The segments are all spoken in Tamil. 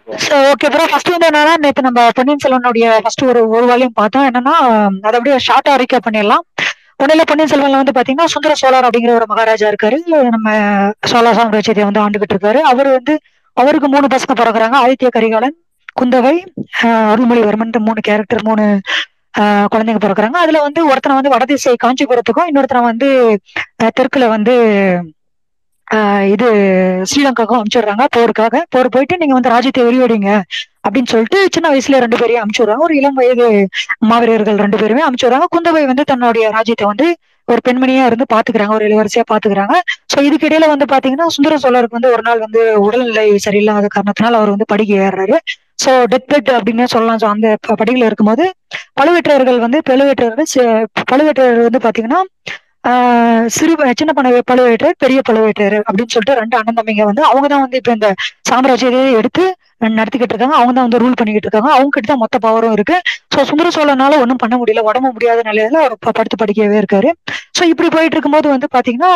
ஸோ ஓகே ப்ரோ ஃபர்ஸ்ட் வந்து என்னன்னா நேற்று நம்ம பொன்னியின் செல்வனுடைய ஃபர்ஸ்ட் ஒரு ஒரு வாலியும் பார்த்தோம் என்னன்னா அதை அப்படியே ஷார்ட்டா அறிக்கை பண்ணிடலாம் ஒன்றில் பொன்னியின் செல்வன்ல வந்து பாத்தீங்கன்னா சுந்தர சோழர் அப்படிங்கிற ஒரு மகாராஜா இருக்காரு நம்ம சோழ சாம்ராஜ்யத்தை வந்து ஆண்டுகிட்டு இருக்காரு அவர் வந்து அவருக்கு மூணு பசங்க பிறகுறாங்க ஆதித்ய கரிகாலன் குந்தவை ஆஹ் அருள்மொழிவர்மன் மூணு கேரக்டர் மூணு ஆஹ் குழந்தைங்க பிறக்குறாங்க அதுல வந்து ஒருத்தனை வந்து வடதிசை காஞ்சிபுரத்துக்கும் இன்னொருத்தனை வந்து ஆஹ் தெற்குல வந்து ஆஹ் இது ஸ்ரீலங்காவுக்கும் அனுப்பிச்சிடுறாங்க போருக்காக போர் போயிட்டு நீங்க வந்து ராஜ்யத்தை வெறியடிங்க அப்படின்னு சொல்லிட்டு சின்ன வயசுல ரெண்டு பேரையும் அனுப்பிச்சுடுறாங்க ஒரு இளம் வயது மாவீரர்கள் ரெண்டு பேருமே அனுப்பிச்சுடுறாங்க குந்தவை வந்து தன்னுடைய ராஜ்யத்தை வந்து ஒரு பெண்மணியா இருந்து பாத்துக்கிறாங்க ஒரு இளவரசியா பாத்துக்கிறாங்க சோ இதுக்கு இடையில வந்து பாத்தீங்கன்னா சுந்தர சோழருக்கு வந்து ஒரு நாள் வந்து உடல்நிலை சரியில்லாத காரணத்தினால அவர் வந்து படிக்க ஏறுறாரு சோ டெத் பெட் அப்படின்னு சொல்லலாம் ஸோ அந்த ப- படியில இருக்கும்போது பழுவேற்றையர்கள் வந்து பழுவேற்றையர்கள் சி- பழுவேற்றையர் வந்து பாத்தீங்கன்னா ஆஹ் சிறு சின்ன பண பழுவேற்றையர் பெரிய பழுவேற்றையர் அப்படின்னு சொல்லிட்டு ரெண்டு அண்ணன் தம்பிங்க வந்து அவங்க தான் வந்து இப்ப இந்த சாம்ராஜ்யத்தை எடுத்து நடத்திக்கிட்டு இருக்காங்க அவங்க தான் வந்து ரூல் பண்ணிக்கிட்டு இருக்காங்க அவங்க கிட்ட தான் மொத்த பவரும் இருக்கு ஸோ சுந்தர சோழனால ஒன்றும் பண்ண முடியல உடம்பு முடியாத நிலையில அவர் ப- படுத்து படிக்கவே இருக்காரு ஸோ இப்படி போயிட்டு இருக்கும்போது வந்து பாத்தீங்கன்னா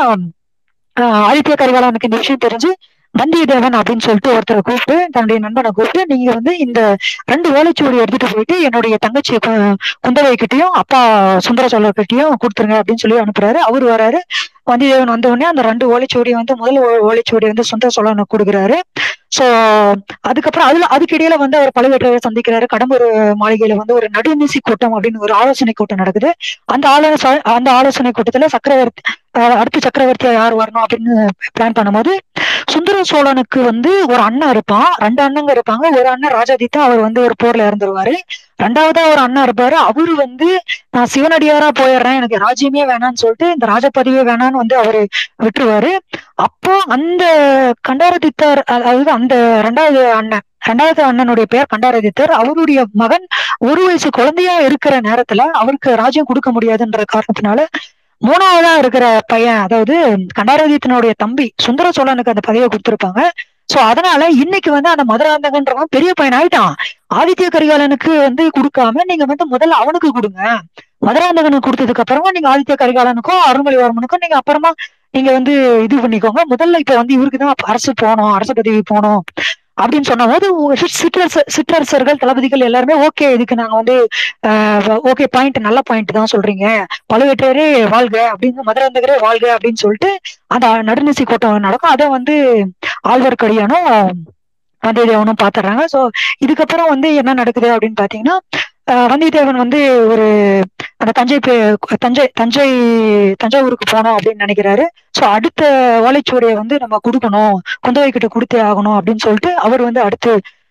ஆஹ் ஆதித்ய கரிகாலனுக்கு இந்த விஷயம் தெரிஞ்சு வந்தியத்தேவன் அப்படின்னு சொல்லிட்டு ஒருத்தரை கூப்பிட்டு தன்னுடைய நண்பனை கூப்பிட்டு நீங்க வந்து இந்த ரெண்டு ஓலைச்சுவடி எடுத்துட்டு போயிட்டு என்னுடைய தங்கச்சி கு- குந்தவை கிட்டயும் அப்பா சுந்தர சோழர் கிட்டயும் கொடுத்துருங்க அப்படின்னு சொல்லி அனுப்புறாரு அவர் வராரு வந்தியத்தேவன் வந்த உடனே அந்த ரெண்டு ஓலைச்சுவடி வந்து முதல் ஓ- ஓலைச்சுவடி வந்து சுந்தர சோழனுக்கு கொடுக்குறாரு சோ அதுக்கப்புறம் அதுல அதுக்கு இடையில வந்து அவர் பழுவேற்றையரை சந்திக்கிறாரு கடம்பூர் மாளிகையில வந்து ஒரு நடுநிசி கூட்டம் அப்படின்னு ஒரு ஆலோசனை கூட்டம் நடக்குது அந்த ஆலோசனை அந்த ஆலோசனை கூட்டத்துல சக்கரவர்த்தி அஹ் அடுத்த சக்கரவர்த்தியா யார் வரணும் அப்படின்னு பிளான் பண்ணும்போது சுந்தர சோழனுக்கு வந்து ஒரு அண்ணன் இருப்பான் ரெண்டு அண்ணங்க இருப்பாங்க ஒரு அண்ணன் ராஜாதித்தா அவர் வந்து ஒரு போர்ல இறந்துருவாரு ரெண்டாவதா ஒரு அண்ணன் இருப்பாரு அவரு வந்து நான் சிவனடியாரா போயிடுறேன் எனக்கு ராஜ்யமே வேணாம்னு சொல்லிட்டு இந்த ராஜபதவியே வேணாம்னு வந்து அவரு விட்டுருவாரு அப்போ அந்த கண்டாரதித்தர் அதாவது அந்த ரெண்டாவது அண்ணன் ரெண்டாவது அண்ணனுடைய பேர் கண்டாரதித்தர் அவருடைய மகன் ஒரு வயசு குழந்தையா இருக்கிற நேரத்துல அவருக்கு ராஜ்யம் கொடுக்க முடியாதுன்ற காரணத்தினால மூணாவதா இருக்கிற பையன் அதாவது கண்டாரதித்தனுடைய தம்பி சுந்தர சோழனுக்கு அந்த பதவியை கொடுத்திருப்பாங்க சோ அதனால இன்னைக்கு வந்து அந்த மதுராந்தகன்றவன் பெரிய பையன் ஆயிட்டான் ஆதித்ய கரிகாலனுக்கு வந்து கொடுக்காம நீங்க வந்து முதல்ல அவனுக்கு கொடுங்க மதுராந்தகனுக்கு கொடுத்ததுக்கு அப்புறமா நீங்க ஆதித்ய கரிகாலனுக்கும் அருள்மொழிவர்மனுக்கும் நீங்க அப்புறமா நீங்க வந்து இது பண்ணிக்கோங்க முதல்ல இப்ப வந்து இவருக்கு தான் அரசு போகணும் அரசு பதவி போகணும் அப்படின்னு சொன்னபோது உங்க சிற்- சிற்றரச சிற்றரசர்கள் தளபதிகள் எல்லாருமே ஓகே இதுக்கு நாங்க வந்து ஓகே பாயிண்ட் நல்ல பாயிண்ட் தான் சொல்றீங்க பழுவேற்றையரே வாழ்க அப்படின்னு மதுராந்தகரே வாழ்க அப்படின்னு சொல்லிட்டு அந்த நடுநிசி கூட்டம் நடக்கும் அதை வந்து ஆழ்வார்க்கடியானும் வந்தியத்தேவனும் பாத்துறாங்க சோ இதுக்கப்புறம் வந்து என்ன நடக்குது அப்படின்னு பாத்தீங்கன்னா ஆஹ் வந்தியத்தேவன் வந்து ஒரு அந்த தஞ்சை பே- தஞ்சை தஞ்சை தஞ்சாவூருக்கு போனோம் அப்படின்னு நினைக்கிறாரு சோ அடுத்த ஓலைச்சுவடியை வந்து நம்ம கொடுக்கணும் குந்தவை கிட்ட கொடுத்தே ஆகணும் அப்படின்னு சொல்லிட்டு அவர் வந்து அடுத்து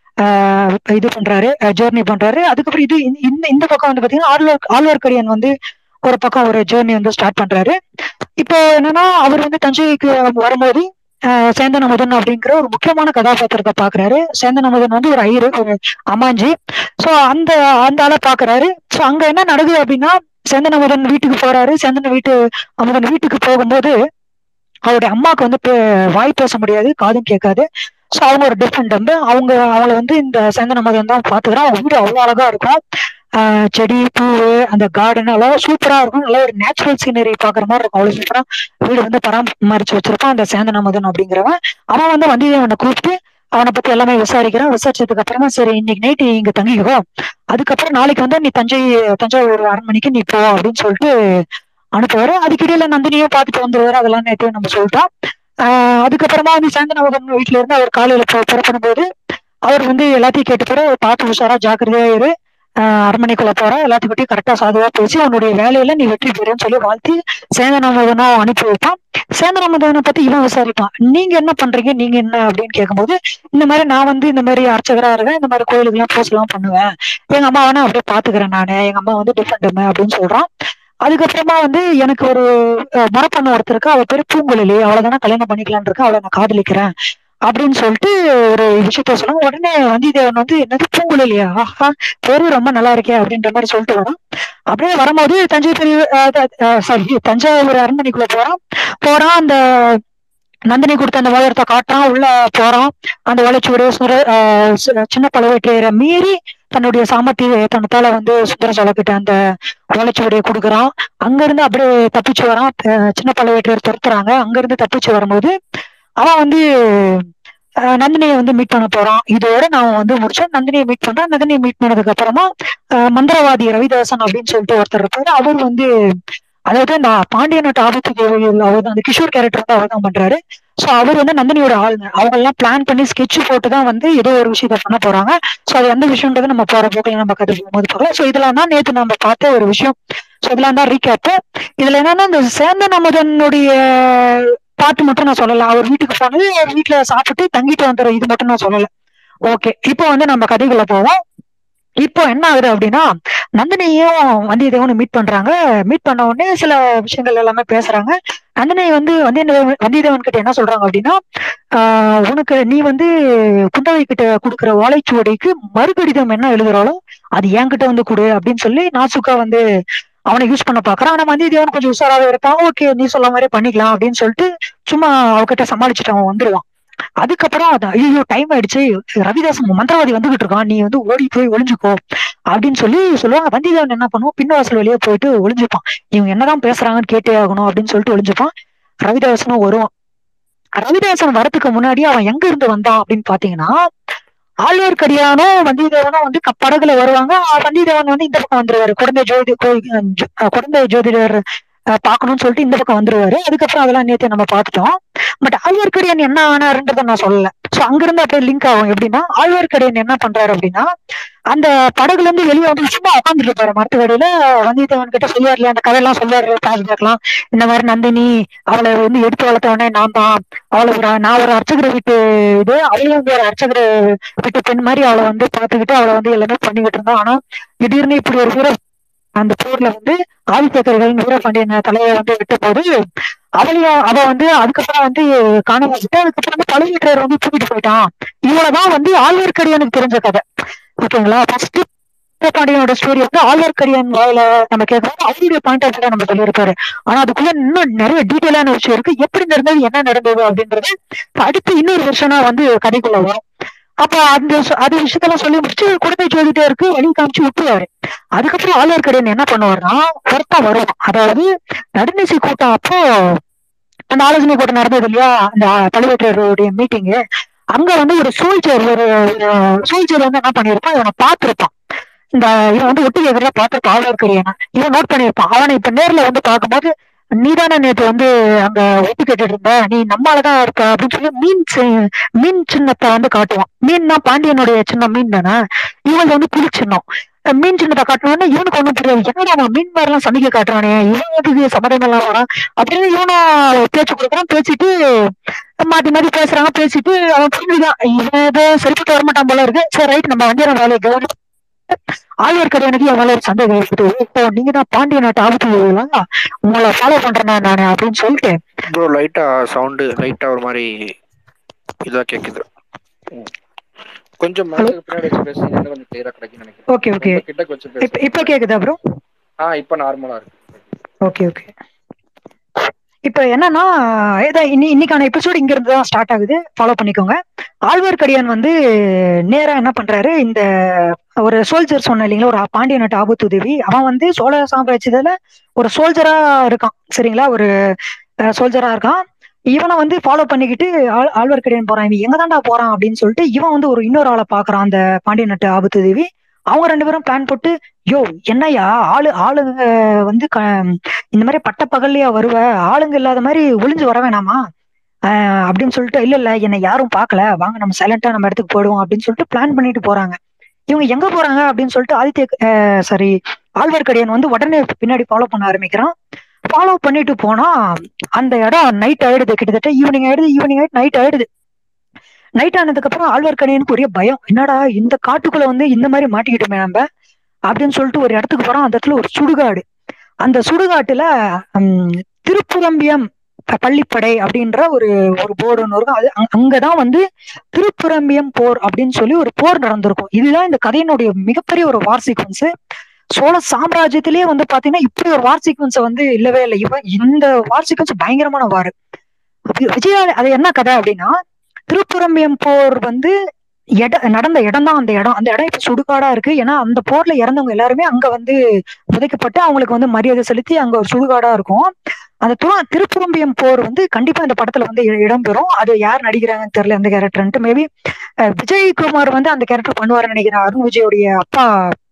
ஆஹ் இது பண்றாரு ஜேர்னி பண்றாரு அதுக்கப்புறம் இது இந்த- இந்த இந்த பக்கம் வந்து பாத்தீங்கன்னா ஆழ்வார் ஆழ்வார்க்கடியான் வந்து ஒரு பக்கம் ஒரு ஜேர்னி வந்து ஸ்டார்ட் பண்றாரு இப்போ என்னன்னா அவர் வந்து தஞ்சைக்கு வரும்போது ஆஹ் சேந்தன் அமுதன் அப்படிங்கிற ஒரு முக்கியமான கதாபாத்திரத்தை பாக்குறாரு சேந்தன் அமுதன் வந்து ஒரு ஐயரு ஒரு அம்மாஞ்சி சோ அந்த அந்த ஆளை பாக்குறாரு சோ அங்க என்ன நடக்குது அப்படின்னா சேந்தன் அமுதன் வீட்டுக்கு போறாரு சேந்தன் வீட்டு அமுதன் வீட்டுக்கு போகும்போது அவருடைய அம்மாவுக்கு வந்து பே- வாய் பேச முடியாது காதும் கேட்காது சோ அவங்க ஒரு டிஃப்ரெண்ட் வந்து அவங்க அவங்கள வந்து இந்த சேந்தன் அமுதன் தான் பாத்துக்கிறான் அவங்க வீடு அவ்வளவு அழகா இருக்கும் ஆஹ் செடி பூவு அந்த கார்டன் எல்லாம் சூப்பரா இருக்கும் நல்ல ஒரு நேச்சுரல் சீனரி பாக்குற மாதிரி இருக்கும் அவ்வளவு சூப்பரா வீடு வந்து பராமரிச்சு வச்சிருப்பான் அந்த சேந்தன் அமுதன் அப்படிங்கிறவன் அவன் வந்து வந்தியத்தேவனை கூப்பிட்டு அவனை பத்தி எல்லாமே விசாரிக்கிறான் விசாரிச்சதுக்கு அப்புறமா சரி இன்னைக்கு நைட்டு இங்க தங்கிக்கோ அதுக்கப்புறம் நாளைக்கு வந்து நீ தஞ்சை தஞ்சாவூர் அரண்மனைக்கு நீ போ அப்படின்னு சொல்லிட்டு அனுப்புவாரு அதுக்கிடையில நந்தினியும் பார்த்துட்டு வந்துருவாரு அதெல்லாம் நேற்று நம்ம சொல்லிட்டோம் ஆஹ் அதுக்கப்புறமா வந்து சேந்தனவதன் வீட்டுல இருந்து அவர் காலையில பு- புறப்படும் போது அவர் வந்து எல்லாத்தையும் கேட்டுப்பாரு பார்த்து உஷாரா ஜாக்கிரதையா இரு ஆஹ் அரண்மனைக்குள்ள போற எல்லாத்துக்கிட்டையும் கரெக்டா சாதுவா பேசி உன்னுடைய வேலையில நீ வெற்றி பெறுன்னு சொல்லி வாழ்த்தி சேந்தனமதனும் அனுப்பி வைப்பான் சேந்தனமதனை பத்தி இவன் விசாரிப்பான் நீங்க என்ன பண்றீங்க நீங்க என்ன அப்படின்னு கேட்கும்போது இந்த மாதிரி நான் வந்து இந்த மாதிரி அர்ச்சகரா இருக்கேன் இந்த மாதிரி கோயிலுக்கு எல்லாம் பூசை எல்லாம் பண்ணுவேன் எங்க அம்மா வேணா அப்படியே பாத்துக்கிறேன் நானு எங்க அம்மா வந்து டிஃபரெண்ட் அப்படின்னு சொல்றான் அதுக்கப்புறமா வந்து எனக்கு ஒரு அஹ், முறப்பண்ணு ஒருத்தருக்கு அவ பேரு பூங்குழலி அவ்வளவுதானே கல்யாணம் பண்ணிக்கலாம்னு இருக்கேன் அவளை நான் காதலிக்கிறேன் அப்படின்னு சொல்லிட்டு ஒரு விஷயத்த சொன்னாங்க உடனே வந்தியத்தேவன் வந்து என்னது பூங்குழலியா ஆஹா பேரு ரொம்ப நல்லா இருக்கே அப்படின்ற மாதிரி சொல்லிட்டு வரான் அப்படியே வரும்போது தஞ்சை பெரிய சாரி தஞ்சாவூர் அரண்மனைக்குள்ள போறான் போறான் அந்த நந்தினி கொடுத்த அந்த மோதிரத்தை காட்டுறான் உள்ள போறான் அந்த ஓலைச்சுவடி சுர ஆஹ் சி- சின்ன பழுவேற்றையரை மீறி தன்னுடைய சாமர்த்தியத்தனத்தால வந்து சுந்தர சோழக்கிட்ட அந்த ஓலைச்சுவடியை கொடுக்குறான் அங்க இருந்து அப்படியே தப்பிச்சு வரான் அஹ் சின்ன பழுவேற்றையர் துரத்துறாங்க அங்க இருந்து தப்பிச்சு வரும்போது அவன் வந்து ஆஹ் நந்தினியை வந்து மீட் பண்ண போறான் இதோட நான் வந்து முடிச்சேன் நந்தினியை மீட் பண்றேன் நந்தினியை மீட் பண்ணதுக்கு அப்புறமா ஆஹ் மந்திரவாதி ரவிதாசன் அப்படின்னு சொல்லிட்டு ஒருத்தர் இருப்பாரு அவர் வந்து அதாவது இந்த பாண்டிய நாட்டு ஆபத்து தேவையில் அவர் அந்த கிஷோர் கேரக்டர் வந்து அவர் தான் பண்றாரு சோ அவர் வந்து நந்தினியோட ஆளுங்க அவங்க எல்லாம் பிளான் பண்ணி ஸ்கெட்ச் போட்டு தான் வந்து ஏதோ ஒரு விஷயத்த பண்ண போறாங்க சோ அது எந்த விஷயம்ன்றது நம்ம போற போக்கில் நம்ம கதை போகும்போது பார்க்கலாம் சோ இதெல்லாம் தான் நேத்து நம்ம பார்த்த ஒரு விஷயம் சோ இதெல்லாம் தான் ரீகேப் இதுல என்னன்னா இந்த சேந்தன் அமுதனுடைய பாட்டு மட்டும் நான் சொல்லல அவர் வீட்டுக்கு போனது அவர் வீட்டுல சாப்பிட்டு தங்கிட்டு வந்துடுற இது மட்டும் நான் சொல்லல ஓகே இப்போ வந்து நம்ம கதைக்குள்ள போவோம் இப்போ என்ன ஆகுது அப்படின்னா நந்தினியும் வந்தியத்தேவனும் மீட் பண்றாங்க மீட் பண்ண உடனே சில விஷயங்கள் எல்லாமே பேசுறாங்க நந்தினி வந்து வந்தியத்தேவன் வந்தியத்தேவன் கிட்ட என்ன சொல்றாங்க அப்படின்னா ஆஹ் உனக்கு நீ வந்து குந்தவை கிட்ட கொடுக்குற ஓலைச்சுவடிக்கு மறுகடிதம் என்ன எழுதுறாளோ அது என்கிட்ட வந்து கொடு அப்படின்னு சொல்லி நாசுக்கா வந்து அவனை யூஸ் பண்ண பாக்குறான் ஆனா வந்தியத்தேவன் கொஞ்சம் உஷாராவே இருப்பான் ஓகே நீ சொல்ல மாதிரி பண்ணிக்கலாம் அப்படின்னு சொல்லிட்டு சும்மா அவகிட்ட சமாளிச்சுட்டு அவன் வந்துருவான் அதுக்கப்புறம் அது ஐயோ டைம் ஆயிடுச்சு ரவிதாசன் மந்திரவாதி வந்துகிட்டு இருக்கான் நீ வந்து ஓடி போய் ஒளிஞ்சுக்கோ அப்படின்னு சொல்லி சொல்லுவாங்க வந்தியத்தேவன் என்ன பண்ணுவோம் பின்னவாசல் வெளியே போயிட்டு ஒளிஞ்சுப்பான் இவங்க என்னதான் பேசுறாங்கன்னு கேட்டே ஆகணும் அப்படின்னு சொல்லிட்டு ஒளிஞ்சுப்பான் ரவிதாசனும் வருவான் ரவிதாசன் வரதுக்கு முன்னாடி அவன் எங்க இருந்து வந்தான் அப்படின்னு பாத்தீங்கன்னா ஆழ்வார்க்கடியானும் வந்தியத்தேவனும் வந்து க- படகுல வருவாங்க ஆ, வந்தியத்தேவன் வந்து இந்த பக்கம் வந்துருவாரு குழந்தை ஜோதி கோயில் ஜோ- அஹ் குழந்தை ஜோதிடர் அஹ், பார்க்கணும்னு சொல்லிட்டு இந்த பக்கம் வந்துருவாரு அதுக்கப்புறம் அதெல்லாம் நேத்து நம்ம பார்த்துட்டோம் பட் ஆழ்வார்க்கடியான் என்ன ஆனாருன்றத நான் சொல்லல சோ அங்கிருந்து அப்படியே லிங்க் ஆகும் எப்படின்னா ஆழ்வார்க்கடியான் என்ன பண்றாரு அப்படின்னா அந்த படகுல இருந்து வெளியே வந்து சும்மா உட்காந்துட்டு இருப்பாரு மரத்துக்கடையில வந்தியத்தேவன் கிட்ட சொல்லுவார் இல்லையா அந்த கதையெல்லாம் சொல்லுவாரு பேசலாம் இந்த மாதிரி நந்தினி அவளை வந்து எடுத்து வளர்த்தவனே நான் தான் அவளை ஒரு நான் ஒரு அர்ச்சகரை வீட்டு இது அவளும் வந்து ஒரு அர்ச்சகரை வீட்டு பெண் மாதிரி அவளை வந்து பாத்துக்கிட்டு அவளை வந்து எல்லாமே பண்ணிக்கிட்டு இருந்தான் ஆனா திடீர்னு இப்படி ஒரு வீர அந்த போர்ல வந்து ஆதித்தக்கர்கள் வீரபாண்டியன் தலையை வந்து விட்ட போது அவளையும் அவ வந்து அதுக்கப்புறம் வந்து காணாம விட்டு அதுக்கப்புறம் வந்து பழுவேற்றையர் வந்து தூக்கிட்டு போயிட்டான் இவ்வளவுதான் வந்து ஆழ்வார்க்கடியானுக்கு தெரிஞ்ச கதை ஓகேங்களா ஃபர்ஸ்ட் பாண்டியனோட ஸ்டோரி வந்து ஆழ்வார்க்கடியான் வாயில நம்ம கேட்கறோம் அவருடைய பாயிண்ட் ஆஃப் நம்ம சொல்லியிருப்பாரு ஆனா அதுக்குள்ள இன்னும் நிறைய டீட்டெயிலான விஷயம் இருக்கு எப்படி நடந்தது என்ன நடந்தது அப்படின்றது அடுத்து இன்னொரு வருஷனா வந்து கதைக்குள்ள வரும் அப்ப அந்த ச- அது விஷயத்தெல்லாம் சொல்லி முடிச்சு குழந்தை ஜோதிடருக்கு வழி காமிச்சு விட்டுருவாரு அதுக்கப்புறம் ஆழ்வார்க்கடியான் என்ன பண்ணுவாருன்னா ஒருத்தன் வருவான் அதாவது நடுநிசி கூட்டம் அப்போ அந்த ஆலோசனை கூட்டம் நடந்தது இல்லையா அந்த பழுவேற்றையருடைய மீட்டிங்கு அங்க வந்து ஒரு சோல்ஜர் ஒரு சோல்ஜர் வந்து என்ன பண்ணிருப்பான் இவனை பார்த்திருப்பான் இந்த இவன் வந்து ஒட்டி கேட்கறத பார்த்திருப்பான் ஆழ்வார்க்கடியான இவன் நோட் பண்ணியிருப்பான் அவனை இப்ப நேர்ல வந்து பார்க்கும்போது நீதானே நேத்து வந்து அங்க ஒட்டு கேட்டுட்டு இருந்த நீ நம்மாலதான் இருக்க அப்படின்னு சொல்லி மீன் சி- மீன் சின்னத்தை வந்து காட்டுவான் மீன்னா பாண்டியனுடைய சின்ன மீன் தானே இவங்க வந்து புலி சின்னம் அஹ் மீன் சின்னத்தை காட்டணும்னா இவனுக்கு ஒண்ணும் புரியாது என்னடா அவன் மீன் மாதிரி எல்லாம் சமைக்க காட்டுறானே இவன் எதுக்கு சம்மதம் எல்லாம் வரான் அப்படின்னு இவனும் பேச்சு கொடுக்குறான் பேசிட்டு மாத்தி மாத்தி பேசுறாங்க பேசிட்டு அவன் புரிஞ்சுதான் இவன் ஏதோ சரிப்பட்டு வரமாட்டான் போல இருக்கு சரி ரைட் நம்ம வண்டியான வேலையை கவனி ஆழ்வார்க்கடியானுக்கு என் மேல ஒரு சந்தேகம் இருக்குது இப்போ நீங்க தான் பாண்டிய நாட்டு ஆபத்து உங்களை ஃபாலோ பண்றேன் நானு அப்படின்னு சொல்லிட்டு ப்ரோ லைட்டா சவுண்டு லைட்டா ஒரு மாதிரி இதா கேக்குது ம். கொஞ்சம் மனசுக்கு பின்னாடி வச்சு பேசுனீங்க இன்னும் கொஞ்சம் கிளியரா கிடைக்கும்னு நினைக்கிறேன் ஓகே ஓகே ரொம்ப கிட்ட வச்சு இப்ப பேசுங்க இப்ப கேக்குதா ப்ரோ ஆ இப்போ நார்மலா இருக்கு ஓகே ஓகே இப்ப என்னன்னா இதான் இன்னி இன்னைக்கான எபிசோட் இங்க இருந்து தான் ஸ்டார்ட் ஆகுது ஃபாலோ பண்ணிக்கோங்க ஆழ்வார்க்கடியான் வந்து நேரா என்ன பண்றாரு இந்த ஒரு சோல்ஜர் சொன்ன இல்லைங்களா ஒரு பாண்டிய நாட்டு ஆபத்து உதவி அவன் வந்து சோழ சாம்ராஜ்யத்துல ஒரு சோல்ஜரா இருக்கான் சரிங்களா ஒரு சோல்ஜரா இருக்கான் இவனை வந்து ஃபாலோ பண்ணிக்கிட்டு ஆள் ஆழ்வார்க்கடியான் போறான் இவன் எங்க தாண்டா போறான் அப்படின்னு சொல்லிட்டு இவன் வந்து ஒரு இன்னொரு ஆளை பாக்குறான் அந்த பாண்டிய நாட்டு ஆபத்து உதவி அவங்க ரெண்டு பேரும் பிளான் போட்டு யோ என்னய்யா ஆளு ஆளுங்க வந்து க இந்த மாதிரி பட்ட பகல்லையா வருவ ஆளுங்க இல்லாத மாதிரி ஒளிஞ்சு வர வேணாமா ஆஹ் அப்படின்னு சொல்லிட்டு இல்ல இல்ல என்னை யாரும் பார்க்கல வாங்க நம்ம சைலண்டா நம்ம இடத்துக்கு போயிடுவோம் அப்படின்னு சொல்லிட்டு பிளான் பண்ணிட்டு போறாங்க இவங்க எங்க போறாங்க அப்படின்னு சொல்லிட்டு ஆதித்ய சாரி ஆழ்வார்க்கடியான் வந்து உடனே பின்னாடி ஃபாலோ பண்ண ஆரம்பிக்கிறான் ஃபாலோ பண்ணிட்டு போனா அந்த இடம் நைட் ஆயிடுது கிட்டத்தட்ட ஈவினிங் ஆயிடுது ஈவினிங் ஆயிட்டு நைட் ஆயிடுது நைட் ஆனதுக்கு அப்புறம் ஆழ்வார்க்கடியானுக்கு ஒரே பயம் என்னடா இந்த காட்டுக்குள்ள வந்து இந்த மாதிரி மாட்டிக்கிட்டோமே நம்ம அப்படின்னு சொல்லிட்டு ஒரு இடத்துக்கு போறோம் அந்த இடத்துல ஒரு சுடுகாடு அந்த சுடுகாட்டுல ஹம், திருப்புரம்பியம் ப- பள்ளிப்படை அப்படின்ற ஒரு ஒரு போர்டு ஒன்று இருக்கும் அது அங்க- அங்கதான் வந்து திருப்புரம்பியம் போர் அப்படின்னு சொல்லி ஒரு போர் நடந்திருக்கும் இதுதான் இந்த கதையினுடைய மிகப்பெரிய ஒரு வார் சீக்வன்ஸ் சோழ சாம்ராஜ்யத்திலேயே வந்து பாத்தீங்கன்னா இப்படி ஒரு வார் சீக்வன்ஸ் வந்து இல்லவே இல்லை இவன் இந்த வார் சீக்வன்ஸ் பயங்கரமான வார் விஜயா அது என்ன கதை அப்படின்னா திருப்புரம்பியம் போர் வந்து இட நடந்த இடம் தான் அந்த இடம் அந்த இடம் இப்ப சுடுகாடா இருக்கு ஏன்னா அந்த போர்ல இறந்தவங்க எல்லாருமே அங்க வந்து புதைக்கப்பட்டு அவங்களுக்கு வந்து மரியாதை செலுத்தி அங்க ஒரு சுடுகாடா இருக்கும் அந்த துணா திருப்புறம்பியம் போர் வந்து கண்டிப்பா இந்த படத்துல வந்து இ- இடம்பெறும் அது யார் நடிக்கிறாங்கன்னு தெரியல அந்த கேரக்டர்ன்ட்டு மேபி விஜயகுமார் வந்து அந்த கேரக்டர் பண்ணுவாருன்னு நினைக்கிறேன் அருண் விஜயோடைய அப்பா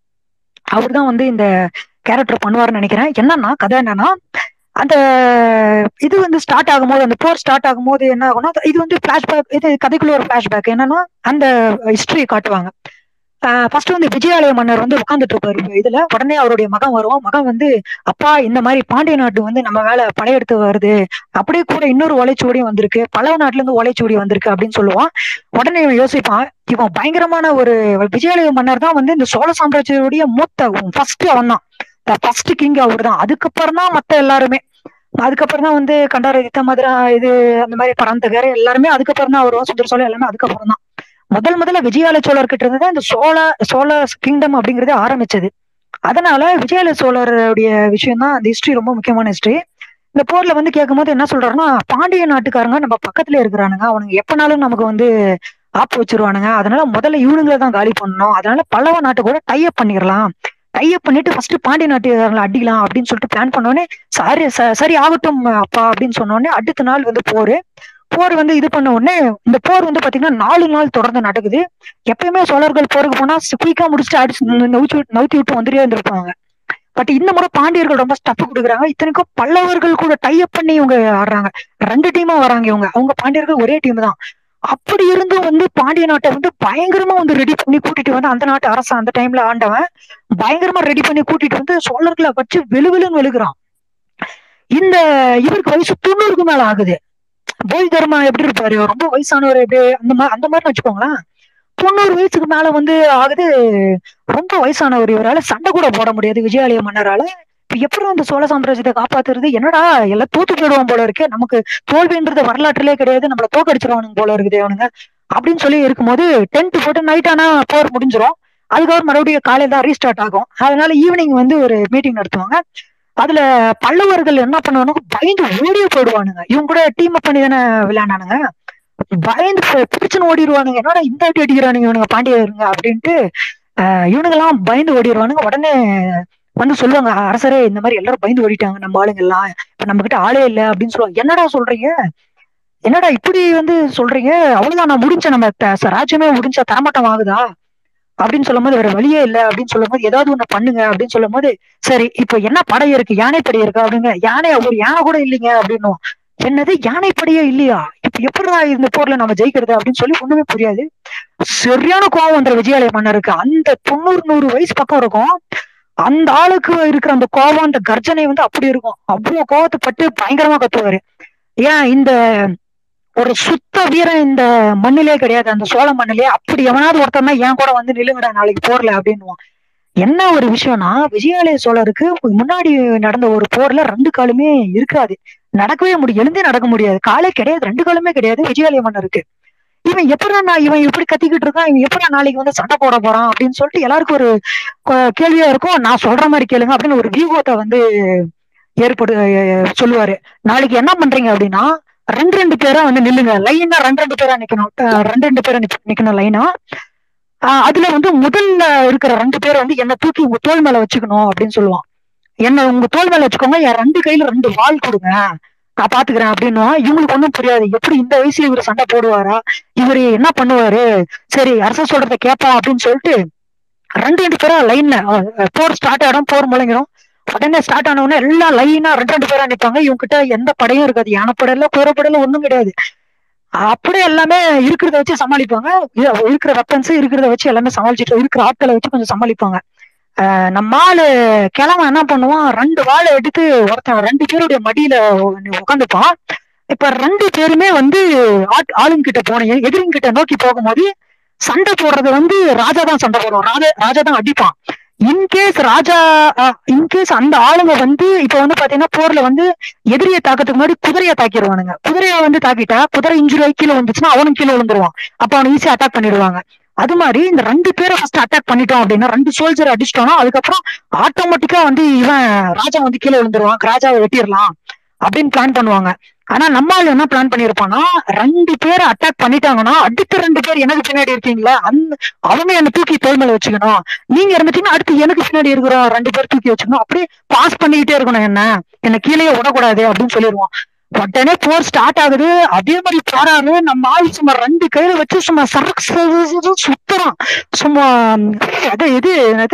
அவர் தான் வந்து இந்த கேரக்டர் பண்ணுவாருன்னு நினைக்கிறேன் என்னன்னா கதை என்னன்னா அந்த இது வந்து ஸ்டார்ட் ஆகும்போது அந்த போர் ஸ்டார்ட் ஆகும்போது என்ன ஆகும்னா இது வந்து பிளாஷ்பேக் இது கதைக்குள்ள ஒரு பிளாஷ்பேக் என்னன்னா அந்த ஹிஸ்டரியை காட்டுவாங்க ஃபர்ஸ்ட் வந்து விஜயாலய மன்னர் வந்து உட்காந்துட்டு இருப்பாரு இதுல உடனே அவருடைய மகன் வருவான் மகன் வந்து அப்பா இந்த மாதிரி பாண்டிய நாட்டு வந்து நம்ம மேல படையெடுத்து வருது அப்படியே கூட இன்னொரு ஓலைச்சுவடியும் வந்திருக்கு பல்லவ நாட்டுல இருந்து ஓலைச்சுவடி வந்திருக்கு அப்படின்னு சொல்லுவான் உடனே இவன் யோசிப்பான் இவன் பயங்கரமான ஒரு விஜயாலய மன்னர் தான் வந்து இந்த சோழ சாம்ராஜ்யத்துடைய மூத்த ஃபர்ஸ்ட் அவன் தான் ஃபர்ஸ்ட் கிங் அவர் தான் அதுக்கப்புறம் தான் மத்த எல்லாருமே அதுக்கப்புறம் தான் வந்து கண்டாரதித்த மதுரா இது அந்த மாதிரி பரந்தகர் எல்லாருமே அதுக்கப்புறம் தான் வருவோம் சுந்தர சோழர் எல்லாமே அதுக்கப்புறம் தான் முதல் முதல்ல விஜயாலய சோழர் கிட்ட இருந்து தான் இந்த சோழ சோழ கிங்டம் அப்படிங்கறது ஆரம்பிச்சது அதனால விஜயாலய சோழருடைய விஷயம் தான் அந்த ஹிஸ்டரி ரொம்ப முக்கியமான ஹிஸ்டரி இந்த போர்ல வந்து கேட்கும்போது என்ன சொல்றாருன்னா பாண்டிய நாட்டுக்காரங்க நம்ம பக்கத்துல இருக்கிறானுங்க அவனுங்க எப்பனாலும் நமக்கு வந்து ஆப்பு வச்சிருவானுங்க அதனால முதல்ல இவனுங்களை தான் காலி பண்ணணும் அதனால பல்லவ நாட்டு கூட டைப் பண்ணிடலாம் டைப் பண்ணிட்டு ஃபர்ஸ்ட் பாண்டிய நாட்டுக்காரங்களை அடிக்கலாம் அப்படின்னு சொல்லிட்டு பிளான் பண்ணோடனே சரி ச- சரி ஆகட்டும் அப்பா அப்படின்னு சொன்ன உடனே அடுத்த நாள் வந்து போர் போர் வந்து இது பண்ண உடனே இந்த போர் வந்து பாத்தீங்கன்னா நாலு நாள் தொடர்ந்து நடக்குது எப்பயுமே சோழர்கள் போருக்கு போனா குயிக்கா முடிச்சுட்டு அடிச்சு நவுத்தி விட்டு- நவுத்தி விட்டு வந்துட்டே இருந்திருப்பாங்க பட் இந்த முறை பாண்டியர்கள் ரொம்ப ஸ்டப் கொடுக்குறாங்க இத்தனைக்கும் பல்லவர்கள் கூட டைப் பண்ணி இவங்க ஆடுறாங்க ரெண்டு டீமா வராங்க இவங்க அவங்க பாண்டியர்கள் ஒரே டீம் தான் அப்படி இருந்தும் வந்து பாண்டிய நாட்டை வந்து பயங்கரமா வந்து ரெடி பண்ணி கூட்டிட்டு வந்து அந்த நாட்டு அரசன் அந்த டைம்ல ஆண்டவன் பயங்கரமா ரெடி பண்ணி கூட்டிட்டு வந்து சோழர்களை வச்சு வெளுவெளுன்னு வெளுக்குறான் இந்த இவருக்கு வயசு தொண்ணூறுக்கு மேல ஆகுது போய் தர்மா எப்படி இருப்பாரு ரொம்ப வயசானவர் எப்படி அந்த மாதிரி அந்த மாதிரி வச்சுக்கோங்களேன் தொண்ணூறு வயசுக்கு மேல வந்து ஆகுது ரொம்ப வயசானவர் இவரால சண்டை கூட போட முடியாது விஜயாலய மன்னரால இப்ப எப்படி அந்த சோழ சாம்ராஜ்யத்தை காப்பாத்துறது என்னடா எல்லாம் தோத்து போயிடுவான் போல இருக்கு நமக்கு தோல்வின்றது வரலாற்றிலே கிடையாது நம்மள தோக்கடிச்சிருவானுங்க போல இருக்குது அவனுங்க அப்படின்னு சொல்லி இருக்கும்போது டென்ட் போட்டு நைட் ஆனா போர் முடிஞ்சிரும் அதுக்கப்புறம் மறுபடியும் காலையில தான் ரீஸ்டார்ட் ஆகும் அதனால ஈவினிங் வந்து ஒரு மீட்டிங் நடத்துவாங்க அதுல பல்லவர்கள் என்ன பண்ணுவானுங்க பயந்து ஓடியே போயிடுவானுங்க இவங்க கூட டீம் அப் பண்ணி தானே விளையாண்டானுங்க பயந்து பி- பிடிச்சுன்னு ஓடிடுவானுங்க என்னடா இந்த அடி அடிக்கிறானுங்க இவனுங்க பாண்டியருங்க அப்படின்ட்டு ஆஹ் இவனுங்கெல்லாம் பயந்து ஓடிடுவானுங்க உடனே வந்து சொல்லுவாங்க அரசரே இந்த மாதிரி எல்லாரும் பயந்து ஓடிட்டாங்க நம்ம ஆளுங்க எல்லாம் இப்ப நம்ம கிட்ட ஆளே இல்ல அப்படின்னு சொல்லுவாங்க என்னடா சொல்றீங்க என்னடா இப்படி வந்து சொல்றீங்க அவ்வளவுதான் நான் முடிஞ்ச நம்ம த- ச- ராஜ்யமே முடிஞ்ச தரமாட்டம் ஆகுதா அப்படின்னு சொல்லும் போது வேற வழியே இல்ல அப்படின்னு சொல்லும் போது ஏதாவது ஒண்ணு பண்ணுங்க அப்படின்னு சொல்லும் போது சரி இப்ப என்ன படை இருக்கு யானை படை இருக்கா அப்படிங்க யானை ஒரு யானை கூட இல்லைங்க அப்படின்னும் என்னது யானை படையே இல்லையா இப்ப எப்படிடா இந்த போர்ல நம்ம ஜெயிக்கிறது அப்படின்னு சொல்லி ஒண்ணுமே புரியாது சரியான கோவம் வந்துடும் விஜயாலய மன்னருக்கு அந்த தொண்ணூறு நூறு வயசு பக்கம் இருக்கும் அந்த ஆளுக்கு இருக்கிற அந்த கோவம் அந்த கர்ஜனை வந்து அப்படி இருக்கும் அவ்வளவு கோவத்தை பட்டு பயங்கரமா கத்துவாரு ஏன் இந்த ஒரு சுத்த வீரன் இந்த மண்ணிலே கிடையாது அந்த சோழ மண்ணிலே அப்படி எவனாவது ஒருத்தன்னா என் கூட வந்து நில்லுங்கடா நாளைக்கு போர்ல அப்படின்னுவான் என்ன ஒரு விஷயம்னா விஜயாலய சோழருக்கு முன்னாடி நடந்த ஒரு போர்ல ரெண்டு காலுமே இருக்காது நடக்கவே முடியும் எழுந்தே நடக்க முடியாது காலே கிடையாது ரெண்டு காலுமே கிடையாது விஜயாலய மன்னருக்கு இவன் எப்படா நான் இவன் இப்படி கத்திக்கிட்டு இருக்கான் இவன் எப்படா நாளைக்கு வந்து சண்டை போட போறான் அப்படின்னு சொல்லிட்டு எல்லாருக்கும் ஒரு கொ- கேள்வியா இருக்கும் நான் சொல்ற மாதிரி கேளுங்க அப்படின்னு ஒரு வியூகத்தை வந்து ஏற்படு அஹ் சொல்லுவாரு நாளைக்கு என்ன பண்றீங்க அப்படின்னா ரெண்டு ரெண்டு பேரா வந்து நில்லுங்க லைனா ரெண்டு ரெண்டு பேரா நிக்கணும் அஹ் ரெண்டு ரெண்டு பேரா நிக்க- நிக்கணும் லைனா அதுல வந்து முதல்ல இருக்கிற ரெண்டு பேரை வந்து என்ன தூக்கி உங்க தோல் மேல வச்சுக்கணும் அப்படின்னு சொல்லுவான் என்ன உங்க தோல் மேல வச்சுக்கோங்க என் ரெண்டு கையில ரெண்டு வாள் கொடுங்க நான் பாத்துக்கிறேன் அப்படின்னா இவங்களுக்கு ஒண்ணும் புரியாது எப்படி இந்த வயசுல இவர் சண்டை போடுவாரா இவரு என்ன பண்ணுவாரு சரி அரசன் சொல்றத கேட்போம் அப்படின்னு சொல்லிட்டு ரெண்டு ரெண்டு பேரா லைன்ல போர் ஸ்டார்ட் ஆயிடும் போர் முழங்கிடும் உடனே ஸ்டார்ட் ஆன உடனே எல்லாம் லைனா ரெண்டு ரெண்டு பேரா நிப்பாங்க இவங்க கிட்ட எந்த படையும் இருக்காது யானைப்படை இல்ல குதிரைப்படை இல்ல ஒண்ணும் கிடையாது அப்படியே எல்லாமே இருக்கிறத வச்சு சமாளிப்பாங்க இ- இருக்கிற வெப்பன்ஸ் இருக்கிறத வச்சு எல்லாமே சமாளிச்சுட்டு இருக்கிற ஆட்களை வச்சு கொஞ்சம் சமாளிப்பாங்க ஆஹ் நம்ம ஆளு கிழமை என்ன பண்ணுவான் ரெண்டு வாழை எடுத்து ஒருத்தன் ரெண்டு பேருடைய மடியில உட்காந்துப்பான் இப்ப ரெண்டு பேருமே வந்து ஆட் ஆளுங்க கிட்ட போனீங்க எதிரிங்க கிட்ட நோக்கி போகும்போது சண்டை போடுறது வந்து ராஜா தான் சண்டை போடுவான் ராஜா ராஜா தான் அடிப்பான் இன்கேஸ் ராஜா இன்கேஸ் அந்த ஆளுங்க வந்து இப்ப வந்து பாத்தீங்கன்னா போர்ல வந்து எதிரியை தாக்கத்துக்கு முன்னாடி குதிரையை தாக்கிடுவானுங்க குதிரையை வந்து தாக்கிட்டா குதிரை இன்ஜுரி ஆகி கீழே வந்துச்சுன்னா அவனும் கீழே விழுந்துருவான் அப்ப அவனை ஈஸியா அட்டாக் பண்ணிடுவாங்க அது மாதிரி இந்த ரெண்டு பேரை ஃபர்ஸ்ட் அட்டாக் பண்ணிட்டோம் அப்படின்னா ரெண்டு சோல்ஜர் அடிச்சிட்டோம்னா அதுக்கப்புறம் ஆட்டோமேட்டிக்கா வந்து இவன் ராஜா வந்து கீழே விழுந்துருவான் ராஜாவை வெட்டிடலாம் அப்படின்னு பிளான் பண்ணுவாங்க ஆனா நம்ம ஆளு என்ன பிளான் பண்ணிருப்பான்னா ரெண்டு பேரை அட்டாக் பண்ணிட்டாங்கன்னா அடுத்த ரெண்டு பேர் எனக்கு பின்னாடி இருக்கீங்களா அந்த அவங்க என்ன தூக்கி தோல் மேல வச்சுக்கணும் நீங்க இருந்துட்டீங்கன்னா அடுத்து எனக்கு பின்னாடி இருக்கிறோம் ரெண்டு பேர் தூக்கி வச்சுக்கணும் அப்படியே பாஸ் பண்ணிக்கிட்டே இருக்கணும் என்ன என்ன கீழே விடக்கூடாது அப்படின்னு சொல்லிடுவான் உடனே போர் ஸ்டார்ட் ஆகுது அதே மாதிரி போறாரு நம்ம ஆள் சும்மா ரெண்டு கையில வச்சு சும்மா சரக்கு சுத்துறான் சும்மா அது இது அது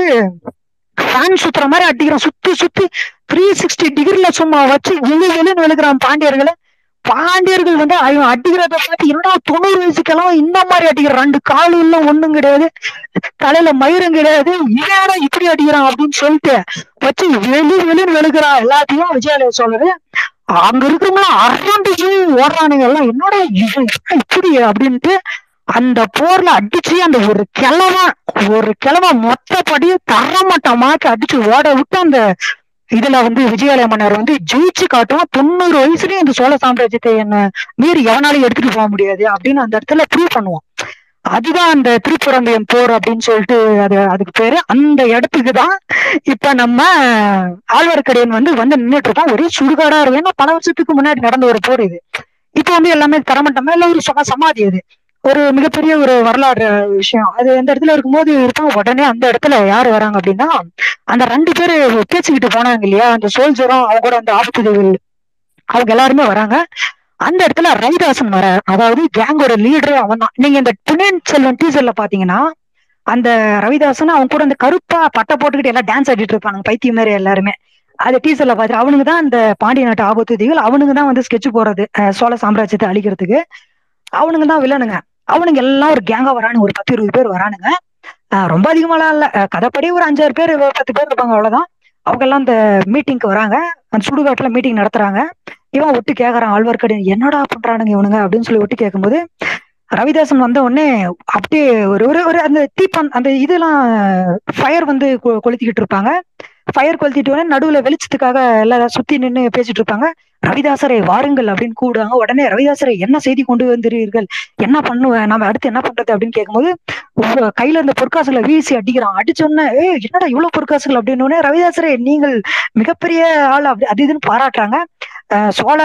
ஃபேன் சுத்துற மாதிரி அடிக்கிறான் சுத்தி சுத்தி த்ரீ சிக்ஸ்டி டிகிரில சும்மா வச்சு விழு விழுன்னு விழுக்கிறான் பாண்டியர்களை பாண்டியர்கள் வந்து அவன் அடிக்கிறத பார்த்து என்னடா தொண்ணூறு வயசுக்கெல்லாம் இந்த மாதிரி அடிக்கிற ரெண்டு காலு இல்ல ஒண்ணும் கிடையாது தலையில மயிரும் கிடையாது இவனடா இப்படி அடிக்கிறான் அப்படின்னு சொல்லிட்டு வச்சு வெளி வெளின்னு வெளுக்கிறான் எல்லாத்தையும் விஜயாலய சோழரு அங்க இருக்கிறவங்க அரண்டு போய் ஓடுறானுங்க எல்லாம் என்னடா இவன் என்ன இப்படி அப்படின்ட்டு அந்த போர்ல அடிச்சு அந்த ஒரு கிழமை ஒரு கிழமை மொத்தப்படி தரமட்டமாக்கி அடிச்சு ஓட விட்டு அந்த இதுல வந்து விஜயாலய மன்னர் வந்து ஜெயிச்சு காட்டும் தொண்ணூறு வயசுலயும் இந்த சோழ சாம்ராஜ்யத்தை என்ன மீறி எவனாலையும் எடுத்துட்டு போக முடியாது அப்படின்னு அந்த இடத்துல ப்ரூவ் பண்ணுவான் அதுதான் அந்த திருப்புரம்பியம் போர் அப்படின்னு சொல்லிட்டு அது அதுக்கு பேரு அந்த இடத்துக்கு தான் இப்ப நம்ம ஆழ்வார்க்கடியன் வந்து வந்து நின்றுட்டு இருக்கோம் ஒரே சுடுகாடா இருக்கு ஏன்னா பல வருஷத்துக்கு முன்னாடி நடந்த ஒரு போர் இது இப்ப வந்து எல்லாமே தரமட்டமா இல்ல ஒரு சுக சமாதி அது ஒரு மிகப்பெரிய ஒரு வரலாறு விஷயம் அது அந்த இடத்துல இருக்கும்போது இருக்கும் உடனே அந்த இடத்துல யாரு வராங்க அப்படின்னா அந்த ரெண்டு பேரு பேச்சுக்கிட்டு போனாங்க இல்லையா அந்த சோல்ஜரும் அவங்க கூட அந்த ஆபத்துதவிகள் அவங்க எல்லாருமே வராங்க அந்த இடத்துல ரவிதாசன் வர அதாவது கேங்கோட லீடரே அவன் தான் நீங்க இந்த புனேன் செல்வன் டீசர்ல பாத்தீங்கன்னா அந்த ரவிதாசன் அவங்க கூட அந்த கருப்பா பட்டை போட்டுக்கிட்டு எல்லாம் டான்ஸ் ஆடிட்டு இருப்பானுங்க பைத்தியம் மாதிரி எல்லாருமே அது டீசர்ல பாத்துட்டு அவனுங்க தான் அந்த பாண்டிய நாட்டு ஆபத்துதிகள் அவனுங்க தான் வந்து ஸ்கெட்ச் போறது அஹ் சோழ சாம்ராஜ்யத்தை அழிக்கிறதுக்கு அவனுங்க தான் வில்லனுங்க அவனுங்க எல்லாம் ஒரு கேங்கா வரானுங்க ஒரு பத்து இருபது பேர் வரானுங்க ஆஹ் ரொம்ப அதிகமாலாம் இல்ல அஹ் கதைப்படி ஒரு அஞ்சாறு பேர் பத்து பேர் இருப்பாங்க அவ்வளவுதான் அவங்க எல்லாம் அந்த மீட்டிங்க்கு வராங்க அந்த சுடுகாட்டுல மீட்டிங் நடத்துறாங்க இவன் ஒட்டு கேக்குறான் ஆழ்வார்க்கடியன் என்னடா பண்றானுங்க இவனுங்க அப்படின்னு சொல்லி ஒட்டு கேட்கும்போது ரவிதாசன் வந்த உடனே அப்படியே ஒரு ஒரு ஒரு அந்த தீப்பன் அந்த இதெல்லாம் ஃபயர் வந்து கொ- கொளுத்திக்கிட்டு இருப்பாங்க ஃபயர் கொளுத்திட்டு உடனே நடுவுல வெளிச்சத்துக்காக எல்லாரும் சுத்தி நின்னு பேசிட்டு இருப்பாங்க ரவிதாசரை வாருங்கள் அப்படின்னு கூப்பிடுவாங்க உடனே ரவிதாசரை என்ன செய்தி கொண்டு வந்தீர்கள் என்ன பண்ணுவேன் நம்ம அடுத்து என்ன பண்றது அப்படின்னு கேட்கும்போது உங்க கையில இருந்த பொற்காசுகளை வீசி அடிக்கிறான் அடிச்ச உடனே ஏய் என்னடா இவ்வளவு பொற்காசுகள் அப்படின்னு உடனே ரவிதாசரே நீங்கள் மிகப்பெரிய ஆள் அப்படி அது இதுன்னு பாராட்டுறாங்க அஹ் சோழ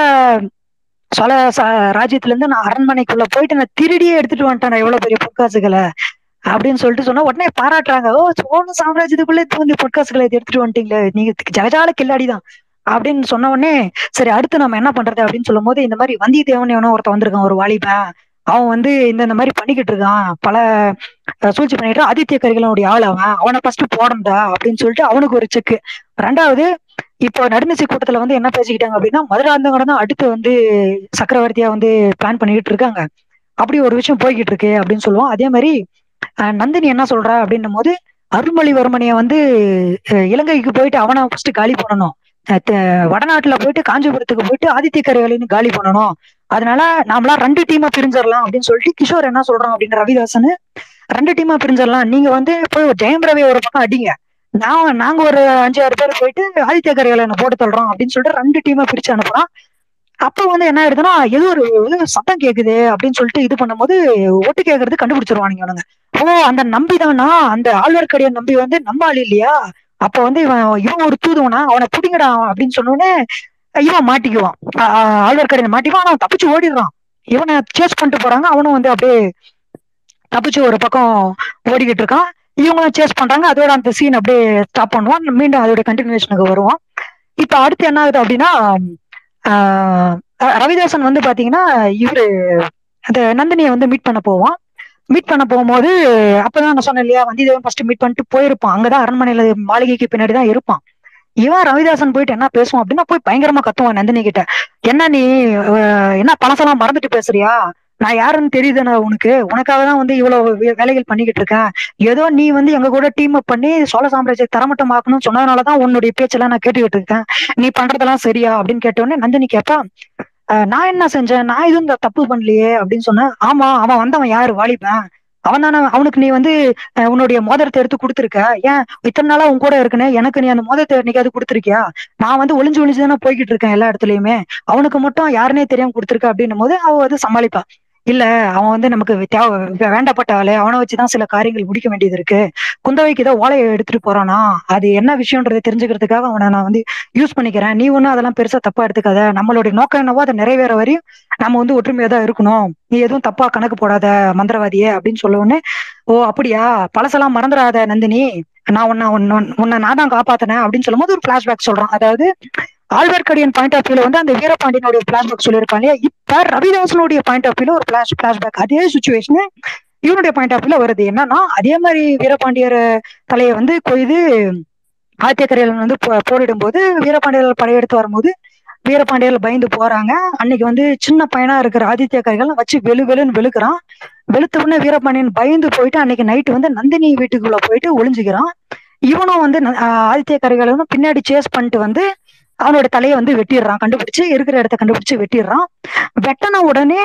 சோழ ச- ராஜ்யத்துல இருந்து நான் அரண்மனைக்குள்ள போயிட்டு நான் திருடியே எடுத்துட்டு வந்துட்டேன் எவ்வளவு பெரிய பொற்காசுகளை அப்படின்னு சொல்லிட்டு சொன்னா உடனே பாராட்டுறாங்க ஓ சோழ சாம்ராஜ்யத்துக்குள்ளே தோண்டி பொற்காசுகளை எடுத்துட்டு வந்துட்டீங்களே நீங்க ஜகஜால கில்லாடிதான் அப்படின்னு சொன்ன உடனே சரி அடுத்து நம்ம என்ன பண்றது அப்படின்னு சொல்லும் போது இந்த மாதிரி வந்தியத்தேவன் எவனோ ஒருத்தன் வந்திருக்கான் ஒரு வாலிபன் அவன் வந்து இந்த இந்த மாதிரி பண்ணிக்கிட்டு இருக்கான் பல அஹ், சூழ்ச்சி பண்ணிட்டு ஆதித்ய கரிகளனுடைய ஆள் அவன் அவனை ஃபர்ஸ்ட் போடணும்டா அப்படின்னு சொல்லிட்டு அவனுக்கு ஒரு செக் ரெண்டாவது இப்போ நடுநிசி கூட்டத்துல வந்து என்ன பேசிக்கிட்டாங்க அப்படின்னா மதுராந்தகனை தான் அடுத்து வந்து சக்கரவர்த்தியா வந்து பிளான் பண்ணிக்கிட்டு இருக்காங்க அப்படி ஒரு விஷயம் போய்கிட்டு இருக்கு அப்படின்னு சொல்லுவோம் அதே மாதிரி அஹ், நந்தினி என்ன சொல்றா அப்படின்னும் போது அருள்மொழிவர்மனைய வந்து அஹ், இலங்கைக்கு போயிட்டு அவனை ஃபர்ஸ்ட் காலி பண்ணணும் அஹ், த- வடநாட்டுல போயிட்டு காஞ்சிபுரத்துக்கு போயிட்டு ஆதித்ய கரிகாலின்னு காலி பண்ணணும் அதனால நாமளா ரெண்டு டீமா பிரிஞ்சிடலாம் அப்படின்னு சொல்லிட்டு கிஷோர் என்ன சொல்றான் அப்படின்னு ரவிதாசன் ரெண்டு டீமா பிரிஞ்சிடலாம் நீங்க வந்து போய் ஜெயம் ரவி ஒரு பக்கம் அடிங்க நான் நாங்க ஒரு அஞ்சு ஆறு பேர் போயிட்டு ஆதித்ய கரிகாலனை போட்டு தள்ளுறோம் அப்படின்னு சொல்லிட்டு ரெண்டு டீமா பிரிச்சு அனுப்புறான் அப்ப வந்து என்ன ஆயிடுதுன்னா ஏதோ ஒரு ஏதோ சத்தம் கேக்குது அப்படின்னு சொல்லிட்டு இது பண்ணும்போது ஒட்டு கேக்குறது கண்டுபிடிச்சிருவானுங்க அவனுங்க ஓ அந்த நம்பி தானா அந்த ஆழ்வார்க்கடியான் நம்பி வந்து நம்ம ஆள் இல்லையா அப்ப வந்து இவன் இவன் ஒரு தூதுவனா அவனை புடிங்கடா அப்படின்னு சொன்னோடனே இவன் மாட்டிக்குவான் ஆ- ஆ- ஆழ்வார்க்கடியான் மாட்டிக்குவான் அவன் தப்பிச்சு ஓடிடுறான் இவனை சேஸ் பண்ணிட்டு போறாங்க அவனும் வந்து அப்படியே தப்பிச்சு ஒரு பக்கம் ஓடிக்கிட்டு இருக்கான் இவங்களும் சேஸ் பண்றாங்க அதோட அந்த சீன் அப்படியே ஸ்டாப் பண்ணுவான் மீண்டும் அதோட கண்டினியூஷனுக்கு வருவான் இப்ப அடுத்து என்ன ஆகுது அப்படின்னா ஆஹ் ர- ரவிதாசன் வந்து பாத்தீங்கன்னா இவரு அந்த நந்தினியை வந்து மீட் பண்ண போவான் மீட் பண்ண போகும்போது அப்பதான் நான் சொன்னேன் இல்லையா வந்தியத்தேவன் ஃபர்ஸ்ட் மீட் பண்ணிட்டு போயிருப்பான் அங்கதான் அரண்மனையில மாளிகைக்கு பின்னாடி தான் இருப்பான் இவன் ரவிதாசன் போயிட்டு என்ன பேசுவான் அப்படின்னா போய் பயங்கரமா கத்துவான் நந்தினி கிட்ட என்ன நீ அஹ், என்ன பழசெல்லாம் மறந்துட்டு பேசுறியா நான் யாருன்னு தெரியுதுண்ணா உனக்கு உனக்காக தான் வந்து இவ்வளவு வே- வேலைகள் பண்ணிக்கிட்டு இருக்கேன் ஏதோ நீ வந்து எங்க கூட டீம் அப் பண்ணி சோழ சாம்ராஜ்யத்தை தரமட்டமாக்கணும்னு சொன்னதுனாலதான் உன்னுடைய பேச்செல்லாம் நான் கேட்டுக்கிட்டு இருக்கேன் நீ பண்றதெல்லாம் சரியா அப்படின்னு கேட்ட உடனே நந்தினி கேப்பா "அஹ், நான் என்ன செஞ்சேன் நான் எதுவும் இந்த தப்பு பண்ணலையே அப்படின்னு சொன்னேன் ஆமா அவன் வந்தவன் யாரு வாலிபன் அவன் தானே அவனுக்கு நீ வந்து அஹ், உன்னுடைய மோதிரத்தை எடுத்து கொடுத்துருக்க ஏன் இத்தனை நாளா உன் கூட இருக்குனே எனக்கு நீ அந்த மோதிரத்தை என்னைக்காவது கொடுத்துருக்கியா நான் வந்து ஒளிஞ்சு ஒளிஞ்சு தானே போய்கிட்டு இருக்கேன் எல்லா இடத்துலயுமே அவனுக்கு மட்டும் யாருனே தெரியாம கொடுத்துருக்க அப்படின்னும் போது அவ வந்து சமாளிப்பா இல்ல அவன் வந்து நமக்கு தேவை வே- வேண்டப்பட்ட ஆளு அவனை வச்சுதான் சில காரியங்கள் முடிக்க வேண்டியது இருக்கு குந்தவைக்கு ஏதோ ஓலையை எடுத்துட்டு போறானா அது என்ன விஷயம்ன்றதை தெரிஞ்சுக்கிறதுக்காக அவனை நான் வந்து யூஸ் பண்ணிக்கிறேன் நீ ஒன்னும் அதெல்லாம் பெருசா தப்பா எடுத்துக்காத நம்மளுடைய நோக்கம் என்னவோ அதை நிறைவேற வரையும் நம்ம வந்து ஒற்றுமையா தான் இருக்கணும் நீ எதுவும் தப்பா கணக்கு போடாத மந்திரவாதியே அப்படின்னு சொல்ல உடனே ஓ அப்படியா பழசெல்லாம் மறந்துடாத நந்தினி நான் உன்னை உன்னை உன்னை நான் தான் காப்பாத்தினேன் அப்படின்னு சொல்லும்போது ஒரு பிளாஷ்பேக் சொல்றான் அதாவது ஆழ்வார்க்கடியன் பாயிண்ட் ஆஃப் வியூல வந்து அந்த வீரபாண்டியனுடைய பிளாஷ்பேக் சொல்லியிருப்பாங்க இல்லையா இப்ப ரவிதாசனுடைய பாயிண்ட் ஆஃப் வியூல ஒரு பிளாஷ் பிளாஷ்பேக் அதே சுச்சுவேஷன் இவனுடைய பாயிண்ட் ஆஃப் வியூல வருது என்னன்னா அதே மாதிரி வீரபாண்டியர் தலையை வந்து கொய்து ஆத்தியக்கரையில் வந்து போ- போரிடும் போது வீரபாண்டியர்கள் படையெடுத்து வரும்போது வீரபாண்டியர்கள் பயந்து போறாங்க அன்னைக்கு வந்து சின்ன பையனா இருக்கிற ஆதித்ய கரிகாலன் வச்சு வெளு வெளுன்னு வெளுக்கிறான் வெளுத்த உடனே வீரபாண்டியன் பயந்து போயிட்டு அன்னைக்கு நைட்டு வந்து நந்தினி வீட்டுக்குள்ள போயிட்டு ஒளிஞ்சுக்கிறான் இவனும் வந்து ந- ஆஹ் ஆதித்ய கரிகாலனும் பின்னாடி சேஸ் பண்ணிட்டு வந்து அவனோட தலையை வந்து வெட்டிடுறான் கண்டுபிடிச்சு இருக்கிற இடத்த கண்டுபிடிச்சு வெட்டிடுறான் வெட்டின உடனே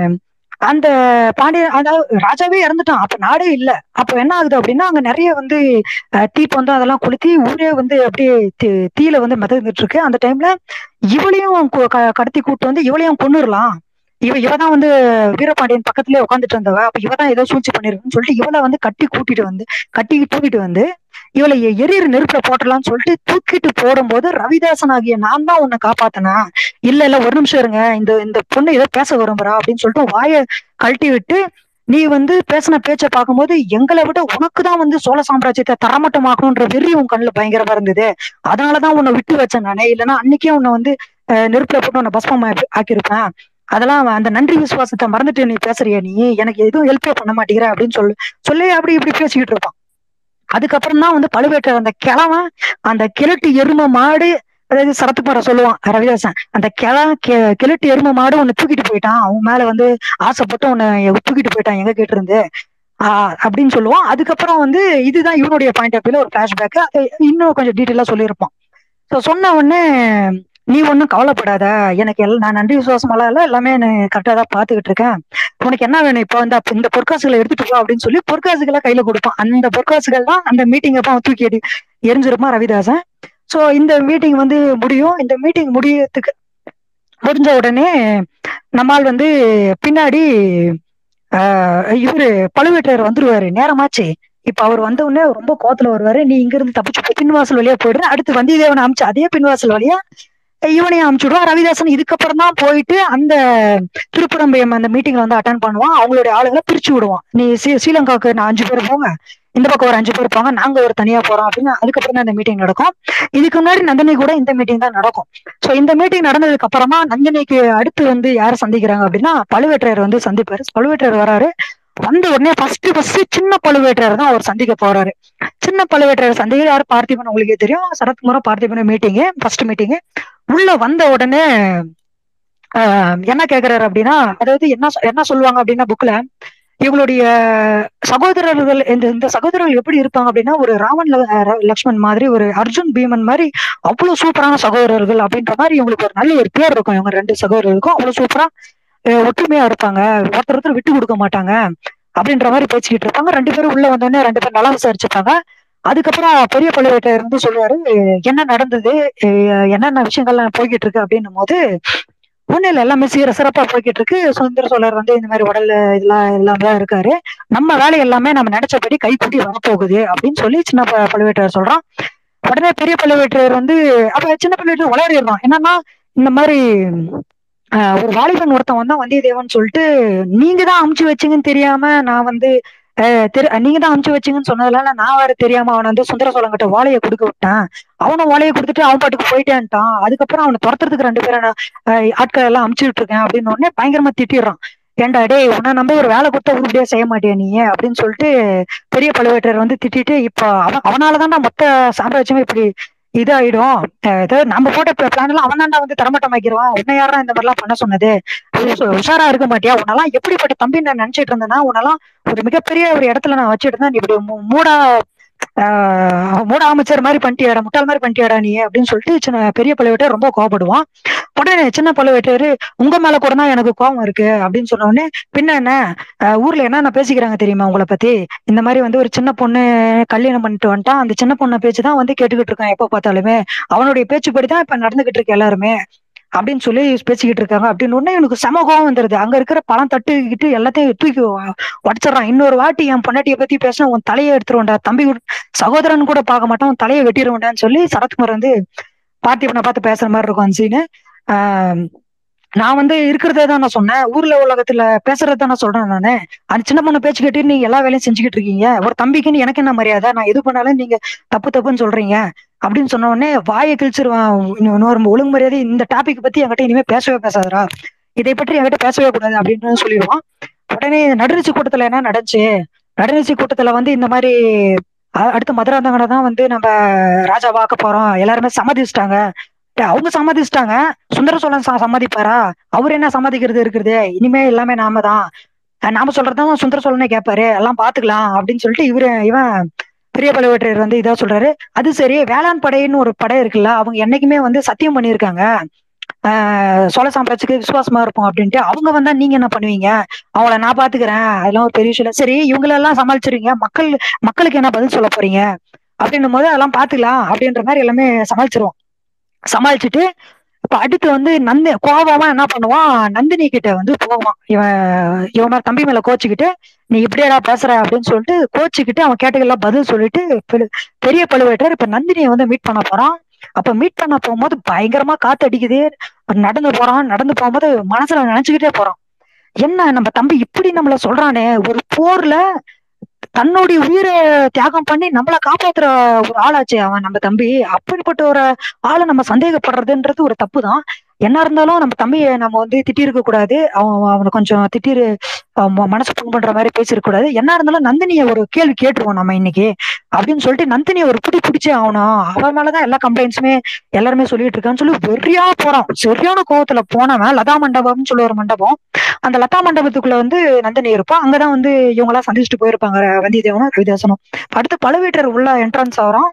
அந்த பாண்டிய அதாவது ராஜாவே இறந்துட்டான் அப்ப நாடே இல்ல அப்ப என்ன ஆகுது அப்படின்னா அங்க நிறைய வந்து அஹ், தீப்பந்தம் அதெல்லாம் கொளுத்தி ஊரே வந்து அப்படியே தீ- தீயில வந்து மிதந்துட்டு இருக்கு அந்த டைம்ல இவளையும் கு- க- கடத்தி கூட்டு வந்து இவளையும் கொன்னுடலாம் இவ இவ தான் வந்து வீரபாண்டியன் பக்கத்துலயே உட்காந்துட்டு இருந்தவ அப்ப இவ தான் ஏதோ சூழ்ச்சி பண்ணிருக்குன்னு சொல்லிட்டு இவளை வந்து கட்டி கூட்டிட்டு வந்து கட்டி தூக்கிட்டு வந்து இவளை எ- எரியிற நெருப்புல போட்டலாம்னு சொல்லிட்டு தூக்கிட்டு போடும்போது ரவிதாசன் ஆகிய நான் தான் உன்னை காப்பாத்தினா இல்ல இல்ல ஒரு நிமிஷம் இருங்க இந்த இந்த பொண்ணு ஏதோ பேச விரும்புறா அப்படின்னு சொல்லிட்டு வாயை கழட்டி விட்டு நீ வந்து பேசின பேச்சை பார்க்கும்போது எங்களை விட உனக்கு தான் வந்து சோழ சாம்ராஜ்யத்தை தரமட்டமாக்கணுன்ற வெறி உன் கண்ணுல பயங்கரமா இருந்தது அதனாலதான் உன்னை விட்டு வச்சேன் நானே இல்லைன்னா அன்னைக்கே உன்னை வந்து அஹ், நெருப்புல போட்டு உன்னை பஸ்மம் ஆக்கி- ஆக்கியிருப்பேன் அதெல்லாம் அந்த நன்றி விசுவாசத்தை மறந்துட்டு நீ பேசுறிய நீ எனக்கு எதுவும் ஹெல்ப்பே பண்ண மாட்டேங்கிற அப்படின்னு சொல்லு சொல்லி அப்படி இப்படி பேசிக்கிட்டு இருப்பான் அதுக்கப்புறம் தான் வந்து பழுவேட்டர் அந்த கிழவன் அந்த கிழட்டு எரும மாடு அதாவது சரத்துக்குமார சொல்லுவான் ரவிதாசன் அந்த கிள கி- கிழட்டு எரும மாடு உன்னை தூக்கிட்டு போயிட்டான் அவன் மேல வந்து ஆசைப்பட்டு உன்னை தூக்கிட்டு போயிட்டான் எங்க கேட்டு இருந்து ஆஹ் அப்படின்னு சொல்லுவான் அதுக்கப்புறம் வந்து இதுதான் இவனுடைய பாயிண்ட் ஆஃப் வியூல ஒரு பிளாஷ்பேக் இன்னும் கொஞ்சம் டீட்டெயிலா சொல்லியிருப்பான் ஸோ சொன்ன உடனே நீ ஒன்றும் கவலைப்படாத எனக்கு எல்லாம் நான் நன்றி விசுவாசமெல்லாம் இல்லை எல்லாமே நான் கரெக்டாக தான் பார்த்துக்கிட்டு இருக்கேன் உனக்கு என்ன வேணும் இப்போ வந்து அப்ப இந்த பொற்காசுகளை எடுத்துட்டு போ அப்படின்னு சொல்லி பொற்காசுகளை கையில கொடுப்பான் அந்த பொற்காசுகள் தான் அந்த மீட்டிங் அப்போ அவன் தூக்கி எறி எரிஞ்சிருப்பான் ரவிதாசன் ஸோ இந்த மீட்டிங் வந்து முடியும் இந்த மீட்டிங் முடியறதுக்கு முடிஞ்ச உடனே நம்மால் வந்து பின்னாடி ஆஹ் இவரு பழுவேட்டரையர் வந்துருவாரு நேரமாச்சு இப்ப அவர் வந்த உடனே ரொம்ப கோத்துல வருவாரு நீ இங்க இருந்து தப்பிச்சு போ, பின்வாசல் வழியா போயிடுற அடுத்து வந்தியத்தேவனை அமிச்சு அதே பின்வாசல் வழியா இவனையும் அமுச்சுடுவான் ரவிதாசன் இதுக்கப்புறம் தான் போயிட்டு அந்த திருப்புறம்பயம் அந்த மீட்டிங்ல வந்து அட்டன் பண்ணுவான் அவங்களுடைய ஆளுகளை பிரிச்சு விடுவான் நீ ஸ்ரீ ஸ்ரீலங்காவுக்கு நான் அஞ்சு பேர் போங்க இந்த பக்கம் ஒரு அஞ்சு பேர் போங்க நாங்க ஒரு தனியா போறோம் அப்படின்னு அதுக்கப்புறம் தான் இந்த மீட்டிங் நடக்கும் இதுக்கு முன்னாடி நந்தினி கூட இந்த மீட்டிங் தான் நடக்கும் சோ இந்த மீட்டிங் நடந்ததுக்கு அப்புறமா நந்தினிக்கு அடுத்து வந்து யாரை சந்திக்கிறாங்க அப்படின்னா பழுவேற்றையர் வந்து சந்திப்பாரு பழுவேற்றையர் வராரு வந்த உடனே ஃபர்ஸ்ட் ஃபர்ஸ்ட் சின்ன பழுவேற்றையர் தான் அவர் சந்திக்க போறாரு சின்ன பழுவேற்றையர் சந்திக்க யாரு பார்த்திபன் உங்களுக்கே தெரியும் சரத்குமார பார்த்திபன் மீட்டிங் ஃபர்ஸ்ட் மீட்டிங் உள்ள வந்த உடனே ஆஹ் என்ன கேக்குறாரு அப்படின்னா அதாவது என்ன சொ- என்ன சொல்லுவாங்க அப்படின்னா புக்ல இவங்களுடைய சகோதரர்கள் இந்த இந்த சகோதரர்கள் எப்படி இருப்பாங்க அப்படின்னா ஒரு ராமன் ல- ர- லக்ஷ்மண் மாதிரி ஒரு அர்ஜுன் பீமன் மாதிரி அவ்வளவு சூப்பரான சகோதரர்கள் அப்படின்ற மாதிரி இவங்களுக்கு ஒரு நல்ல ஒரு பேர் இருக்கும் இவங்க ரெண்டு சகோதரர்களுக்கும் அவ்வளவு சூப்பரா அஹ் ஒற்றுமையா இருப்பாங்க ஒருத்தர் ஒருத்தர் விட்டு கொடுக்க மாட்டாங்க அப்படின்ற மாதிரி பேசிக்கிட்டு இருப்பாங்க ரெண்டு பேரும் உள்ள வந்தோடனே ரெண்டு பேரும் நல்லா விசாரிச்சுப்பாங்க அதுக்கப்புறம் பெரிய பழுவேட்டையர் வந்து சொல்லுவாரு என்ன நடந்தது அஹ் என்னென்ன விஷயங்கள்லாம் போய்கிட்டு இருக்கு அப்படின்னும் போது ஒண்ணு இல்ல எல்லாமே சீர சிறப்பா போய்கிட்டு இருக்கு சுதந்திர சோழர் வந்து இந்த மாதிரி உடல்ல இதெல்லாம் எல்லாம் தான் இருக்காரு நம்ம வேலை எல்லாமே நம்ம நினைச்சபடி கை கூட்டி வரப்போகுது அப்படின்னு சொல்லி சின்ன ப- பழுவேட்டரையர் சொல்றான் உடனே பெரிய பழுவேட்டரையர் வந்து அப்ப சின்ன பழுவேட்டரையர் வளரிடுறான் என்னன்னா இந்த மாதிரி ஆஹ், ஒரு வாலிபன் ஒருத்தன் வந்தா வந்தியத்தேவன் சொல்லிட்டு நீங்க தான் அமுச்சு வச்சீங்கன்னு தெரியாம நான் வந்து ஆஹ், தெரி நீங்க தான் அமுச்சு வச்சீங்கன்னு சொன்னதுனால நான் வேற தெரியாம அவனை வந்து சுந்தர சோழங்கிட்ட வாழையை கொடுக்க விட்டேன் அவனும் வாழையை கொடுத்துட்டு அவன் பாட்டுக்கு போயிட்டேன்ட்டான் அதுக்கப்புறம் அவனை துரத்துறதுக்கு ரெண்டு பேரை நான் ஆஹ், ஆட்கள் எல்லாம் அமுச்சு விட்டுருக்கேன் அப்படின்னு உடனே பயங்கரமா திட்டிடுறான் ஏன்டா டேய் உன்னை நம்ப ஒரு வேலை கொடுத்தா உருப்படியா செய்ய மாட்டியா நீ அப்படின்னு சொல்லிட்டு பெரிய பழுவேட்டரர் வந்து திட்டிட்டு இப்போ அவன் அவனாலதான்டா மொத்த சாம்ராஜ்யமே இப்படி இதாயிடும் அஹ் ஏதாவது நம்ம போட்ட பிளான் எல்லாம் அவன் தான்டா வந்து தரமட்டமாக்கிடுவான் உன்னை யாரா இந்த மாதிரிலாம் பண்ண சொன்னது உ- உஷாரா இருக்க மாட்டியா உன்னெல்லாம் எப்படிப்பட்ட தம்பி நான் நினைச்சிட்டு இருந்தேன்னா உன்னெல்லாம் ஒரு மிகப்பெரிய ஒரு இடத்துல நான் வச்சுட்டு இருந்தேன் நீ இப்படி மூ- மூடா ஆஹ் மூட அமைச்சர் மாதிரி பண்ணிட்டியாடா முட்டாள் மாதிரி பண்ணிட்டியாடா நீ அப்படின்னு சொல்லிட்டு சின்ன பெரிய பழுவேட்டர் ரொம்ப கோவப்படுவான் உடனே சின்ன பழுவேட்டர் உங்க மேல கூட தான் எனக்கு கோவம் இருக்கு அப்படின்னு சொன்ன உடனே பின்ன என்ன ஆஹ் ஊர்ல என்னென்ன பேசிக்கிறாங்க தெரியுமா உங்களை பத்தி இந்த மாதிரி வந்து ஒரு சின்ன பொண்ணு கல்யாணம் பண்ணிட்டு வந்துட்டான் அந்த சின்ன பொண்ணு பேச்சு தான் வந்து கேட்டுக்கிட்டு இருக்கான் எப்ப பார்த்தாலுமே அவனுடைய பேச்சுப்படி தான் இப்ப நடந்துகிட்டு இருக்கு எல்லாருமே அப்படின்னு சொல்லி பேசிக்கிட்டு இருக்காங்க அப்படின்னு உடனே எனக்கு செம கோவம் வந்துருது அங்க இருக்கிற பழம் தட்டுக்கிட்டு எல்லாத்தையும் தூக்கி உ- உடைச்சிடுறான் இன்னொரு வாட்டி என் பொண்டாட்டிய பத்தி பேசினா உன் தலையை எடுத்துருவேன்டா தம்பி கூட- சகோதரன் கூட பார்க்க மாட்டான் உன் தலையை வெட்டிடுவேன்டான்னு சொல்லி சரத்குமார் வந்து பார்த்திபனை பார்த்து பேசுற மாதிரி இருக்கும் அந்த சீனு ஆஹ் நான் வந்து இருக்கிறதே தான் நான் சொன்னேன் ஊர்ல உலகத்துல பேசுறதை தான் நான் சொல்றேன் நானு அந்த சின்ன பொண்ணு பேச்சு கேட்டு நீங்க எல்லா வேலையும் செஞ்சுக்கிட்டு இருக்கீங்க ஒரு தம்பிக்குன்னு எனக்கு என்ன மரியாதை நான் எது பண்ணாலும் நீங்க தப்பு தப்புன்னு சொல்றீங்க அப்படின்னு சொன்ன உடனே வாயை கிழிச்சிருவான் இன்னும் இன்னொரு ஒழுங்கு மரியாதை இந்த டாபிக் பத்தி என்கிட்ட இனிமே பேசவே பேசாதடா இதை பற்றி என்கிட்ட பேசவே கூடாது அப்படின்னு சொல்லிடுவான் உடனே நடுநிச்சு கூட்டத்துல என்ன நடந்துச்சு நடுநிச்சு கூட்டத்துல வந்து இந்த மாதிரி அ- அடுத்து மதுராந்தகனை தான் வந்து நம்ம ராஜா பார்க்க போறோம் எல்லாருமே சம்மதிச்சிட்டாங்க டேய், அவங்க சம்மதிச்சிட்டாங்க சுந்தர சோழன் ச- சம்மதிப்பாரா அவர் என்ன சம்மதிக்கிறது இருக்கிறது இனிமே எல்லாமே நாம தான் அஹ் நாம சொல்றதுதான் சுந்தர சோழனே கேட்பாரு எல்லாம் பாத்துக்கலாம் அப்படின்னு சொல்லிட்டு இவரு இவன் பெரிய பழுவேற்றையர் வந்து இதா சொல்றாரு அது சரி வேளாண் படைன்னு ஒரு படை இருக்குல்ல அவங்க என்னைக்குமே வந்து சத்தியம் பண்ணியிருக்காங்க ஆஹ் சோழ சாம்ராஜ்யத்துக்கு விசுவாசமா இருப்போம் அப்படின்ட்டு அவங்க வந்தா நீங்க என்ன பண்ணுவீங்க அவங்கள நான் பாத்துக்கிறேன் அதெல்லாம் ஒரு பெரிய விஷயம் இல்ல. சரி இவங்களெல்லாம் சமாளிச்சிருவீங்க மக்கள் மக்களுக்கு என்ன பதில் சொல்ல போறீங்க அப்படின்னும் போது அதெல்லாம் பாத்துக்கலாம் அப்படின்ற மாதிரி எல்லாமே சமாளிச்சிருவோம் சமாளிச்சுட்டு இப்ப அடுத்து வந்து நந்து கோவமா என்ன பண்ணுவான் நந்தினி கிட்ட வந்து போவான் இவன் இவன் மேல தம்பி மேல கோச்சுக்கிட்டு நீ இப்படியேடா பேசுற அப்படின்னு சொல்லிட்டு கோச்சுக்கிட்டு அவன் கேட்டதெல்லாம் பதில் சொல்லிட்டு பெரு- பெரிய பழுவேட்டர் இப்ப நந்தினியை வந்து மீட் பண்ண போறான் அப்ப மீட் பண்ண போகும்போது பயங்கரமா காத்து அடிக்குது நடந்து போறான் நடந்து போகும்போது மனசுல நினைச்சுக்கிட்டே போறான் என்ன நம்ம தம்பி இப்படி நம்மள சொல்றானே ஒரு போர்ல தன்னுடைய உயிரை தியாகம் பண்ணி நம்மள காப்பாத்துற ஒரு ஆளாச்சே அவன் நம்ம தம்பி அப்படிப்பட்ட ஒரு ஆளை நம்ம சந்தேகப்படுறதுன்றது ஒரு தப்பு தான் என்ன இருந்தாலும் நம்ம தம்பியை நம்ம வந்து திட்டிருக்க கூடாது அவன் அவனை கொஞ்சம் திட்டிரு அவன் ம- மனசு புண் பண்ற மாதிரி பேசிருக்க கூடாது என்ன இருந்தாலும் நந்தினிய ஒரு கேள்வி கேட்டுருவோம் நம்ம இன்னைக்கு அப்படின்னு சொல்லிட்டு நந்தினிய ஒரு பிடி பிடிச்சே ஆகணும் அவன் மேலதான் எல்லா கம்ப்ளைண்ட்ஸுமே எல்லாருமே சொல்லிட்டு இருக்கான்னு சொல்லி வெறியா போறான் சரியான கோவத்துல போனவன் லதா மண்டபம்னு சொல்லி ஒரு மண்டபம் அந்த லதா மண்டபத்துக்குள்ள வந்து நந்தினி இருப்பான் அங்கதான் வந்து இவங்க எல்லாம் சந்திச்சுட்டு போயிருப்பாங்க வந்தியத்தேவனும் ரவிதாசனும் அடுத்து பழுவேட்டர் உள்ள என்ட்ரன்ஸ் ஆகிறான்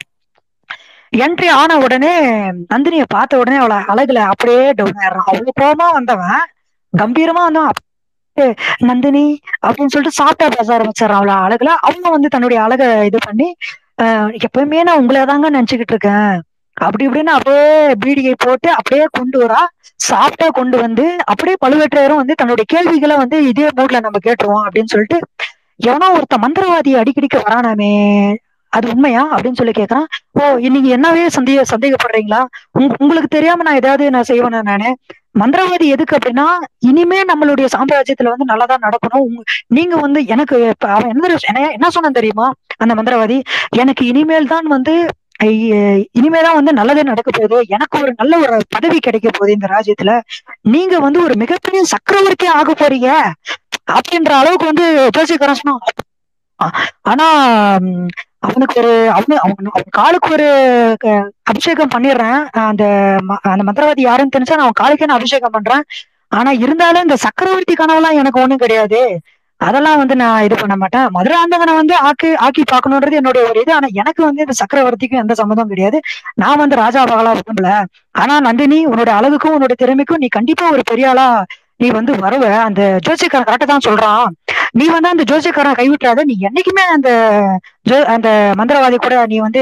என்ட்ரி ஆன உடனே நந்தினியை பார்த்த உடனே அவளை அழகுல அப்படியே டவுன் ஆயிடுறான் அவ்வளவு கோபமா வந்தவன் கம்பீரமா வந்தவன் அப்படியே நந்தினி அப்படின்னு சொல்லிட்டு சாப்பிட்டா பேச ஆரம்பிச்சிடறான் அவளை அழகுல அவங்க வந்து தன்னுடைய அழகை இது பண்ணி ஆஹ் எப்பவுமே நான் உங்களை தாங்க நினைச்சுக்கிட்டு இருக்கேன் அப்படி இப்படின்னு அப்படியே பீடிகை போட்டு அப்படியே கொண்டு வரா சாப்பிட்டா கொண்டு வந்து அப்படியே பழுவேற்றையரும் வந்து தன்னுடைய கேள்விகளை வந்து இதே மூட்ல நம்ம கேட்டுருவோம் அப்படின்னு சொல்லிட்டு எவனோ ஒருத்த மந்திரவாதி அடிக்கடிக்கு வரானாமே அது உண்மையா அப்படின்னு சொல்லி கேக்குறான் ஓ நீங்க என்னவே சந்தேக சந்தேகப்படுறீங்களா உங்க உங்களுக்கு தெரியாம நான் ஏதாவது நான் செய்வேனா நானு மந்திரவாதி எதுக்கு அப்படின்னா இனிமே நம்மளுடைய சாம்ராஜ்யத்துல வந்து நல்லதா நடக்கணும் உங்க நீங்க வந்து எனக்கு இப்ப அவன் என்ன தெரியும் என்ன- என்ன சொன்னான் தெரியுமா அந்த மந்திரவாதி எனக்கு இனிமேல் தான் வந்து ஐய- இனிமேதான் வந்து நல்லதே நடக்க போகுது எனக்கு ஒரு நல்ல ஒரு பதவி கிடைக்க போகுது இந்த ராஜ்யத்துல நீங்க வந்து ஒரு மிகப்பெரிய சக்கரவர்த்தி ஆக போறீங்க அப்படின்ற அளவுக்கு வந்து ஜோசியக்காரன் சொன்னான் ஆ- ஆனா ம், அவனுக்கு ஒரு அவனு அவன் அவன் காலுக்கு ஒரு க- அபிஷேகம் பண்ணிடுறேன் அந்த ம- அந்த மந்திரவாதி யாருன்னு தெரிஞ்சா நான் அவன் காலுக்கே நான் அபிஷேகம் பண்றேன் ஆனா இருந்தாலும் இந்த சக்கரவர்த்தி கனவுலாம் எனக்கு ஒண்ணும் கிடையாது அதெல்லாம் வந்து நான் இது பண்ண மாட்டேன் மதுராந்தகனை வந்து ஆக்கி ஆக்கி பார்க்கணுன்றது என்னுடைய ஒரு இது ஆனா எனக்கு வந்து இந்த சக்கரவர்த்திக்கும் எந்த சம்மந்தம் கிடையாது நான் வந்து ராஜா பகலா விரும்பல ஆனா நந்தினி உன்னோட அழகுக்கும் உன்னோட திறமைக்கும் நீ கண்டிப்பா ஒரு பெரிய ஆளா நீ வந்து வருவ அந்த ஜோசியக்காரன் கரெக்டா தான் சொல்றான் நீ வந்து அந்த ஜோசியக்காரன் கைவிட்டுறாத நீ என்னைக்குமே அந்த ஜோ அந்த மந்திரவாதி கூட நீ வந்து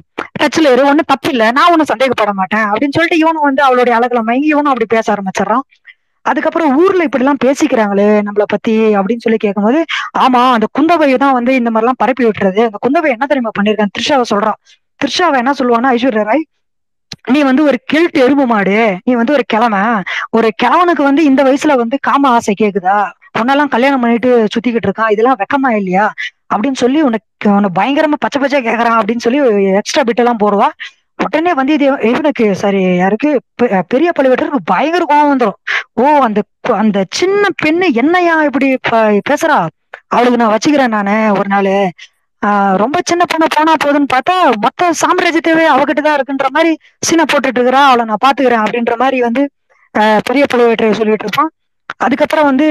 டச்ல இரு ஒன்னும் தப்பு இல்ல நான் ஒன்னும் சந்தேகப்பட மாட்டேன் அப்படின்னு சொல்லிட்டு இவனும் வந்து அவளுடைய அழகுல மயங்கி இவனும் அப்படி பேச ஆரம்பிச்சிடறான் அதுக்கப்புறம் ஊர்ல இப்படி எல்லாம் பேசிக்கிறாங்களே நம்மள பத்தி அப்படின்னு சொல்லி கேட்கும்போது ஆமா அந்த குந்தவை தான் வந்து இந்த மாதிரி எல்லாம் பரப்பி விட்டுறது அந்த குந்தவை என்ன தெரியுமா பண்ணிருக்கான் த்ரிஷாவை சொல்றான் த்ரிஷாவை என்ன சொல்லுவான்னா ஐஸ்வர்யா ராய் நீ வந்து ஒரு கிழட்டு எறும்பு மாடு நீ வந்து ஒரு கிழமை ஒரு கிழவனுக்கு வந்து இந்த வயசுல வந்து காம ஆசை கேக்குதா உன்னெல்லாம் கல்யாணம் பண்ணிட்டு சுத்திக்கிட்டு இருக்கான் இதெல்லாம் வெக்கமா இல்லையா அப்படின்னு சொல்லி உனக்கு உன்னை பயங்கரமா பச்சை பச்சை கேக்குறான் அப்படின்னு சொல்லி எக்ஸ்ட்ரா பிட் எல்லாம் போடுவா உடனே வந்து இது இவனுக்கு சரி யாருக்கு பெ- பெரிய பழுவேட்டருக்கு பயங்கர கோவம் வந்துடும் ஓ அந்த கு- அந்த சின்ன பெண்ணு என்னையா இப்படி ப- பேசுறா அவளுக்கு நான் வச்சுக்கிறேன் நானு ஒரு நாள் ஆஹ் ரொம்ப சின்ன பொண்ணு போனா போதுன்னு பார்த்தா மொத்த சாம்ராஜ்யத்தேவே அவகிட்ட தான் இருக்குன்ற மாதிரி சீனை போட்டுட்டு இருக்கிறா அவளை நான் பாத்துக்கிறேன் அப்படின்ற மாதிரி வந்து ஆஹ் பெரிய பழுவேற்றைய சொல்லிட்டு இருப்பான் அதுக்கப்புறம் வந்து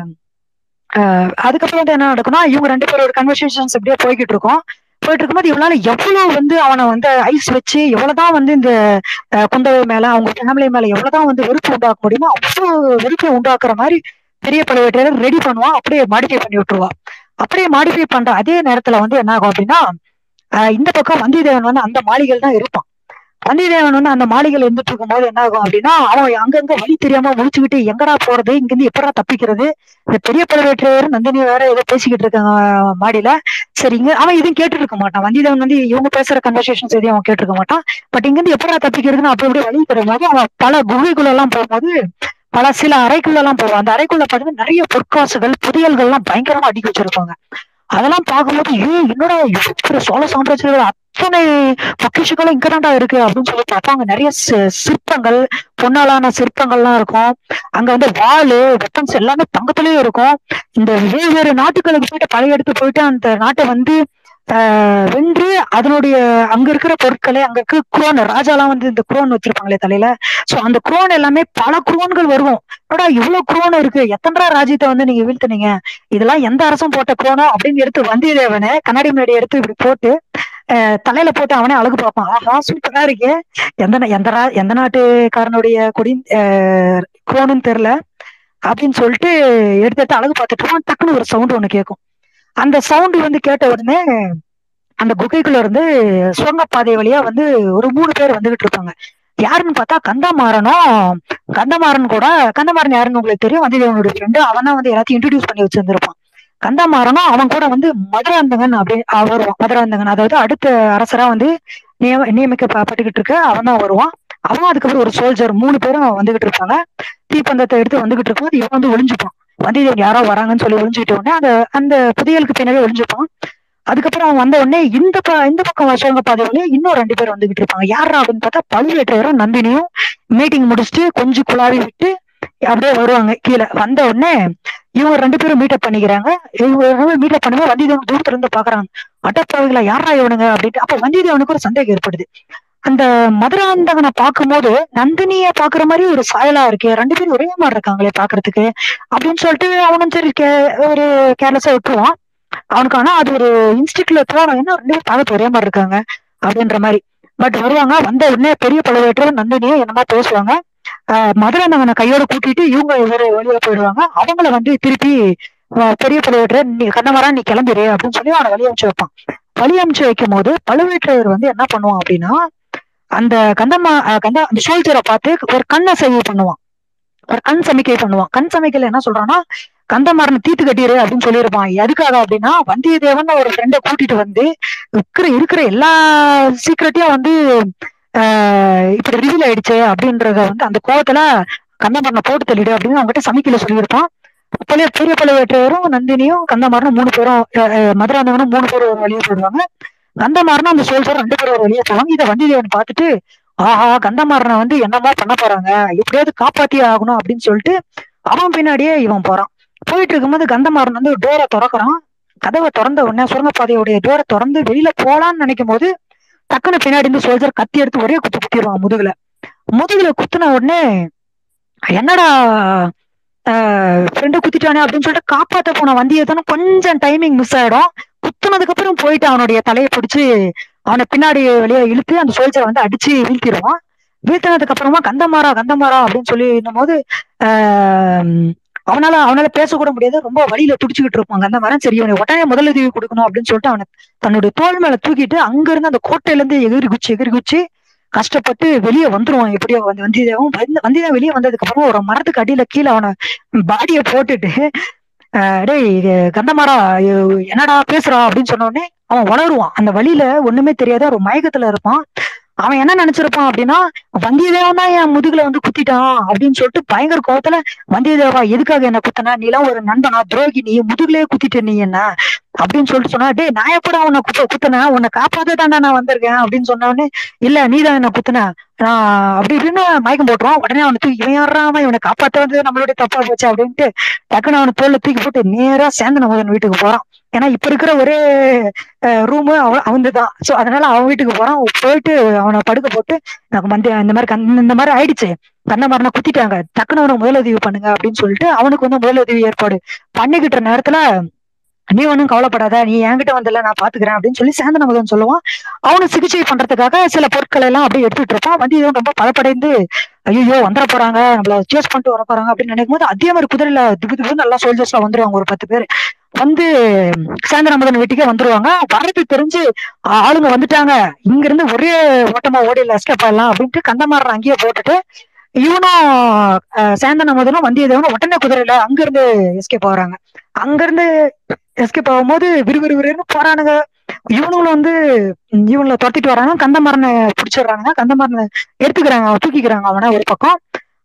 ஆஹ் அதுக்கப்புறம் வந்து என்ன நடக்கும்னா இவங்க ரெண்டு பேரோட கன்வர்சேஷன்ஸ் இப்படியே போய்கிட்டு இருக்கோம் போயிட்டு இருக்கும்போது இவளால எவ்வளவு வந்து அவனை வந்து ஐஸ் வச்சு எவ்வளவுதான் வந்து இந்த ஆஹ் குந்தவை மேல அவங்க ஃபேமிலி மேல எவ்வளவுதான் வந்து வெறுப்பு உண்டாக்க முடியுமோ அவ்வளவு வெறுப்பை உண்டாக்குற மாதிரி பெரிய பழுவேற்றையர் ரெடி பண்ணுவான் அப்படியே மாடிஃபை பண்ணி விட்டுருவா அப்படியே மாடிஃபை பண்ற அதே நேரத்துல வந்து என்ன ஆகும் அப்படின்னா ஆஹ் இந்த பக்கம் வந்தியத்தேவன் வந்து அந்த மாளிகையில் தான் இருப்பான் வந்தியத்தேவன் வந்து அந்த மாளிகையில் இருந்துட்டு இருக்கும்போது என்ன ஆகும் அப்படின்னா அவன் அங்கங்க வழி தெரியாம முடிச்சுக்கிட்டு எங்கடா போறது இங்க இருந்து எப்படா தப்பிக்கிறது இந்த பெரிய பழுவேற்றையர் நந்தினி வேற ஏதோ பேசிக்கிட்டு இருக்காங்க ஆஹ் மாடியில சரி இங்க அவன் எதுவும் கேட்டு இருக்க மாட்டான் வந்தியத்தேவன் வந்து இவங்க பேசுற கன்வர்சேஷன்ஸ் எதையும் அவன் கேட்டிருக்க மாட்டான் பட் இங்க இருந்து எப்படா தப்பிக்கிறதுன்னு அப்படி அப்படியே வழி தெரியும் அவன் பல குகைக்குள்ள எல்லாம் போகும்போது பல சில அறைக்குள்ள எல்லாம் போவோம் அந்த அறைக்குள்ள பாத்தீங்கன்னா நிறைய பொற்காசுகள் புதையல்கள் எல்லாம் பயங்கரமா அடுக்கி வச்சிருப்பாங்க அதெல்லாம் பார்க்கும்போது ஏ என்னடா இவ்வளவு சோழ சாம்ராஜ்யத்தில் அத்தனை பொக்கிஷங்களும் இங்கதான்டா இருக்கு அப்படின்னு சொல்லி பார்த்தா அங்க நிறைய சி- சிற்பங்கள் பொன்னாலான சிற்பங்கள்லாம் இருக்கும் அங்க வந்து வாளு வெப்பன்ஸ் எல்லாமே தங்கத்திலயும் இருக்கும் இந்த வெவ்வேறு நாட்டுகளுக்கு போயிட்டு படையெடுத்து போயிட்டு அந்த நாட்டை வந்து ஆஹ் வென்று அதனுடைய அங்க இருக்கிற பொருட்களை அங்க இருக்க குரோன் ராஜாலாம் வந்து இந்த குரோன் வச்சிருப்பாங்களே தலையில சோ அந்த குரோன் எல்லாமே பல குரோன்கள் வருவோம் என்னடா இவ்வளவு குரோன் இருக்கு எத்தனை ராஜ்யத்தை வந்து நீங்க வீழ்த்துனீங்க இதெல்லாம் எந்த அரசும் போட்ட குரோனோ அப்படின்னு எடுத்து வந்தியத்தேவனை கண்ணாடி முன்னாடி எடுத்து இப்படி போட்டு ஆஹ் தலையில போட்டு அவனே அழகு பார்ப்பான் ஆஹா சூப்பரா இருக்கே எந்த நா- எந்த ரா- எந்த நாட்டுக்காரனுடைய கொடி குரோனுன்னு தெரியல அப்படின்னு சொல்லிட்டு எடுத்து எடுத்து அழகு பார்த்துட்டு இருப்பான் டக்குன்னு ஒரு சவுண்ட் ஒண்ணு கேட்கும் அந்த சவுண்ட் வந்து கேட்ட உடனே அந்த குகைக்குள்ள இருந்து சுரங்கப்பாதை வழியா வந்து ஒரு மூணு பேர் வந்துகிட்டு இருப்பாங்க யாருன்னு பார்த்தா கந்தமாறனும் கந்தமாறன் கூட கந்தமாறன் யாருன்னு உங்களுக்கு தெரியும் வந்தியத்தேவனுடைய ஃப்ரெண்டு அவன் தான் வந்து எல்லாத்தையும் இன்ட்ரடியூஸ் பண்ணி வச்சிருந்திருப்பான் கந்தமாறனும் அவன் கூட வந்து மதுராந்தகன் அப்படி அவன் வருவான் மதுராந்தகன் அதாவது அடுத்த அரசரா வந்து நியம நியமிக்கப்பட்டுக்கிட்டு இருக்க அவன் தான் வருவான் அவன் அதுக்கப்புறம் ஒரு சோல்ஜர் மூணு பேரும் வந்துகிட்டு இருப்பாங்க தீப்பந்தத்தை எடுத்து வந்துகிட்டு இருக்கும்போது இவன் வந்து ஒளிஞ்சுப்பான் வந்தியத்தேவன் யாரோ வராங்கன்னு சொல்லி ஒளிஞ்சுக்கிட்ட உடனே அந்த அந்த புதையலுக்கு பின்னாடி ஒளிஞ்சுப்பான் அதுக்கப்புறம் அவன் வந்த உடனே இந்த ப இந்த பக்கம் சுரங்க பாதை வழியா இன்னும் ரெண்டு பேர் வந்துகிட்டு இருப்பாங்க யாரா அப்படின்னு பார்த்தா பழுவேற்றையரும் நந்தினியும் மீட்டிங் முடிச்சுட்டு கொஞ்சம் குழாவி விட்டு அப்படியே வருவாங்க கீழே வந்த உடனே இவங்க ரெண்டு பேரும் மீட்டப் பண்ணிக்கிறாங்க இவங்க மீட்டப் பண்ணும்போது வந்தியத்தேவன் தூரத்துல இருந்து பாக்குறாங்க அட்டப்பாவிகளா யாரா இவனுங்க அப்படின்ட்டு அப்ப வந்தியத்தேவனுக்கு ஒரு சந்தேகம் ஏற்படுது அந்த மதுராந்தகனை பார்க்கும்போது நந்தினிய பாக்குற மாதிரி ஒரு சாயலா இருக்கே ரெண்டு பேரும் ஒரே மாதிரி இருக்காங்களே பாக்குறதுக்கு அப்படின்னு சொல்லிட்டு அவனும் சரி கே- ஒரு கேர்லெஸ்ஸா விட்டுருவான் அவனுக்கு ஆனா அது ஒரு இன்ஸ்டிக்ட்ல தோணும் என்ன ரெண்டு பேரும் பார்த்து ஒரே மாதிரி இருக்காங்க அப்படின்ற மாதிரி பட் வருவாங்க வந்த உடனே பெரிய பழுவேற்றர் நந்தினியும் என்னமா பேசுவாங்க ஆஹ் மதுராந்தகனை கையோட கூட்டிட்டு இவங்க இவரு வெளியே போயிடுவாங்க அவங்கள வந்து திருப்பி ஆஹ் பெரிய பழுவேற்றர் நீ கண்ணமரா நீ கிளம்பிடு அப்படின்னு சொல்லி அவனை வெளியே அனுப்பிச்சு வைப்பான் வழி அனுப்பிச்சு வைக்கும் போது பழுவேற்றையர் வந்து என்ன பண்ணுவான் அப்படின்னா அந்த கந்தம்மா ஆஹ் கந்த அந்த சோல்ஜரை பார்த்து ஒரு கண்ணை செய்ய பண்ணுவான் ஒரு கண் சமிக்கை பண்ணுவான் கண் சமிக்கையில என்ன சொல்றான்னா கந்தமாறனை தீத்து கட்டிடு அப்படின்னு சொல்லியிருப்பான் எதுக்காக அப்படின்னா வந்தியத்தேவன் ஒரு ஃப்ரெண்டை கூட்டிட்டு வந்து இருக்கிற இருக்கிற எல்லா சீக்கிரட்டையும் வந்து ஆஹ் இப்படி ரிவீல் ஆயிடுச்சு அப்படின்றத வந்து அந்த கோவத்துல கந்தமாறனை போட்டு தள்ளிடு அப்படின்னு அவங்ககிட்ட சமிக்கையில சொல்லியிருப்பான் அப்பலே பெரிய பழுவேற்றையரும் நந்தினியும் கந்தமாறனும் மூணு பேரும் ஆஹ் ஆஹ் மதுராந்தகனும் மூணு பேரும் ஒரு வழியா போயிடுவாங்க கந்தமாறனும் அந்த சோல்ஜரும் ரெண்டு பேரும் ஒரு வழியா போவாங்க இதை வந்தியத்தேவன் பார்த்துட்டு ஆஹா கந்தமாறனை வந்து என்னமா பண்ண போறாங்க எப்படியாவது காப்பாத்தியே ஆகணும் அப்படின்னு சொல்லிட்டு அவன் பின்னாடியே இவன் போறான் போயிட்டு இருக்கும்போது கந்தமாறன் வந்து டோரை திறக்கிறான் கதவை திறந்த உடனே சுரங்கப்பாதையுடைய டோரை திறந்து வெளியில போலான்னு நினைக்கும் போது டக்குன்னு பின்னாடி இருந்து சோல்ஜர் கத்தி எடுத்து ஒரே குத்து குத்திடுவான் முதுகுல முதுகுல குத்துன உடனே என்னடா ஃப்ரெண்டு குத்திட்டானே அப்படின்னு சொல்லிட்டு காப்பாத்த போன வந்தியத்தனும் கொஞ்சம் டைமிங் மிஸ் ஆயிடும் குத்துனதுக்கு அப்புறம் போயிட்டு அவனுடைய தலையை பிடிச்சு அவனை பின்னாடி வெளியே இழுத்து அந்த சோல்ஜரை வந்து அடிச்சு வீழ்த்திடுவான் வீழ்த்தினதுக்கு அப்புறமா கந்தமாரா கந்தமாரா அப்படின்னு சொல்லி போது அவனால அவனால பேசக்கூட முடியாது ரொம்ப வழியில துடிச்சுக்கிட்டு இருப்பான் கந்தமாரன் சரி இவனை உடனே முதலுதவி கொடுக்கணும் அப்படின்னு சொல்லிட்டு அவனை தன்னுடைய தோல் மேல தூக்கிட்டு அங்க இருந்து அந்த கோட்டையில இருந்து எகிரி குச்சி எகிரி குச்சி கஷ்டப்பட்டு வெளியே வந்துருவான் எப்படியோ வந்து வந்தியத்தேவன் வந்து வந்தியத்தேவன் வெளியே வந்ததுக்கு அப்புறம் ஒரு மரத்துக்கு அடியில கீழே அவனை பாடிய போட்டுட்டு ஆஹ் டேய் இது கந்தமாரா இது என்னடா பேசுறா அப்படின்னு சொன்ன உடனே அவன் வளருவான் அந்த வழியில ஒண்ணுமே தெரியாத ஒரு மயக்கத்துல இருப்பான் அவன் என்ன நினைச்சிருப்பான் அப்படின்னா வந்தியத்தேவன் தான் என் முதுகுல வந்து குத்திட்டான் அப்படின்னு சொல்லிட்டு பயங்கர கோவத்துல வந்தியத்தேவா எதுக்காக என்ன குத்தனா நீ எல்லாம் ஒரு நண்பனா துரோகி நீ முதுகுலயே குத்திட்ட நீ என்ன அப்படின்னு சொல்லிட்டு சொன்னா டேய் நான் எப்படா உன்னை குத்த குத்துனேன் உன்னை காப்பாத்த தாண்டா நான் வந்திருக்கேன் அப்படின்னு சொன்ன உடனே இல்ல நீ தான் என்ன குத்துன நான் அப்படி இப்படின்னு மயக்கம் போட்டுருவான் உடனே அவனை தூக்கி இவன் யாராம இவனை காப்பாத்த வந்து நம்மளுடைய தப்பா போச்சு அப்படின்ட்டு டக்குன்னு அவனை தோல்ல தூக்கி போட்டு நேரா சேந்தன மகன் வீட்டுக்கு போறான் ஏன்னா இப்ப இருக்கிற ஒரே ரூமு அவ அவன்தான் சோ அதனால அவன் வீட்டுக்கு போறான் போயிட்டு அவனை படுக்க போட்டு எனக்கு மந்தி இந்த மாதிரி கண் இந்த மாதிரி ஆயிடுச்சு கண்ணமாரனை குத்திட்டாங்க டக்குன்னு அவனுக்கு முதலுதவி பண்ணுங்க அப்படின்னு சொல்லிட்டு அவனுக்கு வந்து முதலுதவி ஏற்பாடு பண்ணிக்கிட்ட நேரத்துல நீ ஒன்றும் கவலைப்படாத நீ என்கிட்ட வந்தல நான் பாத்துக்கிறேன் அப்படின்னு சொல்லி சேந்தன மகன் சொல்லுவான் அவனு சிகிச்சை பண்றதுக்காக சில பொருட்களை எல்லாம் அப்படியே எடுத்துட்டு இருப்பான் வந்து இவன் ரொம்ப பலப்படைந்து ஐயோ வந்துட போறாங்க நம்மள சேஸ் பண்ணிட்டு வர போறாங்க அப்படின்னு நினைக்கும் போது அதே மாதிரி குதிரையில திபு திபு நல்லா சோல்ஜர்ஸ்ல வந்துருவாங்க ஒரு பத்து பேர் வந்து சேந்தன மகன் வீட்டுக்கே வந்துருவாங்க வரது தெரிஞ்சு ஆளுங்க வந்துட்டாங்க இங்க இருந்து ஒரே ஓட்டமா ஓடில எஸ்கேப் ஆயிடலாம் அப்படின்ட்டு கந்தமாறன் அங்கேயே போட்டுட்டு இவனும் சேந்தன மகனும் வந்தியத்தேவனும் உடனே குதிரையில அங்க இருந்து எஸ்கேப் ஆகுறாங்க அங்க இருந்து எஸ்கேப் ஆகும்போது விறுவிறு விறுன்னு போறானுங்க இவனுங்களும் வந்து இவங்களை துரத்திட்டு வராங்க கந்தமரனை பிடிச்சிடுறாங்க கந்தமரனை எடுத்துக்கிறாங்க தூக்கிக்கிறாங்க அவனை ஒரு பக்கம்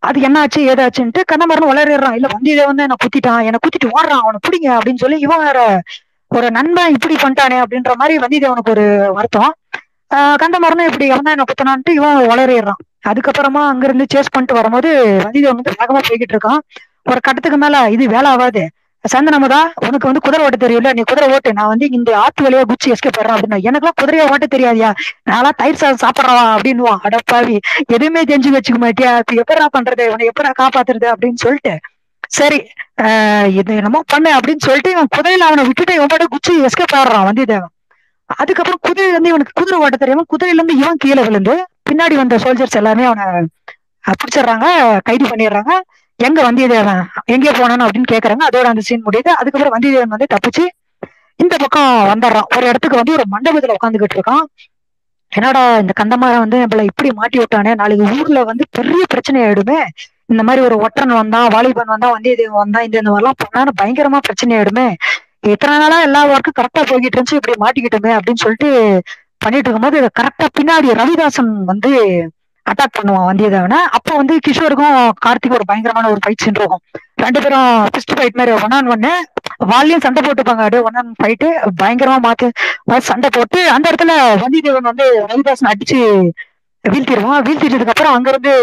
அது என்னாச்சு ஏதாச்சுன்ட்டு கண்ணமரன் வளரிடுறான் இல்ல வந்தியத்தேவன் தான் என்ன குத்திட்டான் என்ன குத்திட்டு ஓடுறான் அவனை பிடிங்க அப்படின்னு சொல்லி இவன் வேற ஒரு நண்பன் இப்படி பண்ணிட்டானே அப்படின்ற மாதிரி வந்தியத்தேவனுக்கு ஒரு வருத்தம் ஆஹ் கந்தமரனும் இப்படி அவன் தான் என்ன குத்தினான்ட்டு இவன் வளரிடுறான் அதுக்கப்புறமா அங்கிருந்து சேஸ் பண்ணிட்டு வரும்போது வந்தியத்தேவன் வந்து வேகமா போய்கிட்டு இருக்கான் ஒரு கட்டத்துக்கு மேல இது வேலை ஆகாது சந்தனமுதா உனக்கு வந்து குதிரை ஓட்ட தெரியல நீ குதிரை ஓட்டு நான் வந்து இந்த ஆத்து வழியா குச்சி எஸ்கேப் பண்றேன் அப்படின்னா எனக்குலாம் குதிரையை ஓட்ட தெரியாதியா நான்லாம் தயிர் சாதம் சாப்பிட்றவா அப்படின்னுவான் அடப்பாவி எதுவுமே தெரிஞ்சு வச்சுக்க மாட்டியா இப்ப எப்படா பண்றது உன்னை எப்படா காப்பாத்துறது அப்படின்னு சொல்லிட்டு சரி ஆஹ் இது என்னமோ பண்ணு அப்படின்னு சொல்லிட்டு இவன் குதிரையில அவனை விட்டுட்டு இவன் பாட்டு குச்சி எஸ்கேப் ஆடுறான் வந்தியத்தேவன் அதுக்கப்புறம் குதிரை வந்து இவனுக்கு குதிரை ஓட்ட தெரியாம குதிரையில இருந்து இவன் கீழே விழுந்து பின்னாடி வந்த சோல்ஜர்ஸ் எல்லாமே அவனை அஹ், பிடிச்சிடுறாங்க கைது பண்ணிடுறாங்க எங்க வந்தியத்தேவன் எங்கே போனானு அப்படின்னு கேக்குறாங்க அதோட அந்த சீன் முடியுது அதுக்கப்புறம் வந்தியத்தேவன் வந்து தப்பிச்சு இந்த பக்கம் வந்துடுறான் ஒரு இடத்துக்கு வந்து ஒரு மண்டபத்துல உட்காந்துக்கிட்டு இருக்கான் என்னடா இந்த கந்தமாரன் வந்து நம்மள இப்படி மாட்டி விட்டானே நாளைக்கு ஊர்ல வந்து பெரிய பிரச்சனை ஆயிடுமே இந்த மாதிரி ஒரு ஒற்றன் வந்தான் வாலிபன் வந்தான் வந்தியத்தேவன் வந்தான் இந்த இந்த மாதிரிலாம் பண்ணான்னு பயங்கரமா பிரச்சனை ஆயிடுமே இத்தனை நாளா எல்லா ஒர்க்கும் கரெக்டா போய்கிட்டு இருந்துச்சு இப்படி மாட்டிக்கிட்டோமே அப்படின்னு சொல்லிட்டு பண்ணிட்டு இருக்கும்போது கரெக்டா பின்னாடி ரவிதாசன் வந்து அட்டாக் பண்ணுவான் வந்தியத்தேவனை அப்போ வந்து கிஷோருக்கும் கார்த்திக் ஒரு பயங்கரமான ஒரு ஃபைட் சீன் இருக்கும் ரெண்டு பேரும் ஃபிஸ்ட் ஃபைட் மாதிரி ஒன் ஆன் ஒன்னு வால்லையும் சண்டை போட்டுப்பாங்க அப்படியே ஒன் ஆன் ஃபைட்டு பயங்கரமா மாத்து மாத்தி சண்டை போட்டு அந்த இடத்துல வந்தியத்தேவன் வந்து ரவிதாசன் அடிச்சு வீழ்த்திடுவான் வீழ்த்திட்டதுக்கு அப்புறம் அங்கிருந்து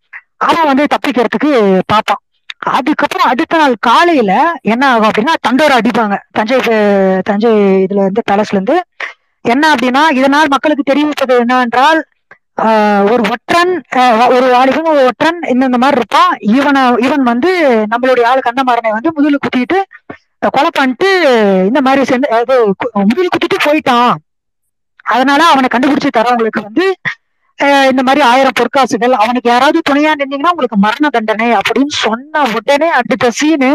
அவன் வந்து தப்பிக்கிறதுக்கு பார்ப்பான் அதுக்கப்புறம் அடுத்த நாள் காலையில என்ன ஆகும் அப்படின்னா தண்டோரை அடிப்பாங்க தஞ்சை பே- தஞ்சை இதுல இருந்து பேலஸ்ல இருந்து என்ன அப்படின்னா இதனால் மக்களுக்கு தெரிவிப்பது என்னவென்றால் ஆஹ் ஒரு ஒற்றன் ஆஹ் ஒரு வாலிபன் ஒரு ஒற்றன் இந்த இந்த மாதிரி இருப்பான் இவனை இவன் வந்து நம்மளுடைய ஆள் கந்தமாறனை வந்து முதுகுல குத்திட்டு அஹ் கொலை பண்ணிட்டு இந்த மாதிரி சேர்ந்து அது கு- முதுகுல குத்திட்டு போயிட்டான் அதனால அவனை கண்டுபிடிச்சு தரவங்களுக்கு வந்து ஆஹ் இந்த மாதிரி ஆயிரம் பொற்காசுகள் அவனுக்கு யாராவது துணையா நின்னீங்கன்னா உங்களுக்கு மரண தண்டனை அப்படின்னு சொன்ன உடனே அடுத்த சீனு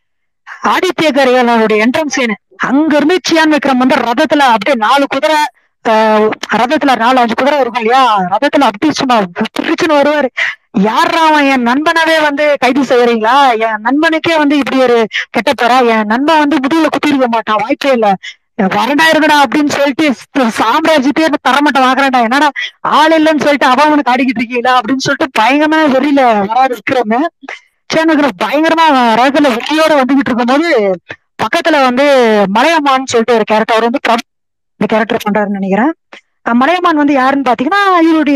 ஆதித்ய கரிகாலனுடைய என்ட்ரன்ஸ் சீனு அங்க இருந்து சியான் விக்ரம் வந்து ரதத்துல அப்படியே நாலு குதிரை ஆஹ் ரதத்துல நாலு அஞ்சு குதிரை இருக்கும் இல்லையா ரதத்துல அப்படி சும்மா பிரிச்சுன்னு வருவாரு யாரா அவன் என் நண்பனவே வந்து கைது செய்யறீங்களா என் நண்பனுக்கே வந்து இப்படி ஒரு கெட்ட பேரா என் நண்பன் வந்து முதுகுல குத்திருக்க மாட்டான் வாய்ப்பே இல்ல வரண்டா இருக்கடா அப்படின்னு சொல்லிட்டு ச- சாம்ராஜ்யத்தையே தரமாட்டேன் வாங்குறேன்டா என்னடா ஆள் இல்லைன்னு சொல்லிட்டு அவன் அவனுக்கு ஆடிக்கிட்டு இருக்கீங்களா அப்படின்னு சொல்லிட்டு பயங்கரமா வெளியில வராது இருக்கிறோமே சேனகிற பயங்கரமா ரகத்துல வெளியோட வந்துகிட்டு இருக்கும்போது பக்கத்துல வந்து மலையம்மான்னு சொல்லிட்டு ஒரு கேரக்டர் அவர் வந்து பிரபு இந்த கேரக்டர் பண்றாருன்னு நினைக்கிறேன் அஹ் மலையமான் வந்து யாருன்னு பாத்தீங்கன்னா இவருடைய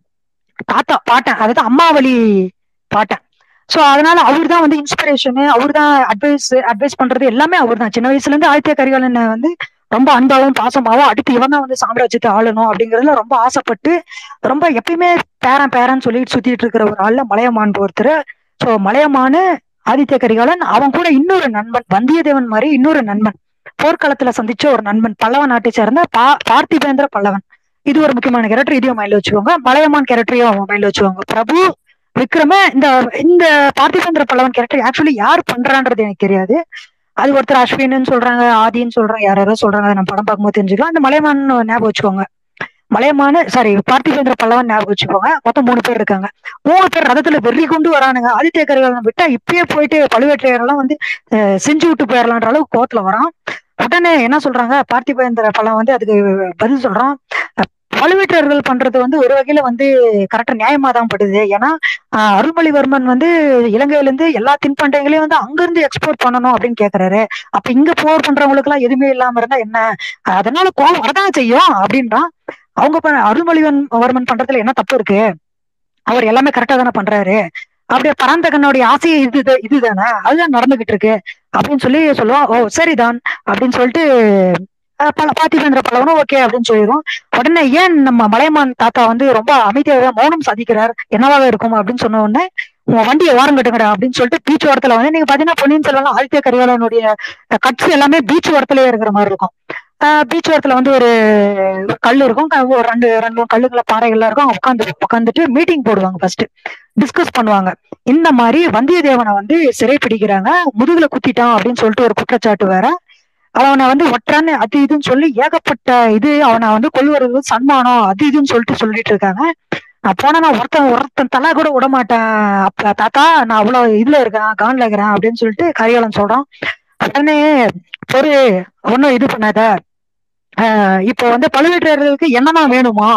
தாத்தா பாட்டன் அதாவது அம்மாவளி பாட்டன் சோ அதனால அவர் தான் வந்து இன்ஸ்பிரேஷனு அவர் தான் அட்வைஸ் அட்வைஸ் பண்றது எல்லாமே அவர் தான் சின்ன வயசுல இருந்து ஆதித்ய கரிகாலன் வந்து ரொம்ப அன்பாவும் பாசமாவும் அடுத்து இவன் தான் வந்து சாம்ராஜ்யத்தை ஆளணும் அப்படிங்கறதுல ரொம்ப ஆசைப்பட்டு ரொம்ப எப்பயுமே பேரன் பேரன் சொல்லிட்டு சுத்திட்டு இருக்கிற ஒரு ஆள்ல மலையமான் ஒருத்தர் சோ மலையமானு ஆதித்ய கரிகாலன் அவன் கூட இன்னொரு நண்பன் வந்தியத்தேவன் மாதிரி இன்னொரு நண்பன் போர்க்களத்துல சந்திச்ச ஒரு நண்பன் பல்லவ நாட்டை சேர்ந்த பா பார்த்திபேந்திர பல்லவன் இது ஒரு முக்கியமான கேரக்டர் இதையும் மைண்ட்ல வச்சுக்கோங்க மலையமான் கேரக்டரையும் மைண்ட்ல வச்சுக்கோங்க பிரபு விக்ரம இந்த இந்த பார்த்திபேந்திர பல்லவன் கேரக்டர் ஆக்சுவலி யார் பண்றான்றது எனக்கு தெரியாது அது ஒருத்தர் அஸ்வின்னு சொல்றாங்க ஆதின்னு சொல்றாங்க யார் யாரோ சொல்றாங்க அதை நம்ம படம் பார்க்கும்போது தெரிஞ்சுக்கலாம் அந்த மலையமான் ஞாபகம் வச்சுக்கோங்க மலையமான சாரி பார்த்திபேந்திர பல்லவன் ஞாபகம் வச்சுக்கோங்க மொத்தம் மூணு பேர் இருக்காங்க மூணு பேர் ரதத்துல வெறி கொண்டு வரானுங்க ஆதித்ய கரிகாலன் விட்டா இப்பயே போயிட்டு பழுவேற்றையரெல்லாம் வந்து அஹ், செஞ்சு விட்டு போயிடலான்ற அளவுக்கு கோத்துல வரான் உடனே என்ன சொல்றாங்க பார்த்திபேந்திர பல்லவன் வந்து அதுக்கு பதில் சொல்றான் அஹ், பழுவேற்றையர்கள் பண்றது வந்து ஒரு வகையில வந்து கரெக்டா நியாயமா தான் படுது ஏன்னா ஆஹ், அருள்மொழிவர்மன் வந்து இலங்கையில இருந்து எல்லா தின்பண்டங்களையும் வந்து அங்க இருந்து எக்ஸ்போர்ட் பண்ணணும் அப்படின்னு கேக்குறாரு அப்ப இங்க போர் பண்றவங்களுக்கு எல்லாம் எதுவுமே இல்லாம இருந்தா என்ன அதனால கோவம் வரதான் செய்யும் அப்படின்றான் அவங்க ப- அருள்மொழிவன் வர்மன் பண்றதுல என்ன தப்பு இருக்கு அவர் எல்லாமே கரெக்டா தானே பண்றாரு அப்படியே பராந்தகனுடைய ஆசையே இது இதுதானே அதுதான் நடந்துகிட்டு இருக்கு அப்படின்னு சொல்லி சொல்லுவான் ஓ சரிதான் அப்படின்னு சொல்லிட்டு அஹ், பல பார்த்திபேந்திர பல்லவனும் ஓகே அப்படின்னு சொல்லிடும் உடனே ஏன் நம்ம மலையமான் தாத்தா வந்து ரொம்ப அமைதியாக மௌனம் சாதிக்கிறார் என்னவாக இருக்கும் அப்படின்னு சொன்ன உடனே உன் வண்டியை ஓரம் கட்டுங்கடா அப்படின்னு சொல்லிட்டு பீச் ஓரத்துல வந்து நீங்க பாத்தீங்கன்னா பொன்னியின் செல்வன் ஆதித்ய கரிகாலனுடைய கட்சி எல்லாமே பீச் ஓரத்திலேயே இருக்கிற மாதிரி இருக்கும் பீச் ஓரத்துல வந்து ஒரு கல் இருக்கும் க- ஒரு ரெண்டு ரெண்டு மூணு கல்லுங்கள பாறைகள்லாம் இருக்கும் உட்காந்து உட்காந்துட்டு மீட்டிங் போடுவாங்க ஃபர்ஸ்ட் டிஸ்கஸ் பண்ணுவாங்க இந்த மாதிரி வந்தியத்தேவனை வந்து சிறை பிடிக்கிறாங்க முதுகுல குத்திட்டான் அப்படின்னு சொல்லிட்டு ஒரு குற்றச்சாட்டு வேற அவனை வந்து ஒற்றான்னு அது இதுன்னு சொல்லி ஏகப்பட்ட இது அவனை வந்து கொள்வது சன்மானம் அது இதுன்னு சொல்லிட்டு சொல்லிட்டு இருக்காங்க நான் போனா நான் ஒருத்தன் ஒருத்தன் தலை கூட விட மாட்டேன் அப்ப தாத்தா நான் அவ்வளவு இதுல இருக்கேன் கான்ல இருக்கிறேன் அப்படின்னு சொல்லிட்டு கரிகாலன் சொல்றான் உடனே ஒரு ஒன்னும் இது பண்ணாத ஆஹ் இப்போ வந்து பழுவேற்றையர்களுக்கு என்னதான் வேணுமா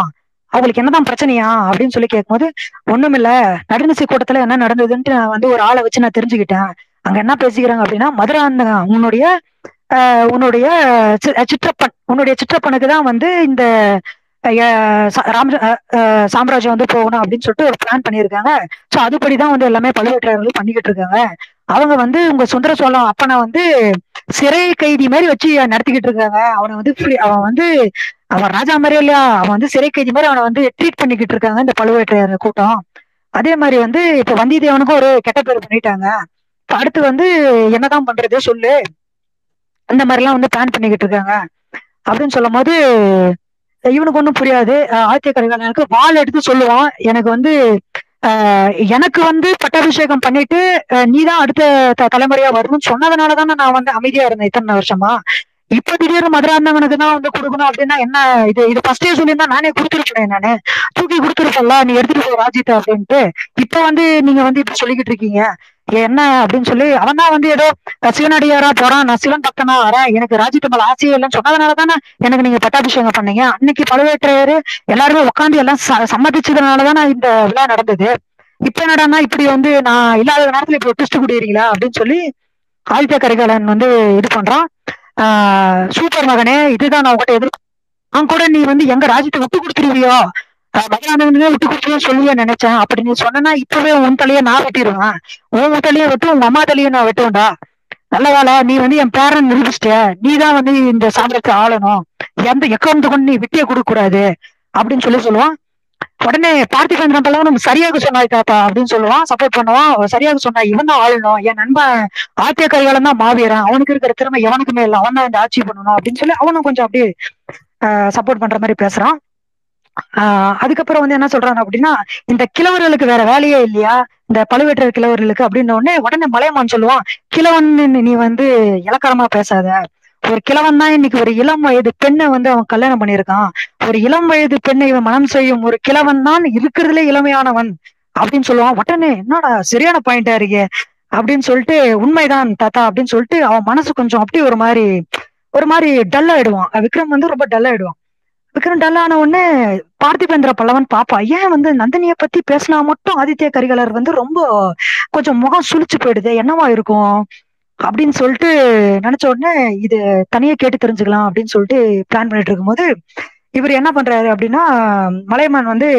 அவங்களுக்கு என்னதான் பிரச்சனையா அப்படின்னு சொல்லி கேட்கும்போது ஒண்ணுமில்ல நடுநிசை கூட்டத்துல என்ன நடந்ததுன்ட்டு நான் வந்து ஒரு ஆளை வச்சு நான் தெரிஞ்சுக்கிட்டேன் அங்க என்ன பேசிக்கிறாங்க அப்படின்னா மதுராந்த உன்னுடைய ஆஹ் உன்னுடைய சி- சிற்றப்பன் உன்னுடைய சிற்றப்பனுக்கு தான் வந்து இந்த அஹ், ச- ராம் அஹ், அஹ், சாம்ராஜ்யம் வந்து போகணும் அப்படின்னு சொல்லிட்டு ஒரு பிளான் பண்ணியிருக்காங்க ஸோ அதுபடிதான் வந்து எல்லாமே பழுவேற்றையர்கள் பண்ணிக்கிட்டு இருக்காங்க அவங்க வந்து உங்க சுந்தர சோழம் அப்பனை வந்து சிறை கைதி மாதிரி வச்சு நடத்திக்கிட்டு இருக்காங்க அவனை வந்து free- அவன் வந்து அவன் ராஜா மாதிரியே இல்லையா அவன் வந்து சிறை கைதி மாதிரி அவனை வந்து ட்ரீட் பண்ணிக்கிட்டு இருக்காங்க இந்த பழுவேற்றையர் கூட்டம் அதே மாதிரி வந்து இப்ப வந்தியத்தேவனுக்கும் ஒரு கெட்ட பேர் பண்ணிட்டாங்க இப்ப அடுத்து வந்து என்னதான் பண்றது சொல்லு அந்த மாதிரிலாம் வந்து பிளான் பண்ணிக்கிட்டு இருக்காங்க அப்படின்னு சொல்லும் போது இவனுக்கு ஒன்றும் புரியாது அஹ் ஆதித்ய கரிகாலனுக்கு வாள் எடுத்து சொல்லுவான் எனக்கு வந்து ஆஹ் எனக்கு வந்து பட்டாபிஷேகம் பண்ணிட்டு அஹ் நீதான் அடுத்த த- தலைமுறையா வரணும்னு சொன்னதுனால தானே நான் வந்து அமைதியா இருந்தேன் இத்தனை வருஷமா இப்ப திடீர்னு மதுராந்தகனுக்கு தான் வந்து கொடுக்கணும் அப்படின்னா என்ன இது இது ஃபர்ஸ்டே சொல்லியிருந்தா நானே கொடுத்துருப்பேன் நானு தூக்கி கொடுத்துருப்பேன்ல நீ எடுத்துட்டு போ ராஜித்தை அப்படின்ட்டு இப்ப வந்து நீங்க வந்து இப்படி சொல்லிக்கிட்டு இருக்கீங்க என்ன அப்படின்னு சொல்லி அவன் தான் வந்து ஏதோ அஹ் சிவனடியாரா போறான் நான் சிவன் பக்தனா வரேன் எனக்கு ராஜ்யத்து மேல ஆசையே இல்லைன்னு சொன்னதுனால தானே எனக்கு நீங்க பட்டாபிஷேகம் பண்ணீங்க அன்னைக்கு பழுவேற்றையர் எல்லாருமே உட்காந்து எல்லாம் ச- சம்மதிச்சதுனால தானே இந்த விழா நடந்தது இப்ப என்னடான்னா இப்படி வந்து நான் இல்லாத நேரத்துல இப்படி ட்விஸ்ட் குடியிருங்களா அப்படின்னு சொல்லி ஆதித்ய கரிகாலன் வந்து இது பண்றான் ஆஹ் சூப்பர் மகனே இதுதான் நான் உங்ககிட்ட எதிர் அவன் கூட நீ வந்து எங்க ராஜ்யத்தை விட்டு கொடுத்துருவியோ மதுராந்தகனே விட்டு கொடுத்துருவோம் சொல்லுவே நினைச்சேன் அப்படி நீ சொன்னா இப்பவே உன் தலையை நான் வெட்டிடுவேன் உன் தலையை வெட்டு உங்க அம்மா தலையை நான் வெட்டுவேன்டா நல்ல வேலை நீ வந்து என் பேரன் நிரூபிச்சிட்ட நீ தான் வந்து இந்த சாம்ராஜ்யத்தை ஆளணும் எந்த எக்கவுண்ட் கொண்டு நீ விட்டிய கொடுக்க கூடாது அப்படின்னு சொல்லி சொல்லுவான் உடனே பார்த்திபேந்திரன் பல்லவனும் சரியாக சொன்னாய் தாத்தா அப்படின்னு சொல்லுவான் சப்போர்ட் பண்ணுவான் அவன் சரியாக சொன்னா இவன் தான் ஆளணும் என் நண்பன் ஆத்திய கைகாலம் தான் மாவீரன் அவனுக்கு இருக்கிற திறமை எவனுக்குமே இல்லை அவன் தான் இந்த ஆட்சி பண்ணணும் அப்படின்னு சொல்லி அவனும் கொஞ்சம் அப்படியே சப்போர்ட் பண்ற மாதிரி பேசுறான் ஆஹ் அதுக்கப்புறம் வந்து என்ன சொல்றாங்க அப்படின்னா இந்த கிழவர்களுக்கு வேற வேலையே இல்லையா இந்த பழுவேற்ற கிழவர்களுக்கு அப்படின்ன உடனே உடனே மலையமான் சொல்லுவான் கிழவன் நீ வந்து இலக்காரமா பேசாத ஒரு கிழவன் தான் இன்னைக்கு ஒரு இளம் வயது பெண்ணை வந்து அவன் கல்யாணம் பண்ணியிருக்கான் ஒரு இளம் வயது பெண்ணை இவன் மனம் செய்யும் ஒரு கிழவன் தான் இருக்கிறதுலே இளமையானவன் அப்படின்னு சொல்லுவான் உடனே என்னடா சரியான பாயிண்டா இருக்கே அப்படின்னு சொல்லிட்டு உண்மைதான் தாத்தா அப்படின்னு சொல்லிட்டு அவன் மனசு கொஞ்சம் அப்படி ஒரு மாதிரி ஒரு மாதிரி டல் ஆயிடுவான் விக்ரம் வந்து ரொம்ப டல் ஆயிடுவான் விக்ரம் டல் ஆன உடனே பார்த்திபேந்திர பல்லவன் பாப்பா ஏன் வந்து நந்தினிய பத்தி பேசினா மட்டும் ஆதித்ய கரிகாலர் வந்து ரொம்ப கொஞ்சம் முகம் சுளிச்சு போயிடுது என்னவா இருக்கும் அப்படின்னு சொல்லிட்டு நினைச்ச உடனே இது தனியா கேட்டு தெரிஞ்சுக்கலாம் அப்படின்னு சொல்லிட்டு பிளான் பண்ணிட்டு இருக்கும்போது இவர் என்ன பண்றாரு அப்படின்னா மலையமான் வந்து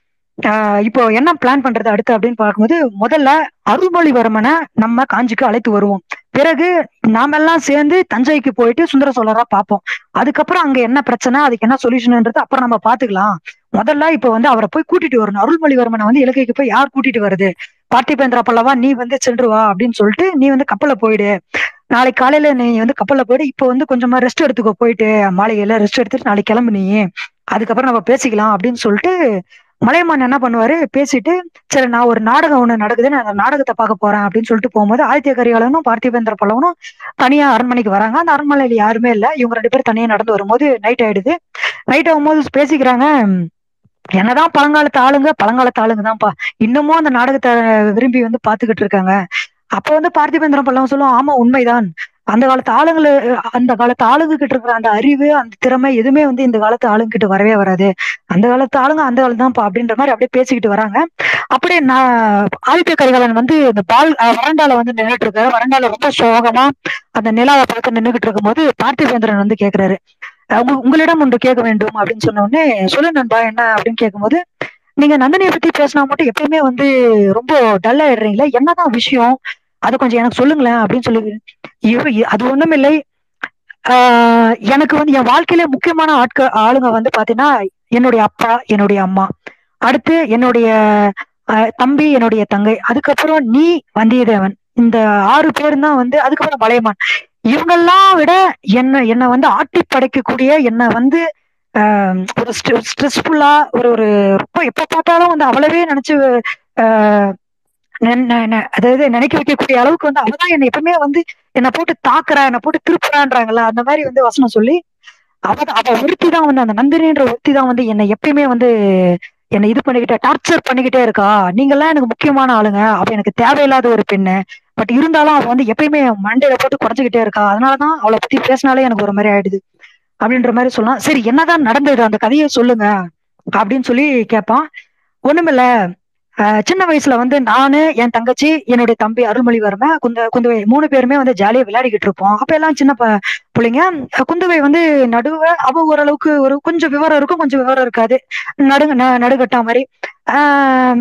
ஆஹ் இப்போ என்ன பிளான் பண்றது அடுத்து அப்படின்னு பார்க்கும்போது முதல்ல அருள்மொழிவர்மனை நம்ம காஞ்சிக்கு அழைத்து வருவோம் பிறகு நாமெல்லாம் சேர்ந்து தஞ்சைக்கு போயிட்டு சுந்தர சோழரா பார்ப்போம் அதுக்கப்புறம் அங்க என்ன பிரச்சனை அதுக்கு என்ன சொல்யூஷன்ன்றது அப்புறம் நம்ம பாத்துக்கலாம் முதல்ல இப்ப வந்து அவரை போய் கூட்டிட்டு வரணும் அருள்மொழிவர்மனை வந்து இலங்கைக்கு போய் யார் கூட்டிட்டு வருது பார்த்திபேந்திரா பல்லவா நீ வந்து சென்று வா அப்படின்னு சொல்லிட்டு நீ வந்து கப்பல்ல போயிடு நாளைக்கு காலையில நீ வந்து கப்பல்ல போயிடு இப்போ வந்து கொஞ்சமா ரெஸ்ட் எடுத்துக்கோ போயிட்டு மாளிகையில ரெஸ்ட் எடுத்துட்டு நாளைக்கு கிளம்பு நீ அதுக்கப்புறம் நம்ம பேசிக்கலாம் அப்படின்னு சொல்லிட்டு மலையமான் என்ன பண்ணுவாரு பேசிட்டு சரி நான் ஒரு நாடகம் ஒண்ணு நடக்குது நான் அந்த நாடகத்தை பார்க்க போறேன் அப்படின்னு சொல்லிட்டு போகும்போது ஆதித்ய கரிகாலனும் பார்த்திபேந்திர பல்லவனும் தனியா அரண்மனைக்கு வராங்க அந்த அரண்மனையில யாருமே இல்ல இவங்க ரெண்டு பேரும் தனியா நடந்து வரும்போது நைட் ஆயிடுது நைட் ஆகும்போது பேசிக்கிறாங்க என்னதான் பழங்காலத்து ஆளுங்க பழங்காலத்து ஆளுங்க தான்ப்பா இன்னமும் அந்த நாடகத்தை விரும்பி வந்து பாத்துக்கிட்டு இருக்காங்க அப்ப வந்து பார்த்திபேந்திரம் பல்லவன் சொல்லுவோம் ஆமா உண்மைதான் அந்த காலத்து ஆளுங்கள அந்த காலத்து ஆளுங்க கிட்ட இருக்கிற அந்த அறிவு அந்த திறமை எதுவுமே வந்து இந்த காலத்து ஆளுங்க கிட்ட வரவே வராது அந்த காலத்து ஆளுங்க அந்த காலத்து தான்ப்பா அப்படின்ற மாதிரி அப்படியே பேசிக்கிட்டு வராங்க அப்படியே நான் ஆதித்ய கரிகாலன் வந்து இந்த பால் அஹ் வறண்டால வந்து நின்றுட்டு இருக்காரு வறண்டால ரொம்ப சோகமா அந்த நிலாவை பார்த்து நின்றுகிட்டு இருக்கும்போது பார்த்திபேந்திரன் வந்து கேக்குறாரு அஹ் உங்க உங்களிடம் ஒன்று கேட்க வேண்டும் அப்படின்னு சொன்ன உடனே சொல்லு நண்பா என்ன அப்படின்னு கேட்கும்போது நீங்க நந்தினியை பத்தி பேசினா மட்டும் எப்பயுமே வந்து ரொம்ப டல் ஆயிடுறீங்களா என்னதான் விஷயம் அதை கொஞ்சம் எனக்கு சொல்லுங்களேன் அப்படின்னு சொல்லி இவ- இ- அது ஒண்ணும் இல்லை ஆஹ் எனக்கு வந்து என் வாழ்க்கையில முக்கியமான ஆட்கள் ஆளுங்க வந்து பாத்தீங்கன்னா என்னுடைய அப்பா என்னுடைய அம்மா அடுத்து என்னுடைய ஆஹ் தம்பி என்னுடைய தங்கை அதுக்கப்புறம் நீ வந்தியத்தேவன் இந்த ஆறு பேர் தான் வந்து அதுக்கப்புறம் மலையமான் இவங்கெல்லாம் விட என்ன என்னை வந்து ஆட்டி படைக்கக்கூடிய என்னை வந்து ஆஹ் ஒரு ஸ்ட்ரெஸ்ஃபுல்லா ஒரு ஒரு ரொம்ப எப்ப பார்த்தாலும் வந்து அவளவே நினைச்சு ஆஹ் நெ- நெ- நெ- அதாவது நினைக்க வைக்கக்கூடிய அளவுக்கு வந்து அவதான் என்னை எப்பவுமே வந்து என்னை போட்டு தாக்குறா என்னை போட்டு திருப்புறான்றாங்கல்ல அந்த மாதிரி வந்து வசனம் சொல்லி அவ அவ ஒருத்தி தான் வந்து அந்த நந்தினின்ற ஒருத்தி தான் வந்து என்னை எப்பயுமே வந்து என்னை இது பண்ணிக்கிட்டே டார்ச்சர் பண்ணிக்கிட்டே இருக்கா நீங்கெல்லாம் எனக்கு முக்கியமான ஆளுங்க அவ எனக்கு தேவையில்லாத ஒரு பெண்ணு பட் இருந்தாலும் அவ வந்து எப்பயுமே என் மண்டையில போட்டு குறைச்சிக்கிட்டே இருக்கா அதனாலதான் அவளை பத்தி பேசினாலே எனக்கு ஒரு மாதிரி ஆயிடுது அப்படின்ற மாதிரி சொல்லலாம் சரி என்னதான் நடந்தது அந்த கதையை சொல்லுங்க அப்படின்னு சொல்லி கேட்பான் ஒண்ணுமில்ல அஹ் சின்ன வயசுல வந்து நானு என் தங்கச்சி என்னுடைய தம்பி அருள்மொழிவர்ம குந்த குந்தவை மூணு பேருமே வந்து ஜாலியா விளையாடிக்கிட்டு இருப்போம் அப்ப எல்லாம் சின்ன ப- பிள்ளைங்க அஹ் குந்தவை வந்து நடுவ அவ ஓரளவுக்கு ஒரு கொஞ்சம் விவரம் இருக்கும் கொஞ்சம் விவரம் இருக்காது நடுங்க ந- நடுகட்டா மாதிரி ஆஹ்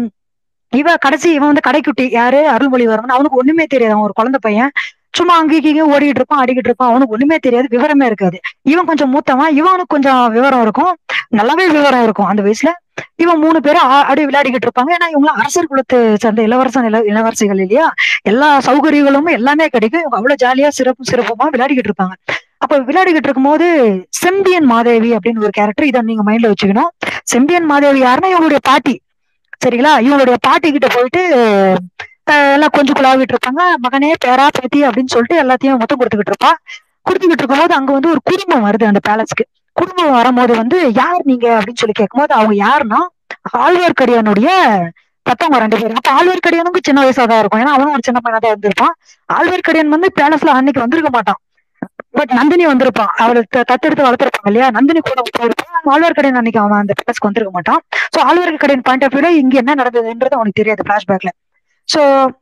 இவ கடைசி இவன் வந்து கடைக்குட்டி யாரு அருள்மொழிவர்மன் அவனுக்கு ஒண்ணுமே தெரியாது அவன் ஒரு குழந்தை பையன் சும்மா அங்கேயும் இங்கேயும் ஓடிட்டு இருப்பான் ஆடிக்கிட்டு இருப்பான் அவனுக்கு ஒண்ணுமே தெரியாது விவரமே இருக்காது இவன் கொஞ்சம் மூத்தவன் இவனுக்கு கொஞ்சம் விவரம் இருக்கும் நல்லாவே விவரம் இருக்கும் அந்த வயசுல இவன் மூணு பேரும் ஆ- அப்படியே விளையாடிக்கிட்டு இருப்பாங்க ஏன்னா இவங்க அரசர் குலத்தை சேர்ந்த இளவரசன் இள இளவரசிகள் இல்லையா எல்லா சௌகரியங்களும் எல்லாமே கிடைக்கும் இவங்க அவ்வளவு ஜாலியா சிறப்பு சிறப்புமா விளையாடிக்கிட்டு இருப்பாங்க அப்ப விளையாடிக்கிட்டு இருக்கும்போது செம்பியன் மாதேவி அப்படின்னு ஒரு கேரக்டர் இதை நீங்க மைண்ட்ல வச்சுக்கணும் செம்பியன் மாதேவி யாருன்னா இவங்களுடைய பாட்டி சரிங்களா இவங்களுடைய பாட்டி கிட்ட போயிட்டு அஹ், எல்லாம் கொஞ்சம் குழாவிட்டு இருப்பாங்க மகனே பேரா பேத்தி அப்படின்னு சொல்லிட்டு எல்லாத்தையும் மொத்தம் கொடுத்துக்கிட்டு இருப்பா கொடுத்துக்கிட்டு இருக்கும்போது அங்க வந்து ஒரு குடும்பம் வருது அந்த பேலஸ்க்கு குடும்பம் வரும்போது வந்து யார் நீங்க அப்படின்னு சொல்லி கேட்கும்போது அவங்க யாருன்னா ஆழ்வார்க்கடியானுடைய பெத்தவங்க ரெண்டு பேரும் அப்ப ஆழ்வார்க்கடியானுக்கு சின்ன வயசா தான் இருக்கும் ஏன்னா அவனும் ஒரு சின்ன பையனா தான் இருந்திருப்பான் ஆழ்வார்க்கடியான் வந்து பேலஸ்ல அன்னைக்கு வந்திருக்க மாட்டான் பட் நந்தினி வந்திருப்பான் அவளை த- தத்தெடுத்து வளர்த்திருப்பாங்க இல்லையா நந்தினி கூட போயிருப்பான் ஆழ்வார்க்கடியான் அன்னைக்கு அவன் அந்த பேலஸ்க்கு வந்திருக்க மாட்டான் சோ ஆழ்வார்க்கடியான் பாயிண்ட் ஆஃப் வியூல இங்க என்ன நடந்ததுன்றது அவனுக்கு தெரியாது பிளாஷ்பேக்ல சோ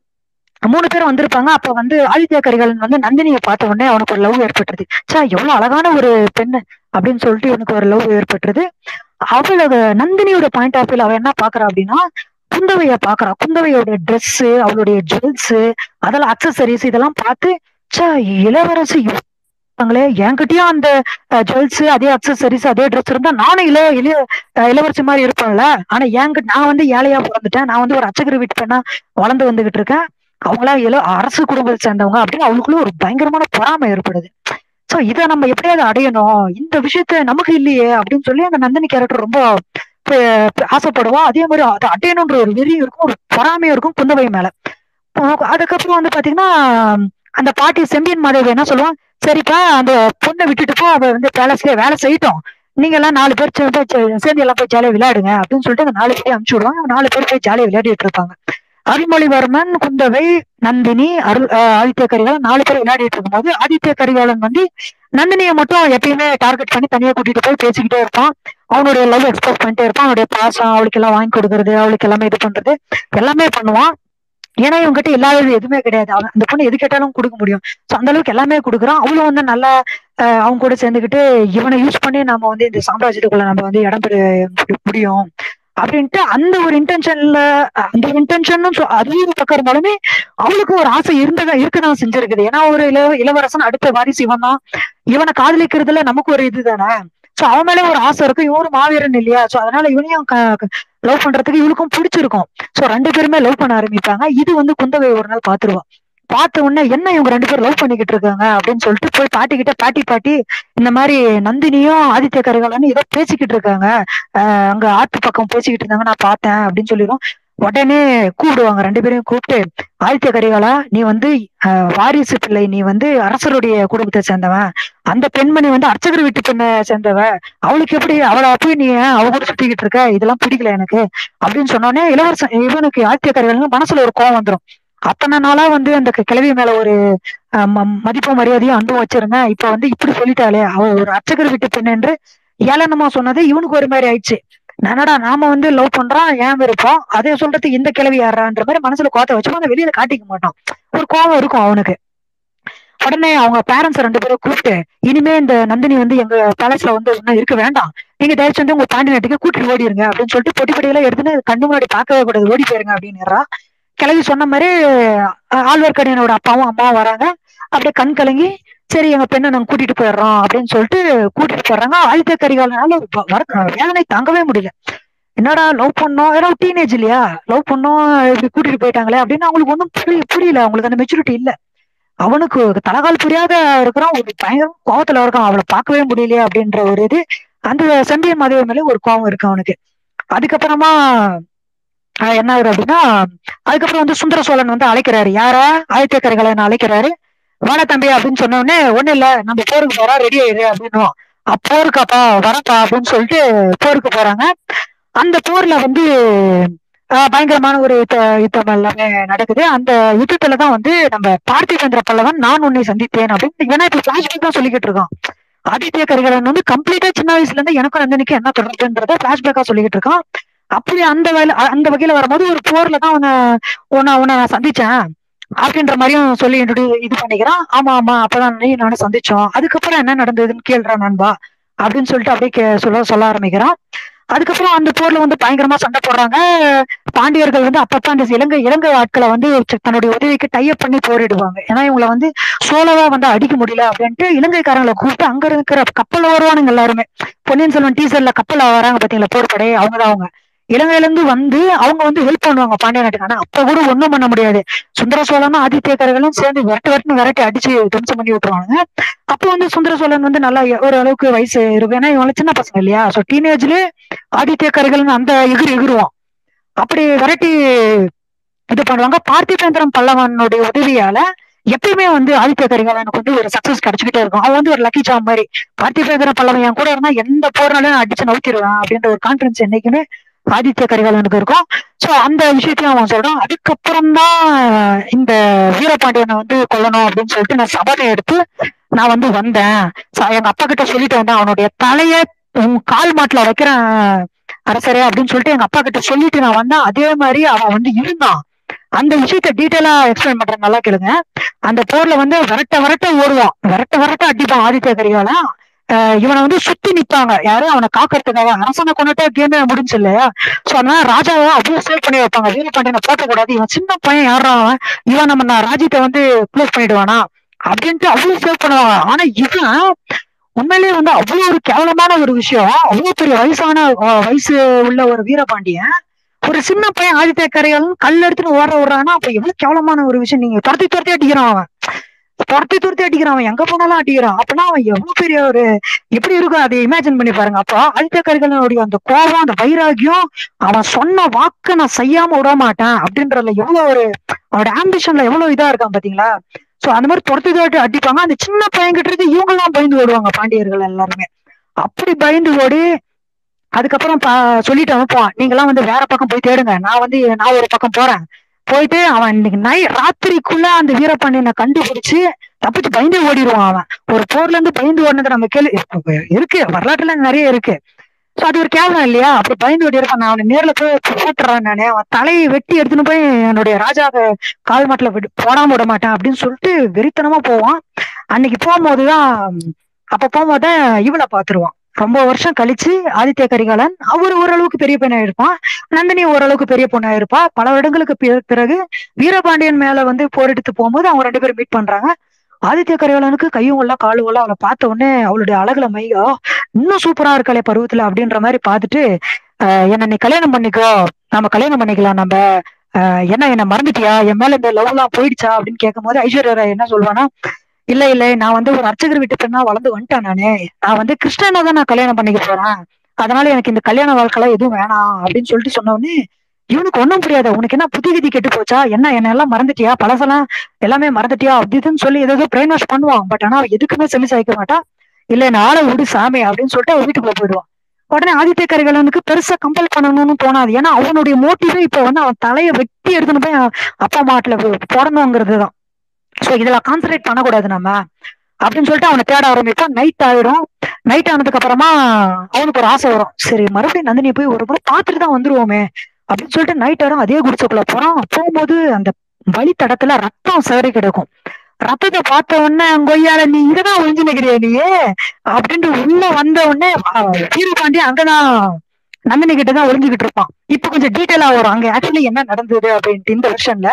மூணு பேரும் வந்திருப்பாங்க அப்ப வந்து ஆதித்ய கரிகாலன் வந்து நந்தினியை பார்த்த உடனே அவனுக்கு ஒரு லவ் ஏற்பட்டுருது சா எவ்வளவு அழகான ஒரு பெண்ணு அப்படின்னு சொல்லிட்டு இவனுக்கு ஒரு லவ் ஏற்பட்டுருது அவளோட நந்தினியோட பாயிண்ட் ஆஃப் வியூல அவ என்ன பாக்குறா அப்படின்னா குந்தவைய பாக்குறா குந்தவையோட Dress அவளுடைய ஜுவல்ஸ் அதெல்லாம் அக்சசரிஸ் இதெல்லாம் பார்த்து சா இளவரசி இருக்காங்களே என்கிட்டயும் அந்த ஜுவல்ஸ் அதே அக்சசரிஸ் அதே ட்ரெஸ் இருந்தா நானும் இள இளைய அஹ் இளவரசி மாதிரி இருப்பேன்ல ஆனா என்கிட்ட நான் வந்து ஏழையா பிறந்துட்டேன் நான் வந்து ஒரு அச்சகர வீட்டு பெண்ணா வளர்ந்து வந்துகிட்டு இருக்கேன் அவங்களா இள அரசு குடும்பத்தை சேர்ந்தவங்க அப்படின்னு அவங்களுக்குள்ள ஒரு பயங்கரமான பொறாமை ஏற்படுது சோ இதை நம்ம எப்படியாவது அடையணும் இந்த விஷயத்த நமக்கு இல்லையே அப்படின்னு சொல்லி அந்த நந்தினி கேரக்டர் ரொம்ப ப- ப- ஆசைப்படுவா அதே மாதிரி அதை அடையணுன்ற ஒரு வெறியும் இருக்கும் ஒரு பொறாமையும் இருக்கும் குந்தவை மேல அஹ் அதுக்கப்புறம் வந்து பாத்தீங்கன்னா அந்த பாட்டி செம்பியன் மாதேவி என்ன சொல்லுவான் சரிப்பா அந்த பொண்ணை விட்டுட்டு போ அவ வந்து பேலஸ்ல வேலை செய்யட்டும் நீங்க எல்லாம் நாலு பேர் சேர்ந்து சே- சேர்ந்து எல்லாம் போய் ஜாலியா விளையாடுங்க அப்படின்னு சொல்லிட்டு அந்த நாலு பேரையும் அனுப்பிச்சு விடுவாங்க அவங்க நாலு பேர் போய் ஜாலியா விளையாடிட்டு இருப்பாங்க அருள்மொழிவர்மன் குந்தவை நந்தினி அருள் அஹ் ஆதித்ய கரிகாலன் நாலு பேர் விளையாடிட்டு இருக்கும்போது ஆதித்ய கரிகாலன் வந்து நந்தினியை மட்டும் எப்பயுமே டார்கெட் பண்ணி தனியா கூட்டிட்டு போய் பேசிக்கிட்டே இருப்பான் அவனுடைய லவ் எக்ஸ்பிரஸ் பண்ணிட்டே இருப்பான் அவனுடைய பாசம் அவளுக்கு எல்லாம் வாங்கி கொடுக்கறது அவளுக்கு எல்லாமே இது பண்றது எல்லாமே பண்ணுவான் ஏன்னா இவங்ககிட்ட இல்லாதது எதுவுமே கிடையாது அவன் அந்த பொண்ணு எது கேட்டாலும் கொடுக்க முடியும் சோ அந்த அளவுக்கு எல்லாமே கொடுக்குறான் அவளும் வந்து நல்லா அஹ், அவங்க கூட சேர்ந்துக்கிட்டு இவனை யூஸ் பண்ணி நம்ம வந்து இந்த சாம்ராஜ்யத்துக்குள்ள நம்ம வந்து இடம் பெற முடியும் அப்படின்ட்டு அந்த ஒரு இன்டென்ஷன்ல அந்த இன்டென்ஷன் அதுவும் ஒரு பக்கம் இருந்தாலுமே அவளுக்கும் ஒரு ஆசை இருந்ததா இருக்கதான் செஞ்சிருக்குது ஏன்னா ஒரு இள இளவரசன் அடுத்த வாரிசு இவன் தான் இவனை காதலிக்கிறதுல நமக்கு ஒரு இதுதானே சோ அவன் மேல ஒரு ஆசை இருக்கும் இவன் ஒரு மாவீரன் இல்லையா சோ அதனால இவனையும் லவ் பண்றதுக்கு இவளுக்கும் பிடிச்சிருக்கும் சோ ரெண்டு பேருமே லவ் பண்ண ஆரம்பிப்பாங்க இது வந்து குந்தவை ஒரு நாள் பாத்துருவா பார்த்த உடனே என்ன இவங்க ரெண்டு பேரும் லவ் பண்ணிக்கிட்டு இருக்காங்க அப்படின்னு சொல்லிட்டு போய் பாட்டி கிட்ட பாட்டி பாட்டி இந்த மாதிரி நந்தினியும் ஆதித்ய கரிகாலனும் ஏதோ பேசிக்கிட்டு இருக்காங்க ஆஹ் அங்க ஆத்து பக்கம் பேசிக்கிட்டு இருந்தாங்க நான் பார்த்தேன் அப்படின்னு சொல்லிடும் உடனே கூப்பிடுவாங்க ரெண்டு பேரையும் கூப்பிட்டு ஆதித்ய கரிகாலா நீ வந்து ஆஹ் வாரிசு பிள்ளை நீ வந்து அரசருடைய குடும்பத்தை சேர்ந்தவன் அந்த பெண்மணி வந்து அர்ச்சகர் வீட்டு பெண்ணை சேர்ந்தவ அவளுக்கு எப்படி அவளை போய் நீ ஏன் அவ கூட சுத்திக்கிட்டு இருக்க இதெல்லாம் பிடிக்கல எனக்கு அப்படின்னு சொன்னோடனே இளவரசன் இவனுக்கு ஆதித்ய கரிகாலனுக்கு மனசுல ஒரு கோவம் வந்துரும் அத்தனை நாளா வந்து அந்த கி- கிழவி மேல ஒரு ஆஹ் ம- மதிப்பும் மரியாதையும் அன்பும் வச்சிருந்தேன் இப்ப வந்து இப்படி சொல்லிட்டாளே அவ ஒரு அர்ச்சகர் வீட்டு பெண் என்று ஏளனமா சொன்னது இவனுக்கு ஒரு மாதிரி ஆயிடுச்சு என்னடா நாம வந்து லவ் பண்றோம் ஏன் விருப்பம் அதே சொல்றது இந்த கிழவி யாரான்ற மாதிரி மனசுல கோத்த வச்சுப்போம் அதை வெளியில காட்டிக்க மாட்டான் ஒரு கோவம் இருக்கும் அவனுக்கு உடனே அவங்க பேரண்ட்ஸ் ரெண்டு பேரும் கூப்பிட்டு இனிமே இந்த நந்தினி வந்து எங்க பேலஸ்ல வந்து இன்னும் இருக்க வேண்டாம் நீங்க தயவுச்சு வந்து உங்க பாண்டி நாட்டுக்கு கூட்டிட்டு ஓடிருங்க அப்படின்னு சொல்லிட்டு பொட்டி பொடியெல்லாம் எடுத்துன்னு கண்ணு முன்னாடி பார்க்கவே கூடாது ஓடி போயிருங்க அப்படின்னுறா கிளவி சொன்ன மாதிரி அஹ், ஆழ்வார்க்கடியானோட அப்பாவும் அம்மாவும் வராங்க அப்படியே கண் கலங்கி சரி எங்க பெண்ணை நாங்க கூட்டிட்டு போயிடுறோம் அப்படின்னு சொல்லிட்டு கூட்டிட்டு போயிடுறாங்க ஆதித்ய கரிகாலனால வ- வர- வேதனை தாங்கவே முடியல என்னடா லவ் பண்ணோம் ஏன்னா டீனேஜ் இல்லையா லவ் பண்ணோம் இப்படி கூட்டிட்டு போயிட்டாங்களே அப்படின்னு அவங்களுக்கு ஒன்றும் புரிய புரியல அவங்களுக்கு அந்த மெச்சூரிட்டி இல்ல அவனுக்கு தலகால் புரியாத இருக்கிறான் ஒரு பயங்கர கோவத்துல இருக்கான் அவளை பார்க்கவே முடியலையே அப்படின்ற ஒரு இது அந்த செம்பியன் மாதேவி மேல ஒரு கோவம் இருக்கு அவனுக்கு அதுக்கப்புறமா ஆஹ் என்ன ஆகுது அப்படின்னா அதுக்கப்புறம் வந்து சுந்தர சோழன் வந்து அழைக்கிறாரு யார ஆதித்ய கரிகாலன் அழைக்கிறாரு வாடா தம்பி அப்படின்னு சொன்ன உடனே ஒண்ணு இல்ல நம்ம போருக்கு போறோம் ரெடி ஆயிரு அப்படின்னும் அப்ப போருக்காப்பா வரப்பா அப்படின்னு சொல்லிட்டு போருக்கு போறாங்க அந்த போர்ல வந்து ஆஹ் பயங்கரமான ஒரு யுத்த யுத்தம் எல்லாமே நடக்குது அந்த யுத்தத்துல தான் வந்து நம்ம பார்த்திபேந்திர பல்லவன் நான் உன்னை சந்தித்தேன் அப்படின்னு ஏன்னா இப்ப பிளாஷ்பேக் தான் சொல்லிக்கிட்டு இருக்கோம் ஆதித்ய கரிகாலன் வந்து கம்ப்ளீட்டா சின்ன வயசுல இருந்து எனக்கும் நந்தினிக்கு என்ன தொடர்புன்றத பிளாஷ்பேக்கா சொல்லிக்கிட்டு இருக்கான் அப்படி அந்த வேலை அந்த வகையில வரும்போது ஒரு போர்ல தான் உன்னை உன்னை உன்னை நான் சந்திச்சேன் அப்படின்ற மாதிரியும் சொல்லி introdu- இது பண்ணிக்கிறான் ஆமா ஆமா அப்பதான் நீ நானும் சந்திச்சோம் அதுக்கப்புறம் என்ன நடந்ததுன்னு கேள்றா நண்பா அப்படின்னு சொல்லிட்டு அப்படியே கே- சொல்ல சொல்ல ஆரம்பிக்கிறான் அதுக்கப்புறம் அந்த போர்ல வந்து பயங்கரமா சண்டை போடுறாங்க பாண்டியர்கள் வந்து அப்பப்ப அந்த இலங்கை இலங்கை ஆட்களை வந்து சி- தன்னுடைய உதவிக்கு டைப் பண்ணி போரிடுவாங்க ஏன்னா இவங்களை வந்து சோலவா வந்து அடிக்க முடியல அப்படின்ட்டு இலங்கைக்காரங்களை கூப்பிட்டு அங்க இருக்கிற கப்பல் வருவானுங்க எல்லாருமே பொன்னியின் செல்வன் டீசர்ல கப்பல் வராங்க பாத்தீங்களா போர்படை அவங்கதான் அவங்க இலங்கையில இருந்து வந்து அவங்க வந்து ஹெல்ப் பண்ணுவாங்க பாண்டிய நாட்டுக்கு ஆனா அப்ப கூட ஒண்ணும் பண்ண முடியாது சுந்தர சோழனும் ஆதித்யக்காரர்களும் சேர்ந்து விரட்டு விரட்டு விரட்டி அடிச்சு துவம்சம் பண்ணி விட்டுருவாங்க அப்போ வந்து சுந்தர சோழன் வந்து நல்லா ஒரு அளவுக்கு வயசு இருக்கும் ஏன்னா இவங்க சின்ன பசங்க இல்லையா சோ டீனேஜ்லயே ஆதித்யக்காரர்கள் அந்த எகிரி எகிருவான் அப்படி விரட்டி இது பண்ணுவாங்க பார்த்திபேந்திரம் பல்லவனுடைய உதவியால எப்பயுமே வந்து ஆதித்ய கரிகாலனுக்கு வந்து ஒரு சக்சஸ் கிடைச்சுக்கிட்டே இருக்கும் அவன் வந்து ஒரு லக்கி ஜாம் மாதிரி பார்த்திபேந்திர பல்லவன் என் கூட இருந்தா எந்த போர்னாலும் நான் அடிச்சு நவுத்திடுவேன் அப்படின்ற ஒரு கான்பிடன்ஸ் என்னைக்குமே ஆதித்ய கரிகாலனுக்கு இருக்கும் சோ அந்த விஷயத்தையும் அவன் சொல்றான் அதுக்கப்புறம் தான் இந்த வீரபாண்டியனை வந்து கொல்லணும் அப்படின்னு சொல்லிட்டு நான் சபதம் எடுத்து நான் வந்து வந்தேன் ச- எங்க அப்பா கிட்ட சொல்லிட்டு வந்தேன் அவனுடைய தலைய உன் கால் மாட்டுல வைக்கிறேன் அரசரே அப்படின்னு சொல்லிட்டு எங்க அப்பா கிட்ட சொல்லிட்டு நான் வந்தேன் அதே மாதிரி அவன் வந்து இருந்தான் அந்த விஷயத்த டீட்டெயிலா எக்ஸ்பிளைன் பண்றேன் நல்லா கேளுங்க அந்த போர்ல வந்து விரட்ட விரட்ட ஓடுவான் விரட்ட விரட்ட அடிப்பான் ஆதித்ய கரிகாலன் ஆஹ் இவனை வந்து சுத்தி நிப்பாங்க யாரு அவனை காக்கறதுக்காக அரசனை கொண்டுட்டே கேமே முடிஞ்சு இல்லையா சோ அதனால ராஜாவை அவ்வளவு சேவ் பண்ணி வைப்பாங்க வீரபாண்டியனை போட்ட கூடாது இவன் சின்ன பையன் யாரா அவன் இவன் நம்ம நான் ராஜ்யத்தை வந்து க்ளோஸ் பண்ணிடுவானா அப்படின்ட்டு அவ்வளவு சேவ் பண்ணுவாங்க ஆனா இவன் உண்மையிலேயே வந்து அவ்வளவு ஒரு கேவலமான ஒரு விஷயம் அவ்வளவு பெரிய வயசான அஹ், வயசு உள்ள ஒரு வீரபாண்டியன் ஒரு சின்ன பையன் ஆதித்ய கரையாலும் கல் எடுத்துட்டு ஓட விடுறான்னா அப்ப எவ்வளவு கேவலமான ஒரு விஷயம் நீங்க துரத்தி துரத்தி அடிக்கிறான் அவன் துரத்தி துரத்தி அடிக்கிறான் அவன் எங்க போனாலும் அடிக்கிறான் அப்பனா அவன் எவ்வளவு பெரிய ஒரு எப்படி இருக்கும் அதை இமேஜின் பண்ணி பாருங்க அப்போ ஆதித்ய கரிகாலனுடைய அந்த கோபம் அந்த வைராகியம் அவன் சொன்ன வாக்க நான் செய்யாம விட மாட்டேன் அப்படின்றதுல எவ்வளவு ஒரு அவனோட ஆம்பிஷன்ல எவ்வளவு இதா இருக்கான் பாத்தீங்களா சோ அந்த மாதிரி துரத்தி துரத்தி அடிப்பாங்க அந்த சின்ன பையன் கிட்ட இருந்து இவங்க எல்லாம் பயந்து ஓடுவாங்க பாண்டியர்கள் எல்லாருமே அப்படி பயந்து ஓடி அதுக்கப்புறம் பா- சொல்லிட்டு அனுப்புவான் நீங்கெல்லாம் வந்து வேற பக்கம் போய் தேடுங்க நான் வந்து நான் ஒரு பக்கம் போறேன் போயிட்டு அவன் இன்னைக்கு நை ராத்திரிக்குள்ள அந்த வீரபாண்டியனை கண்டுபிடிச்சு தப்பிச்சு பயந்தே ஓடிடுவான் அவன் ஒரு போர்ல இருந்து பயந்து ஓடினது நம்ம கேள்வி இருக்கு வரலாற்றுல நிறைய இருக்கு சோ அது ஒரு கேவலம் இல்லையா அப்படி பயந்து ஓடி இருப்பான் நான் அவனை நேர்ல போய் போட்டுறான் நானே அவன் தலையை வெட்டி எடுத்துன்னு போய் என்னுடைய ராஜா கால் மாட்டுல விடு போடாம விட மாட்டேன் அப்படின்னு சொல்லிட்டு வெறித்தனமா போவான் அன்னைக்கு போகும்போதுதான் அப்ப போகும்போது இவளை பாத்துருவான் ரொம்ப வருஷம் கழிச்சு ஆதித்ய கரிகாலன் அவர் ஓரளவுக்கு பெரிய பையனா இருப்பான் நந்தினி ஓரளவுக்கு பெரிய பொண்ணா இருப்பா பல வருடங்களுக்கு பி- பிறகு வீரபாண்டியன் மேல வந்து போரெடுத்து போகும்போது அவங்க ரெண்டு பேரும் மீட் பண்றாங்க ஆதித்ய கரிகாலனுக்கு கையும் உள்ள காலும் உள்ள அவளை பார்த்த உடனே அவளுடைய அழகுல மையோ இன்னும் சூப்பரா இருக்காளே பருவத்துல அப்படின்ற மாதிரி பார்த்துட்டு ஆஹ் என்ன நீ கல்யாணம் பண்ணிக்கோ நம்ம கல்யாணம் பண்ணிக்கலாம் நம்ம ஆஹ் என்ன என்ன மறந்துட்டியா என் மேல இந்த லவ் எல்லாம் போயிடுச்சா அப்படின்னு கேட்கும்போது ஐஸ்வர்யா ராய் என்ன சொல்வானா இல்ல இல்ல நான் வந்து ஒரு அர்ச்சகர் வீட்டு பெண்ணா வளர்ந்து வந்துட்டேன் நானு நான் வந்து கிருஷ்ணனை தான் நான் கல்யாணம் பண்ணிக்க போறேன் அதனால எனக்கு இந்த கல்யாண வாழ்க்கைலாம் எதுவும் வேணாம் அப்படின்னு சொல்லிட்டு சொன்ன உடனே இவனுக்கு ஒண்ணும் புரியாது உனக்கு என்ன புத்தி விதி கெட்டு போச்சா என்ன என்ன எல்லாம் மறந்துட்டியா பழசெல்லாம் எல்லாமே மறந்துட்டியா அப்படி இதுன்னு சொல்லி ஏதோ பிரெயின் வாஷ் பண்ணுவான் பட் ஆனா அவ எதுக்குமே செல்லி சாய்க்க மாட்டா இல்ல நான் ஆளை விடு சாமி அப்படின்னு சொல்லிட்டு அவ வீட்டுக்குள்ள போயிடுவான் உடனே ஆதித்ய கரிகாலனுக்கு பெருசா கம்பல் பண்ணணும்னு தோணாது ஏன்னா அவனுடைய மோட்டிவே இப்ப வந்து அவன் தலையை வெட்டி எடுத்துன்னு போய் அவன் அப்பா மாட்டுல போடணுங்கிறது தான் சோ இதுல கான்சன்ட்ரேட் பண்ணக்கூடாது நம்ம அப்படின்னு சொல்லிட்டு அவனை தேட ஆரம்பிப்பான் நைட் ஆயிடும் நைட் ஆனதுக்கு அப்புறமா அவனுக்கு ஒரு ஆசை வரும் சரி மறுபடியும் நந்தினியை போய் ஒரு முறை பார்த்துட்டு தான் வந்துருவோமே அப்படின்னு சொல்லிட்டு நைட் ஆயிடும் அதே குடிசைக்குள்ள போறான் போகும்போது அந்த வழித்தடத்துல ரத்தம் சிதறி கிடக்கும் ரத்தத்தை பார்த்த உடனே கொய்யால நீ இங்கதான் ஒழிஞ்சு நிக்கிறிய நீ அப்படின்ட்டு உள்ள வந்த உடனே அஹ், வீரபாண்டி அங்கதான் நந்தினி கிட்ட தான் ஒளிஞ்சுக்கிட்டு இருப்பான் இப்ப கொஞ்சம் டீட்டெயிலா வரும் அங்க ஆக்சுவலி என்ன நடந்தது அப்படின்ட்டு இந்த வருஷன்ல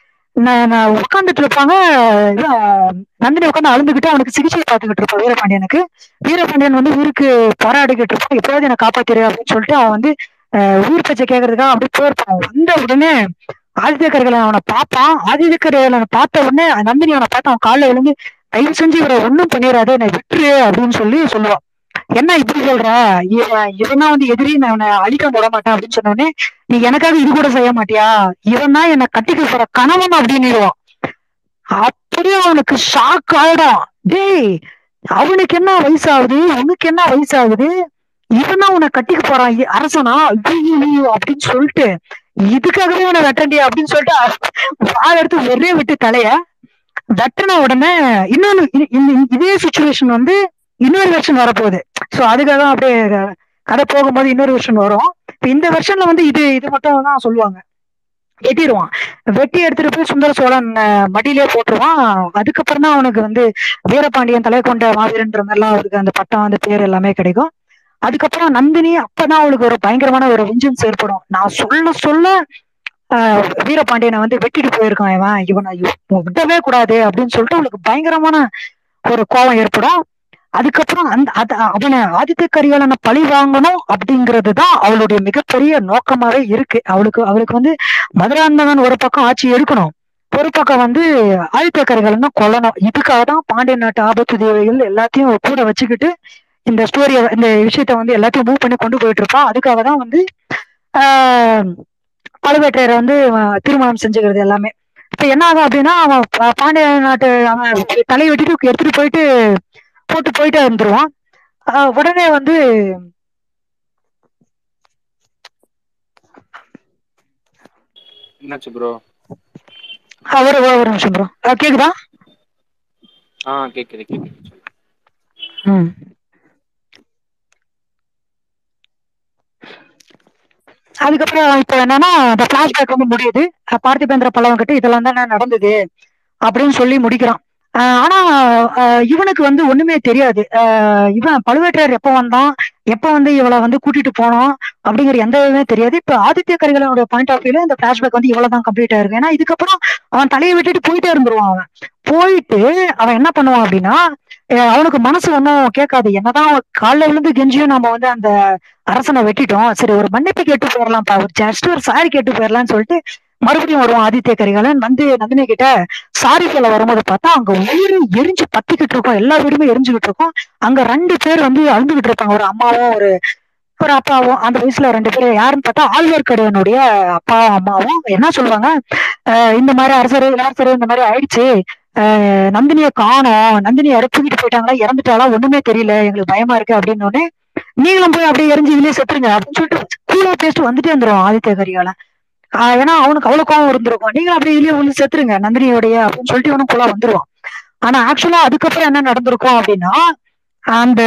நான் உட்காந்துட்டு இருப்பாங்க இவன் நந்தினி உட்காந்து அழுந்துகிட்டு அவனுக்கு சிகிச்சை பார்த்துக்கிட்டு இருப்பான் வீரபாண்டியனுக்கு வீரபாண்டியன் வந்து ஊருக்கு போராடிக்கிட்டு இருப்பான் எப்படியாவது என்ன காப்பாத்திரு அப்படின்னு சொல்லிட்டு அவன் வந்து அஹ், உயிர் பச்சை கேட்கறதுக்காக அப்படியே போயிருப்பான் வந்த உடனே ஆதித்ய கரிகாலன் அவனை பார்ப்பான் ஆதித்ய கரிகாலனை பார்த்த உடனே நந்தினி அவனை பார்த்து அவன் காலில் விழுந்து தயவு செஞ்சு இவரை ஒண்ணும் பண்ணிடாத என்னை விட்டுரு அப்படின்னு சொல்லி சொல்லுவான் என்ன இப்படி சொல்ற இவன் இவனா வந்து எதிரி நான் இவனை அழிக்க விட மாட்டேன் அப்படின்னு சொன்ன உடனே நீ எனக்காக இது கூட செய்ய மாட்டியா இவன் தான் என்ன கட்டிக்க போற கணவன் அப்படின்னுடுவான் அப்படியே அவனுக்கு ஷாக் ஆயிடும் டேய் அவனுக்கு என்ன வயசாகுது உனக்கு என்ன வயசாகுது இவன் தான் உன்னை கட்டிக்க போறான் இ- அரசனா ஐயோ அப்படின்னு சொல்லிட்டு இதுக்காகவே உன்னை வெட்டண்டியா அப்படின்னு சொல்லிட்டு வாழ எடுத்து ஒரே விட்டு தலைய வெட்டின உடனே இன்னொன்னு இ- இ- இதே சுச்சுவேஷன் வந்து இன்னொரு வெர்ஷன் வரப்போகுது ஸோ அதுக்காக தான் அப்படியே க- கதை போகும்போது இன்னொரு வெர்ஷன் வரும் இப்ப இந்த வெர்ஷன்ல வந்து இது இது மட்டும் தான் சொல்லுவாங்க வெட்டிடுவான் வெட்டி எடுத்துட்டு போய் சுந்தர சோழன் அஹ், மடியிலே போட்டுருவான் அதுக்கப்புறம் தான் அவனுக்கு வந்து வீரபாண்டியன் தலை கொண்ட மாவீரன்ற மாதிரிலாம் அவருக்கு அந்த பட்டம் அந்த பேர் எல்லாமே கிடைக்கும் அதுக்கப்புறம் நந்தினி அப்பதான் அவளுக்கு ஒரு பயங்கரமான ஒரு வெஞ்சன்ஸ் ஏற்படும் நான் சொல்ல சொல்ல ஆஹ், வீரபாண்டியனை வந்து வெட்டிட்டு போயிருக்கான் இவன் இவனை இவ- விடவே கூடாது அப்படின்னு சொல்லிட்டு அவளுக்கு பயங்கரமான ஒரு கோபம் ஏற்படும் அதுக்கப்புறம் அந்த அத அவனை ஆதித்த கரிகாலனை பழி வாங்கணும் அப்படிங்கிறது தான் அவளுடைய மிகப்பெரிய நோக்கமாவே இருக்கு அவளுக்கு அவளுக்கு வந்து மதுராந்தகன் ஒரு பக்கம் ஆட்சி எடுக்கணும் ஒரு பக்கம் வந்து ஆதித்த கரிகாலனை கொல்லணும் இதுக்காக தான் பாண்டிய நாட்டு ஆபத்து தேவைகள் எல்லாத்தையும் கூட வச்சுக்கிட்டு இந்த ஸ்டோரிய இந்த விஷயத்த வந்து எல்லாத்தையும் மூவ் பண்ணி கொண்டு போயிட்டு இருப்பான் அதுக்காக தான் வந்து ஆஹ் பழுவேற்றையரை வந்து அவன் திருமணம் செஞ்சுக்கிறது எல்லாமே இப்ப என்ன ஆகும் அப்படின்னா அவன் பா- பாண்டிய நாட்டு அவன் தலையை வெட்டிட்டு எடுத்துட்டு போயிட்டு போட்டு போயிட்டே இருந்துருவான் ஆஹ் உடனே வந்து என்னாச்சு ப்ரோ ஆஹ் ஒரு ஒரு ஒரு நிமிஷம் ப்ரோ கேக்குதா ஆ கேக்குது கேக்குது சொல்லு. ம் அதுக்கப்புறம் இப்போ என்னன்னா அந்த பிளாஷ்பேக் வந்து முடியுது அஹ் பார்த்திபேந்திர பல்லவன் கிட்ட இதெல்லாம் தான் நடந்தது அப்படின்னு சொல்லி முடிக்கிறான் ஆஹ் ஆனா ஆஹ் இவனுக்கு வந்து ஒண்ணுமே தெரியாது ஆஹ் இவன் பழுவேற்றையர் எப்ப வந்தான் எப்ப வந்து இவளை வந்து கூட்டிட்டு போனோம் அப்படிங்கிற எந்த இதுவுமே தெரியாது இப்ப ஆதித்ய கரிகாலனுடைய பாயிண்ட் ஆஃப் வியூல இந்த பிளாஷ்பேக் வந்து இவ்வளவுதான் கம்ப்ளீட் ஆயிருக்கு ஏன்னா இதுக்கப்புறம் அவன் தலையை விட்டுட்டு போயிட்டே இருந்துருவான் அவன் போயிட்டு அவன் என்ன பண்ணுவான் அப்படின்னா அஹ் அவனுக்கு மனசு ஒன்றும் கேட்காது என்னதான் காலைல விழுந்து கெஞ்சியும் நம்ம வந்து அந்த அரசனை வெட்டிட்டோம் சரி ஒரு மன்னிப்பு கேட்டு போயிடலாம்ப்பா ஒரு ஜஸ்ட் ஒரு சாரி கேட்டு போயிடலாம்னு சொல்லிட்டு மறுபடியும் வருவான் ஆதித்ய கரிகாலன் வந்து நந்தினி கிட்ட சாரி சொல்ல வரும்போது பார்த்தா அங்க ஊரு எரிஞ்சு பத்திக்கிட்டு இருக்கோம் எல்லா வீடுமே எரிஞ்சுக்கிட்டு இருக்கோம் அங்க ரெண்டு பேர் வந்து அழுந்துகிட்டு இருப்பாங்க ஒரு அம்மாவும் ஒரு ஒரு அப்பாவும் அந்த வயசுல ரெண்டு பேரும் யாருன்னு பார்த்தா ஆழ்வார்க்கடியனுடைய அப்பாவும் அம்மாவும் என்ன சொல்லுவாங்க அஹ் இந்த மாதிரி அரசர் இளவரசர் இந்த மாதிரி ஆயிடுச்சு அஹ் நந்தினிய காணோம் நந்தினி யாரும் தூக்கிட்டு போயிட்டாங்களா இறந்துட்டாளா ஒண்ணுமே தெரியல எங்களுக்கு பயமா இருக்கு அப்படின்னு உடனே நீங்களும் போய் அப்படியே எரிஞ்சு இதுலயே செத்துருங்க அப்படின்னு சொல்லிட்டு கூலா பேசிட்டு வந்துட்டே வந்துரும் ஆதித்ய கரிகாலன் ஆஹ் ஏன்னா அவனுக்கு அவ்வளவு கோவம் இருந்திருக்கும் நீங்களும் அப்படியே இதுலயே உள்ள செத்துருங்க நந்தினியோடைய அப்படின்னு சொல்லிட்டு இவனும் கூலா வந்துருவான் ஆனா ஆக்சுவலா அதுக்கப்புறம் என்ன நடந்திருக்கும் அப்படின்னா அந்த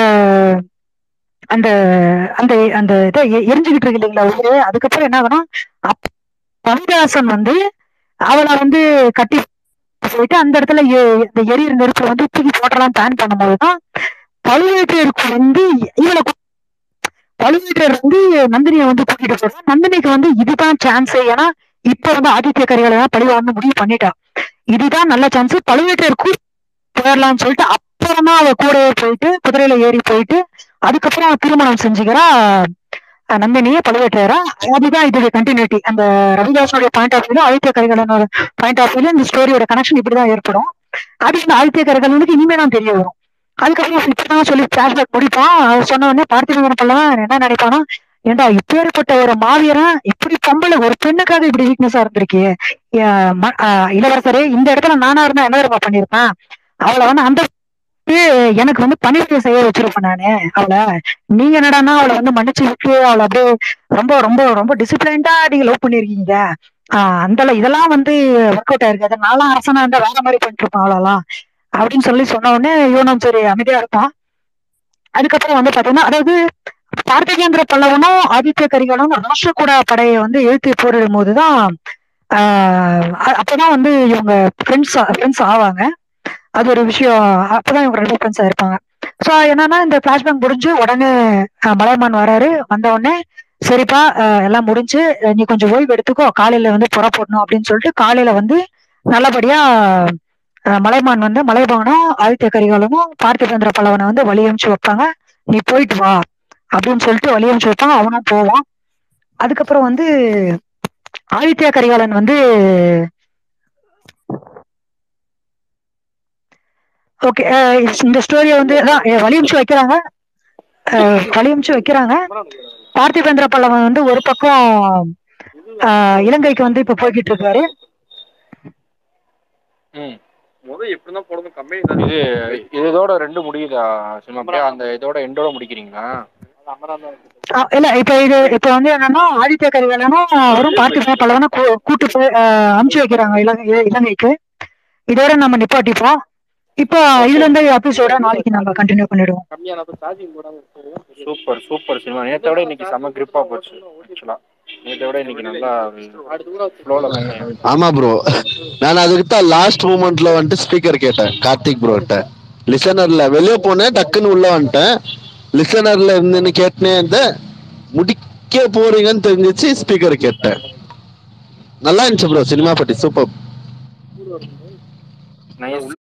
அந்த அந்த அந்த இதை எ- எரிஞ்சுக்கிட்டு இருக்கு இல்லைங்களா ஊரு அதுக்கப்புறம் என்ன ஆகும்னா அப் ரவிதாசன் வந்து அவளை வந்து கட்டி போயிட்டு அந்த இடத்துல எ- இந்த எரியிற நெருப்புல வந்து தூக்கி போட்டலாம் பிளான் பண்ணும்போதுதான் பழுவேற்றையருக்கு வந்து இவளை கூ- பழுவேற்றையர் வந்து நந்தினியை வந்து கூட்டிட்டு போறான் நந்தினிக்கு வந்து இதுதான் சான்ஸ் ஏன்னா இப்ப வந்து ஆதித்ய கரிகால பழி வாங்க முடிவு பண்ணிட்டா இதுதான் நல்ல சான்ஸ் பழுவேற்றையர் கூ போயிடலாம்னு சொல்லிட்டு அப்புறமா அவ கூடவே போயிட்டு குதிரையில ஏறி போயிட்டு அதுக்கப்புறம் அவ திருமணம் செஞ்சுக்கிறா அஹ் நந்தினியை பழுவேற்றையரா அதுதான் இதோட கண்டினியூட்டி அந்த ரவிதாசனுடைய பாயிண்ட் ஆஃப் வியூல ஆதித்ய கரிகாலனோட பாயிண்ட் ஆஃப் வியூல இந்த ஸ்டோரியோட கனெக்ஷன் இப்படிதான் ஏற்படும் அது இந்த ஆதித்ய கரிகாலனுக்கு இனிமே தான் தெரிய வரும் அதுக்கப்புறம் இப்பதான் சொல்லி பிளாஷ்பேக் முடிப்பான் அவர் சொன்ன உடனே பார்த்திபன் பல்லவன் என்ன நினைப்பானா ஏண்டா இப்பேற்பட்ட ஒரு மாவீரன் இப்படி பொம்பளை ஒரு பெண்ணுக்காக இப்படி வீக்னஸா இருந்திருக்கியே ஏன் ம- ஆஹ் இளவரசரே இந்த இடத்துல நானா இருந்தா என்ன தெரியுமா பண்ணிருப்பேன் அவளை வந்து அந்த எனக்கு வந்து பணிவிடை செய்ய வச்சிருப்பேன் நானு அவளை நீங்க என்னடான்னா அவளை வந்து மன்னிச்சு விட்டு அவளை அப்படியே ரொம்ப ரொம்ப ரொம்ப டிசிப்ளைன்டா நீங்க லவ் பண்ணிருக்கீங்க ஆஹ் அந்த இதெல்லாம் வந்து ஒர்க் அவுட் ஆயிருக்காது நான்லாம் அரசனா இருந்தா வேற மாதிரி பண்ணிட்டு இருப்பேன் அவளெல்லாம் அப்படின்னு சொல்லி சொன்ன உடனே இவனும் சரி அமைதியா இருப்பான் அதுக்கப்புறம் வந்து பாத்தீங்கன்னா அதாவது பார்த்திகேந்திர பல்லவனும் ஆதித்ய கரிகாலனும் ராஷ்டிரகூட படையை வந்து எழுத்து போரிடும் போதுதான் ஆஹ் அ- அப்பதான் வந்து இவங்க ஃப்ரெண்ட்ஸ் ஃப்ரெண்ட்ஸ் ஆவாங்க அது ஒரு விஷயம் அப்பதான் இவங்க ரெண்டு ஃப்ரெண்ட்ஸா இருப்பாங்க ஸோ என்னன்னா இந்த பிளாஷ்பேக் முடிஞ்சு உடனே அஹ், மலையமான் வராரு வந்த உடனே சரிப்பா அஹ், எல்லாம் முடிஞ்சு அஹ், நீ கொஞ்சம் ஓய்வு எடுத்துக்கோ காலையில வந்து புற போடணும் அப்படின்னு சொல்லிட்டு காலையில வந்து நல்லபடியா அஹ், மலைமான் வந்து மலைபானும் ஆதித்ய கரிகாலனும் பார்த்திபேந்திர பல்லவனை வந்து வழி அனுப்பிச்சு வைப்பாங்க நீ போயிட்டு வா அப்படின்னு சொல்லிட்டு வழி அனுப்பிச்சு வைப்பாங்க அவனும் போவான் அதுக்கப்புறம் வந்து ஆதித்ய கரிகாலன் வந்து ஓகே இந்த ஸ்டோரியை வந்து அதான் அஹ், வழி அனுப்பிச்சு வைக்கிறாங்க அஹ், வழி அனுப்பிச்சு வைக்கிறாங்க பார்த்திபேந்திர பல்லவன் வந்து ஒரு பக்கம் ஆஹ், இலங்கைக்கு வந்து இப்ப போய்கிட்டு இருக்காரு ம் இது இது இதோட ரெண்டு முடியுதா சினிமா அப்படியே அந்த இதோட எண்டோட முடிக்கிறீங்களா ஆஹ், இல்ல இப்ப இது இப்ப வந்து என்னன்னா ஆதித்ய கரிகாலனும் அவரும் பார்த்திபேந்திர பல்லவனும் கூ- கூட்டு போய் ஆஹ், அனுப்பிச்சு வைக்கிறாங்க இலங்கை இலங்கைக்கு இதோட நம்ம நிப்பாட்டிப்போம் இப்போ இதுல இருந்து எபிசோட நாளைக்கு நம்ம கண்டினியூ பண்ணிடுவோம் சூப்பர் சூப்பர் சினிமா நேத்தை விட இன்னைக்கு செம கிரிப்பா போச்சு ஆக்சுவலா நேத்தை விட இன்னைக்கு நல்லா ஃப்ளோல ஆமா ப்ரோ நான் அதுக்கு தான் லாஸ்ட் மூமெண்ட்ல வந்துட்டு ஸ்பீக்கர் கேட்டேன் கார்த்திக் ப்ரோ கிட்ட லிசனர்ல வெளியே போனேன் டக்குன்னு உள்ள வந்துட்டேன் லிசனர்ல இருந்துன்னு கேட்டனே இந்த முடிக்க போறீங்கன்னு தெரிஞ்சிச்சு ஸ்பீக்கர் கேட்டேன் நல்லா இருந்துச்சு ப்ரோ சினிமா பத்தி சூப்பர் நைஸ்